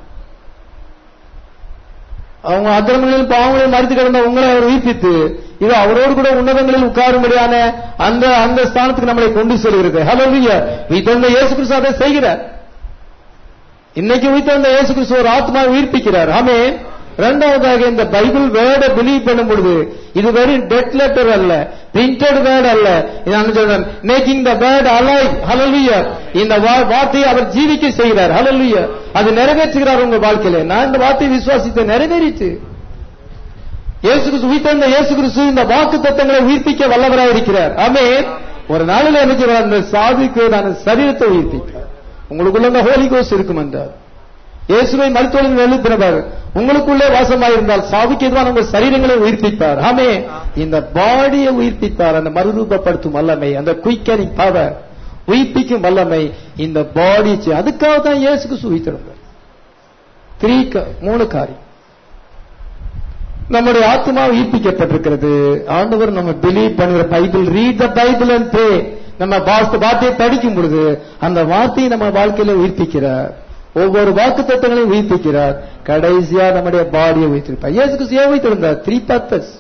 அவங்க அக்கிரமங்களில் பாவங்களில் மறித்து கிடந்த உங்களை அவர் உயிர்ப்பித்து இது அவரோடு கூட உன்னதங்களில் உட்காரும்படியான அந்த அந்த ஸ்தானத்துக்கு நம்மளை கொண்டு செல்கிறது ஹலோ உயிர்த்தெழுந்த இயேசு கிறிஸ்து அதை செய்கிறார் இன்னைக்கு உயிர்த்தெழுந்த இயேசு கிறிஸ்து ஒரு ஆத்மாவை உயிர்ப்பிக்கிறார் ஆமே இரண்டாவதாக இந்த பைபிள் வேர்டை பிலீவ் பண்ணும் பொழுது இது வெறும் டெட் லெட்டர் அல்ல பிரிண்டட் வேர்ட் அல்ல நான் சொல்றேன் making the word alive hallelujah இந்த வா- வார்த்தையை அவர் ஜீவிக்க செய்கிறார் ஹalleluya அது நிறைவேற்றுகிறார் உங்க வாழ்க்கையில நான் இந்த வார்த்தையை விசுவாசித்து நிறைவேறிச்சு இயேசு கிறிஸ்து உயிர்த்தெழுந்த இயேசு கிறிஸ்து இந்த வாக்கு தத்தங்களை உயிர்ப்பிக்க வல்லவராக இருக்கிறார் ஆமே ஒரு நாளில் என்ன செய்வார் அந்த சாதிக்கு நான் சரீரத்தை உயிர்ப்பிக்கிறார் உங்களுக்குள்ள அந்த ஹோலி கோஸ் இருக்கும் என்றார் இயேசுவை மருத்துவர்கள் எழுப்பினவர் உங்களுக்குள்ளே வாசமாயிருந்தால் சாவுக்கு எதுவான உங்கள் சரீரங்களை உயிர்ப்பிப்பார் ஆமே இந்த பாடியை உயிர்ப்பிப்பார் அந்த மறுரூபப்படுத்தும் வல்லமை அந்த குயிக்கனிங் பவர் உயிர்ப்பிக்கும் வல்லமை இந்த பாடி அதுக்காக தான் இயேசுக்கு சுவித்திருந்தார் த்ரீ மூணு காரியம் நம்முடைய ஆத்மா உயிர்ப்பிக்கப்பட்டிருக்கிறது ஆண்டவர் நம்ம பிலீவ் பண்ணுகிற Bible read the Bible and pray நம்ம வாஸ்து வார்த்தையை படிக்கும் பொழுது அந்த வார்த்தையை நம்ம வாழ்க்கையில உயிர்ப்பிக்கிறார் ஒவ்வொரு வாக்கு தத்துவங்களையும் உயிர்ப்பிக்கிறார் கடைசியா நம்முடைய பாடியை உயிர்த்திருப்பார் இயேசுக்கு சேவை வைத்திருந்தார் த்ரீ பர்பஸ்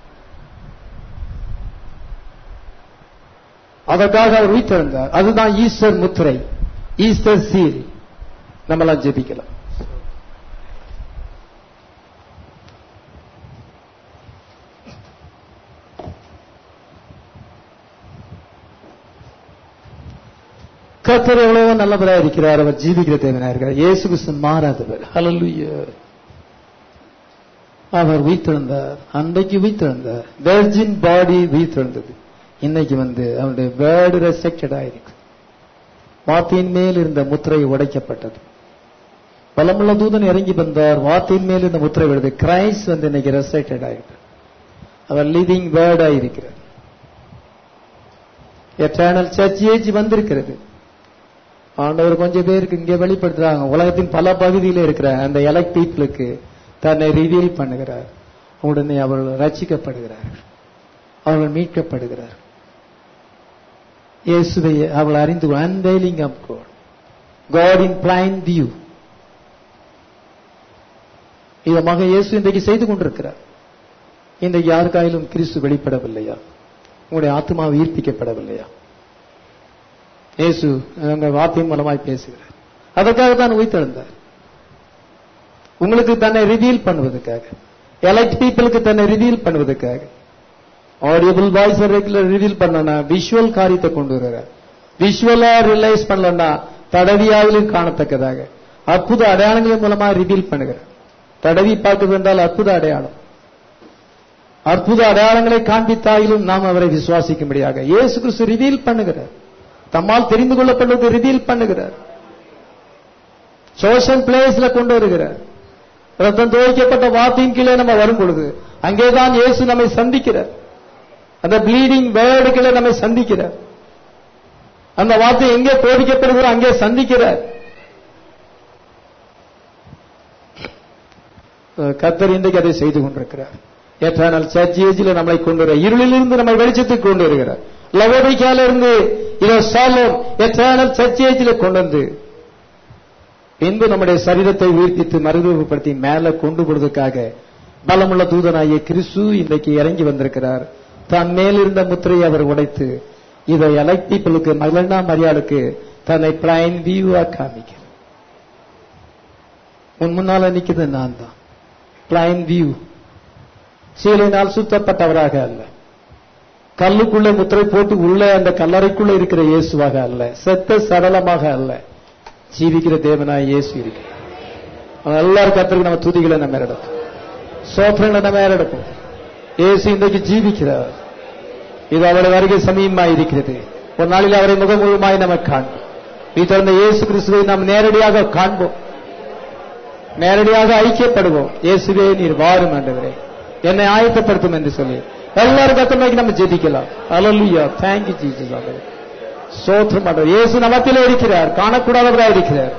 அதற்காக அவர் உயிர்த்திருந்தார் அதுதான் ஈஸ்டர் முத்திரை ஈஸ்டர் சீல் நம்மளாம் ஜெபிக்கலாம் கத்தர் எவ்வளவோ நல்லவரா இருக்கிறார் அவர் ஜீவிக்கிற தேவனா இருக்கிறார் இயேசு கிறிஸ்து மாறாதவர் ஹalleluya அவர் உயிர்த்தெழுந்தார் அன்றைக்கு உயிர்த்தெழுந்தார் வெர்ஜின் பாடி உயிர்த்தெழுந்தது இன்னைக்கு வந்து அவருடைய வேர்டு ரெஸ்ட்ரக்டட் ஆயிருக்கு வார்த்தையின் மேல் இருந்த முத்திரை உடைக்கப்பட்டது பலமுள்ள தூதன் இறங்கி வந்தார் வார்த்தையின் மேல் இருந்த முத்திரை விடுது கிரைஸ்ட் வந்து இன்னைக்கு ரெஸ்ட்ரக்டட் ஆயிருக்கு அவர் லிவிங் வேர்டா இருக்கிறார் எட்டர்னல் சர்ச் ஏஜ் வந்திருக்கிறது ஆண்டவர் கொஞ்சம் பேருக்கு இங்கே வெளிப்படுத்துறாங்க உலகத்தின் பல பகுதியில் இருக்கிற அந்த எலக்ட் பீப்புளுக்கு தன்னை ரிவீல் பண்ணுகிறார் உடனே அவர்கள் ரட்சிக்கப்படுகிறார்கள் அவர்கள் மீட்கப்படுகிறார் இயேசுவை அவள் அறிந்து unveiling of God God in plain view இதமாக இயேசு இன்றைக்கு செய்து கொண்டிருக்கிறார் இன்றைக்கு யாருக்காயிலும் கிறிஸ்து வெளிப்படவில்லையா உங்களுடைய ஆத்மா உயிர்ப்பிக்கப்படவில்லையா இயேசு அந்த வார்த்தையின் மூலமாய் பேசுகிறார் அதற்காக தான் உயிர்த்தெழுந்தார் உங்களுக்கு தன்னை ரிவீல் பண்ணுவதற்காக எலக்ட் பீப்புளுக்கு தன்னை ரிவீல் பண்ணுவதற்காக ஆடியபிள் வாய்ஸ் ரெகுலர் ரிவீல் பண்ணனா விஷுவல் காரியத்தை கொண்டு வருகிறார் விஷுவலா ரியலைஸ் பண்ணலன்னா தடவியாவிலும் காணத்தக்கதாக அற்புத அடையாளங்களின் மூலமா ரிவீல் பண்ணுகிறார் தடவி பார்க்கிறது என்றால் அற்புத அடையாளம் அற்புத அடையாளங்களை காண்பித்தாயிலும் நாம் அவரை விசுவாசிக்கும்படியாக இயேசு கிறிஸ்து ரிவீல் பண்ணுகிறார் தம்மால் தெரிந்து கொள்ளப்படுவது ரிவீல் பண்ணுகிறார் சோஷன் பிளேஸ்ல கொண்டு வருகிறார் ரத்தம் துவைக்கப்பட்ட வார்த்தையின் கீழே நம்ம வரும் பொழுது அங்கேதான் இயேசு நம்மை சந்திக்கிறார் அந்த ப்ளீடிங் வேர்டுகளை நம்மை சந்திக்கிறார் அந்த வார்த்தை எங்கே போதிக்கப்படுகிறோ அங்கே சந்திக்கிறார் கத்தர் இன்றைக்கு அதை செய்து கொண்டிருக்கிறார் ஏற்றானால் சர்ச் ஏஜில் நம்மளை கொண்டு வர இருளிலிருந்து நம்மை வெளிச்சத்துக்கு கொண்டு வருகிறார் லவோடிக்கால இருந்து இதோ சாலோம் எத்தனால் சர்ச் ஏஜில் கொண்டு வந்து பின்பு நம்முடைய சரீரத்தை உயிர்ப்பித்து மறுரூபப்படுத்தி மேல கொண்டு போடுவதற்காக பலமுள்ள தூதனாகிய கிறிஸ்து இன்றைக்கு இறங்கி வந்திருக்கிறார் தன் மேலிருந்த முத்திரையை அவர் உடைத்து இதை எலக்ட் பீப்புளுக்கு மகளா மரியாளுக்கு தன்னை பிளைன் வியூவா காமிக்க உன் முன்னால நிக்கிறது நான் தான் பிளைன் வியூ சீலையினால் சுத்தப்பட்டவராக அல்ல கல்லுக்குள்ள முத்திரை போட்டு உள்ள அந்த கல்லறைக்குள்ள இருக்கிற இயேசுவாக அல்ல செத்த சடலமாக அல்ல ஜீவிக்கிற தேவனாய் இயேசு இருக்கு எல்லாரும் கத்திரிக்கு நம்ம துதிகளை நம்ம எடுப்போம் சோத்திரங்களை நம்ம எடுப்போம் இயேசு இன்றைக்கு ஜீவிக்கிறார் இது அவருடைய வருகை சமீபமாய் இருக்கிறது ஒரு நாளில் அவரை முகமுழுமாய் நம்ம காண்போம் வீட்டிருந்த இயேசு கிறிஸ்துவை நாம் நேரடியாக காண்போம் நேரடியாக ஐக்கியப்படுவோம் இயேசுவே நீர் வாரும் ஆண்டவரே என்னை ஆயத்தப்படுத்தும் என்று சொல்லி எல்லாரும் கத்தமைக்கு நம்ம ஜெபிக்கலாம் அலலுயா தேங்க்யூ ஜீசஸ் ஆண்டவர் சோத்திரம் ஆண்டவர் இயேசு நமத்திலே இருக்கிறார் காணக்கூடாதவராக இருக்கிறார்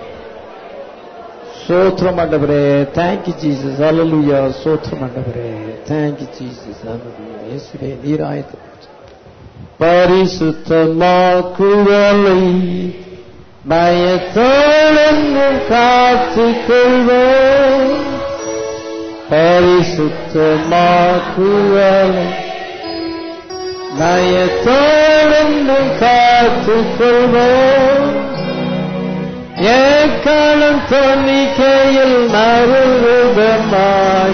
சோத்திரம் ஆண்டவரே தேங்க்யூ ஜீசஸ் அலலுயா சோத்திரம் ஆண்டவரே தேங்க்யூ ஜீசஸ் அலலுயா இயேசுவே நீர் ஆயத்தப்படுத்தும் பரிசுத்தமாக்குவலை பயத்தோடெங்கும் காத்துக் கொள்வோம் பரிசுத்தமாக்குவலை பயத்தோடெங்கும் காத்துக் கொள்வோம் ஏக்காலம் தொன்னிக்கையில் மறுரூபமாக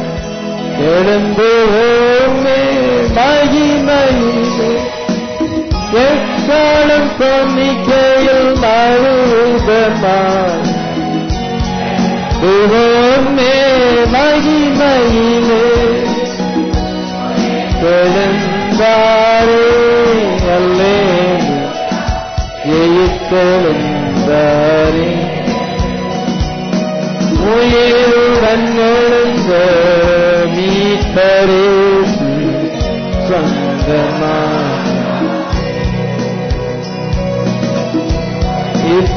எழுந்துவோமே மகிமையிலே எக்காலம் தொன்னிக்கையில் மறுரூபமாக துவோமே மகிமையிலே எழுந்தாரே அல்லே எழுத்தெழுந்தாரே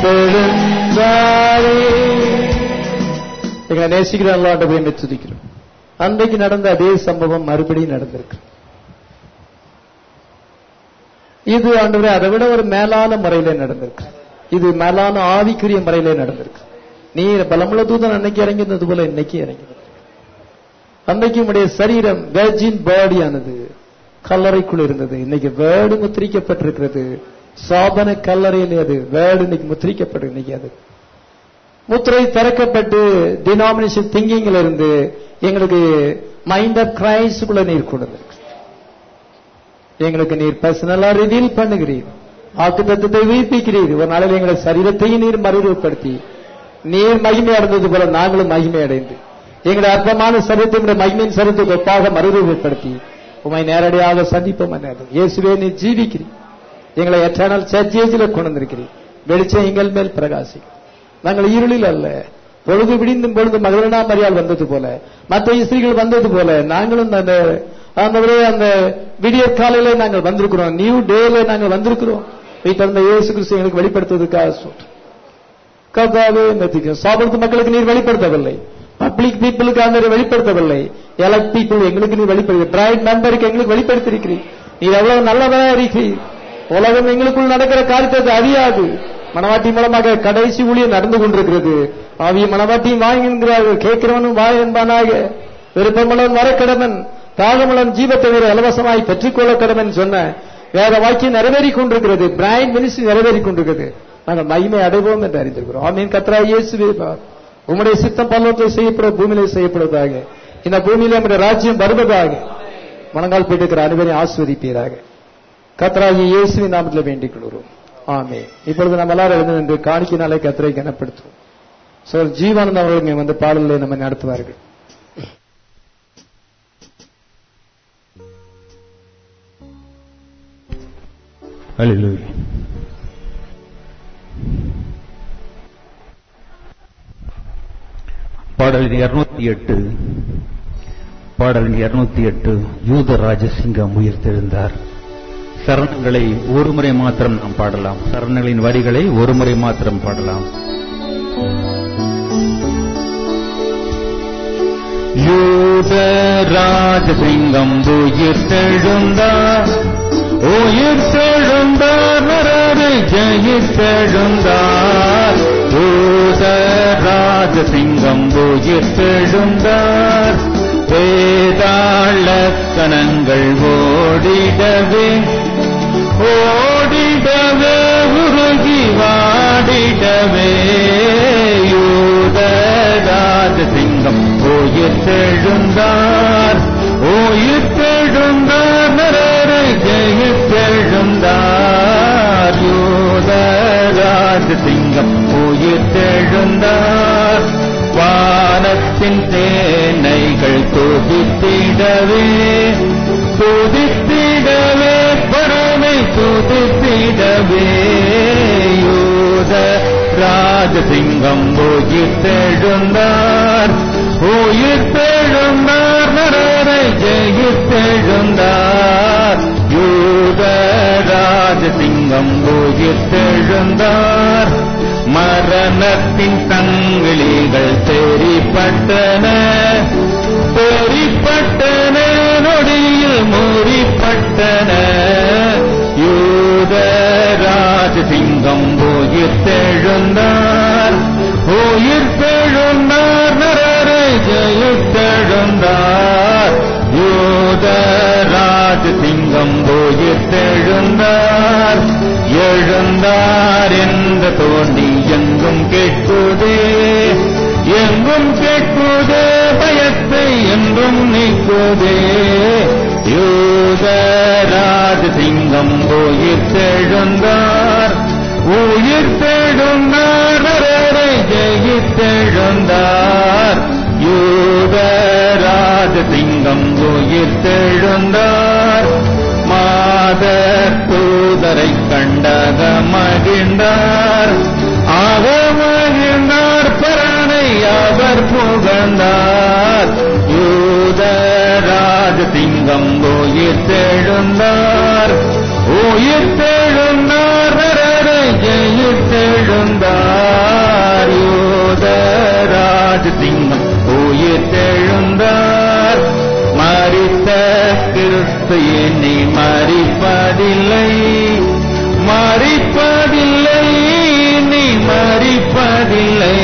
உயிர்த்தெழுந்தாரே எங்களை நேசிக்கிற அல்லாண்டவை என்று துதிக்கிறோம் அன்றைக்கு நடந்த அதே சம்பவம் மறுபடியும் நடந்திருக்கு இது ஆண்டவரே அதை விட ஒரு மேலான முறையில நடந்திருக்கு இது மேலான ஆவிக்குரிய முறையில நடந்திருக்கு நீ பலமுள்ள தூதன் அன்னைக்கு இறங்கினது போல இன்னைக்கு இறங்கினது அன்னைக்கு உடைய சரீரம் வேர்ஜின் பாடியானது கல்லறைக்குள் இருந்தது இன்னைக்கு வேர்டு முத்திரிக்கப்பட்டிருக்கிறது சாபன கல்லறையில் அது வேர்டு இன்னைக்கு முத்திரிக்கப்பட்டு இன்னைக்கு அது முத்திரை திறக்கப்பட்டு டினாமினேஷன் திங்கிங்ல இருந்து எங்களுக்கு மைண்ட் ஆஃப் கிரைஸ்டுக்குள்ள நீர் கொண்டு எங்களுக்கு நீர் பர்சனலா ரிவீல் பண்ணுகிறீர் வாக்கு தத்துவத்தை உயிர்ப்பிக்கிறீர் ஒரு நாளில் எங்களை சரீரத்தையும் நீர் மறுரூபப்படுத்தி நீர் மகிமை அடைந்தது போல நாங்களும் மகிமை அடைந்து எங்களை அற்பமான சரீரத்தை மகிமையின் சரீரத்துக்கு ஒப்பாக மறுரூபப்படுத்தி உமை நேரடியாக சந்திப்போம் இயேசுவே நீ ஜீவிக்கிறீர் எங்களை எட்டர்னல் சர்ச்சேஜில் கொண்டு வந்திருக்கிறீர் வெளிச்சம் எங்கள் மேல் பிரகாசி நாங்கள் இருளில் அல்ல பொழுது விடிந்தும் பொழுது மகளனா மரியாள் வந்தது போல மற்ற ஸ்திரீகள் வந்தது போல நாங்களும் அந்த அந்த அந்த விடிய காலையில நாங்கள் வந்திருக்கிறோம் நியூ டேல நாங்கள் வந்திருக்கிறோம் தந்த இயேசு கிறிஸ்து எங்களுக்கு வெளிப்படுத்துவதற்காக சொல்றோம் கர்த்தாவே மெத்திக்கும் சாப்பிடுத்த மக்களுக்கு நீர் வெளிப்படுத்தவில்லை பப்ளிக் பீப்புளுக்கு அந்த வெளிப்படுத்தவில்லை எலக்ட் பீப்புள் எங்களுக்கு நீர் வெளிப்படுத்த பிரைட் மெம்பருக்கு எங்களுக்கு வெளிப்படுத்திருக்கிறீர் நீர் எவ்வளவு நல்லவரா இருக்கிறீர் உலகம் எங்களுக்குள் நடக்கிற காரியத்தை அறியாது மனவாட்டி மூலமாக கடைசி ஊழியம் நடந்து கொண்டிருக்கிறது ஆவிய மனவாட்டியும் வாங்குகிறார்கள் கேட்கிறவனும் வாய் என்பானாக விருப்பமுள்ளவன் வர கடமன் தாகமுள்ளன் ஜீவத்தை ஒரு இலவசமாய் பெற்றுக்கொள்ள கடமன் சொன்ன வேற வாக்கியம் நிறைவேறி கொண்டிருக்கிறது பிராண்ட் மினிஸ்ட்ரி நிறைவேறி கொண்டிருக்கிறது நாங்கள் மகிமை அடைவோம் என்று அறிந்திருக்கிறோம் ஆமீன் கத்ரா இயேசுவே உம்முடைய சித்தம் பல்லவத்தில் செய்யப்பட பூமியிலே செய்யப்படுவதாக இந்த பூமியிலே நம்முடைய ராஜ்யம் வருவதாக மனங்கால் போயிட்டு அனைவரையும் ஆஸ்வதிப்பீராக கத்ராகி இயேசுவின் நாமத்தில் வேண்டிக் கொள்கிறோம் ஆமே இப்பொழுது நம்ம எல்லாரும் எழுந்து நின்று காணிக்கினாலே கத்திரை கனப்படுத்துவோம் சோ ஜீவானந்த அவர்கள் இங்க வந்து பாடலை நம்ம நடத்துவார்கள் Hallelujah. பாடல் இருநூத்தி எட்டு பாடல் இருநூத்தி எட்டு யூத ராஜசிங்கம் உயிர்த்தெழுந்தார் சரணங்களை ஒரு முறை மாத்திரம் நாம் பாடலாம் சரணங்களின் வரிகளை ஒரு முறை மாத்திரம் பாடலாம் யூத ராஜசிங்கம் உயிர்த்தெழுந்தார் உயிர்த்தெழுந்தார் நரரை ஜெயித்தெழுந்தார் யூத ராஜசிங்கம் உயிர்த்தெழுந்தார் வேதாள கணங்கள் ஓடிடவே ஓடிடவே உருகி வாடிடவே யூதராஜ சிங்கம் உயிர்த்தெழுந்தார் உயிர்த்தெழுந்தார் நரரை ஜெயித்தெழுந்தார் யூதராஜ சிங்கம் உயிர்த்தெழுந்தார் வானத்தின் தேனைகள் துதித்திடவே துதித்திடவே பரமை துதித்திடவே யூத ராஜசிங்கம் உயிர்த்தெழுந்தார் உயிர்த்தெழுந்தார் நரரை ஜெயித்தெழுந்தார் யூத ராஜசிங்கம் உயிர்த்தெழுந்தார் மரணத்தின் தங்கிலிகள் தெரிப்பட்டன தெரிப்பட்டன நொடியில் மூறிப்பட்டன யூத ராஜசிங்கம் உயிர்த்தெழுந்தார் உயிர்த்தெழுந்தார் நரரை ஜெயித்தெழுந்தார் யூத ராஜசிங்கம் உயிர்த்தெழுந்தார் எழுந்தார் என்ற தோண்டி எங்கும் கேட்குதே எங்கும் கேட்குதே பயத்தை என்றும் நீக்குதே யூதராஜ சிங்கம் உயிர்த்தெழுந்தார் உயிர்த்தெழுந்தார் நரரை ஜெயித்தெழுந்தார் யூதராஜ சிங்கம் உயிர்த்தெழுந்தார் மாதர் தூதரை கண்டக மகிழ்ந்தார் ஆக மகிழ்ந்தார் பரனை அவர் புகழ்ந்தார் யூதராஜ சிங்கம் உயிர்த்தெழுந்தார் உயிர்த்தெழுந்தார் நரரை ஜெயித்த உயிர்த்தெழுந்தார் யூதராஜ சிங்கம் உயிர்த்தெழுந்தார் மறித்த கிறிஸ்து என்னை மறிப்பதில்லை மறிப்பதில்லை நீ மறிப்பதில்லை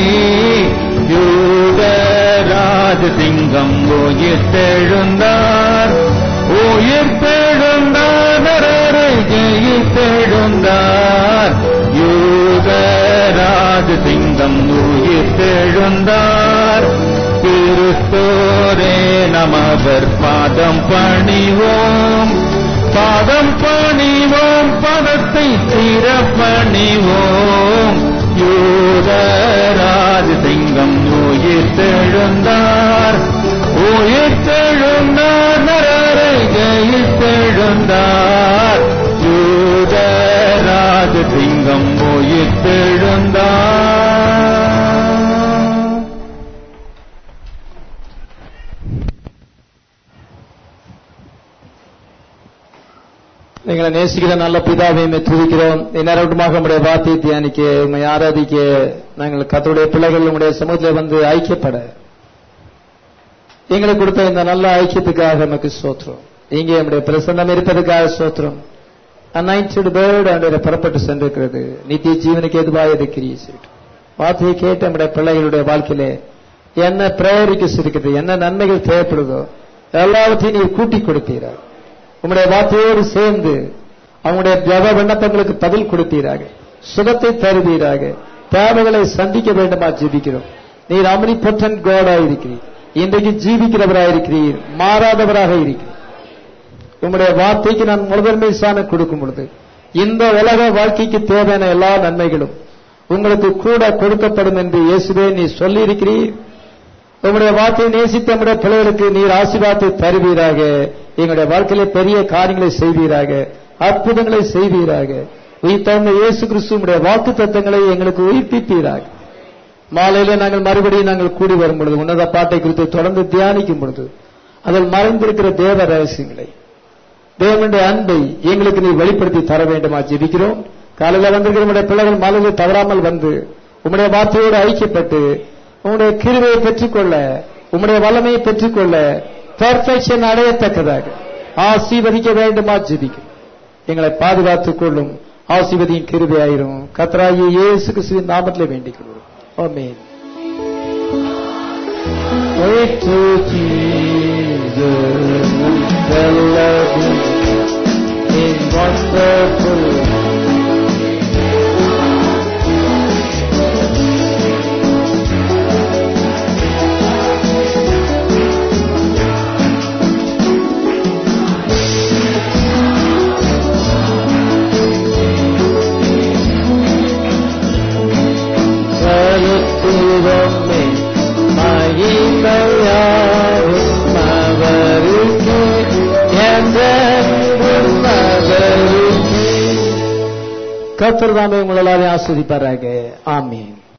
யூதராஜ சிங்கம் உயிர்த்தெழுந்தார் உயிர்த்தெழுந்தார் நரரை ஜெயித்தெழுந்தார் யூதராஜ சிங்கம் உயிர்த்தெழுந்தார் கிறிஸ்தோரே நமவர் பாதம் பணிவோம் பாதம் பணிவோம் பதத்தை திறப்பணிவோம் யூதராஜ சிங்கம் உயிர்த்தெழுந்தார் உயிர்த்தெழுந்தார் நரரை ஜெயித்தெழுந்தார் யூதராஜ சிங்கம் உயிர்த்தெழுந்தார் எங்களை நேசிக்கிற நல்ல பிதாவை உம்மை துதிக்கிறோம் நேரமாக உங்களுடைய வார்த்தையை தியானிக்க உண்மை ஆராதிக்க நாங்கள் கத்தருடைய பிள்ளைகள் உங்களுடைய சமூகத்தில் வந்து ஐக்கியப்பட எங்களுக்கு கொடுத்த இந்த நல்ல ஐக்கியத்துக்காக நமக்கு சோத்திரம் இங்கே நம்முடைய பிரசன்னம் இருப்பதற்காக சோத்திரம் அன்னைன்டு பேர்டு அன்றைய புறப்பட்டு சென்றிருக்கிறது நித்திய ஜீவனுக்கு எதுவாக இருக்கிறீர் வார்த்தையை கேட்டு நம்முடைய பிள்ளைகளுடைய வாழ்க்கையிலே என்ன பிரேரிக்கு இருக்கிறது என்ன நன்மைகள் தேவைப்படுதோ எல்லாவற்றையும் நீர் கூட்டி கொடுத்தீர்கள் உம்முடைய வார்த்தையோடு சேர்ந்து அவங்களுடைய ஜப விண்ணப்பங்களுக்கு பதில் கொடுத்தீராக சுகத்தை தருவீராக தேவைகளை சந்திக்க வேண்டுமா ஜெபிக்கிறோம் நீர் அமனி பொற்றன் கோடா இருக்கிறீர் இன்றைக்கு ஜீவிக்கிறவராக இருக்கிறீர் மாறாதவராக இருக்கிறீர் உம்முடைய வார்த்தைக்கு நான் முதன்மை சாணம் கொடுக்கும் பொழுது இந்த உலக வாழ்க்கைக்கு தேவையான எல்லா நன்மைகளும் உங்களுக்கு கூட கொடுக்கப்படும் என்று இயேசுவே நீ சொல்லி இருக்கிறீர் உங்களுடைய வார்த்தையை நேசித்த நம்முடைய பிள்ளைகளுக்கு நீர் ஆசீர்வாதத்தை தருவீராக எங்களுடைய வாழ்க்கையிலே பெரிய காரியங்களை செய்வீராக அற்புதங்களை செய்வீராக உயிர்த்தவங்க இயேசு கிறிஸ்துவனுடைய வாக்கு தத்தங்களை எங்களுக்கு உயிர்ப்பிப்பீராக மாலையில நாங்கள் மறுபடியும் நாங்கள் கூடி வரும் பொழுது உன்னத பாட்டை குறித்து தொடர்ந்து தியானிக்கும் பொழுது அதில் மறைந்திருக்கிற தேவ ரகசியங்களை தேவனுடைய அன்பை எங்களுக்கு நீ வெளிப்படுத்தி தர வேண்டுமா ஜெபிக்கிறோம் காலையில வந்திருக்கிற உங்களுடைய பிள்ளைகள் மாலையில தவறாமல் வந்து உம்முடைய வார்த்தையோடு ஐக்கியப்பட்டு உம்முடைய கிருவையை பெற்றுக்கொள்ள உம்முடைய வல்லமையை பெற்றுக்கொள்ள பெர்ஃபெக்ஷன் அடையத்தக்கதாக ஆசீர்வதிக்க வேண்டுமா ஜெபிக்கும் எங்களை பாதுகாத்துக் கொள்ளும் ஆசீர்வதியின் கிருபையாயிரும் கத்தராகிய இயேசு கிறிஸ்துவின் நாமத்திலே வேண்டிக் கொள்வோம் ஆமென் Wait to Jesus, love him in wonderful செலுத்துவோமே மகிமையாவும் அவருக்கே என்றென்றும் அவருக்கே கத்தர் தாமே உங்களாலே ஆஸ்வதிப்பாராக ஆமீன்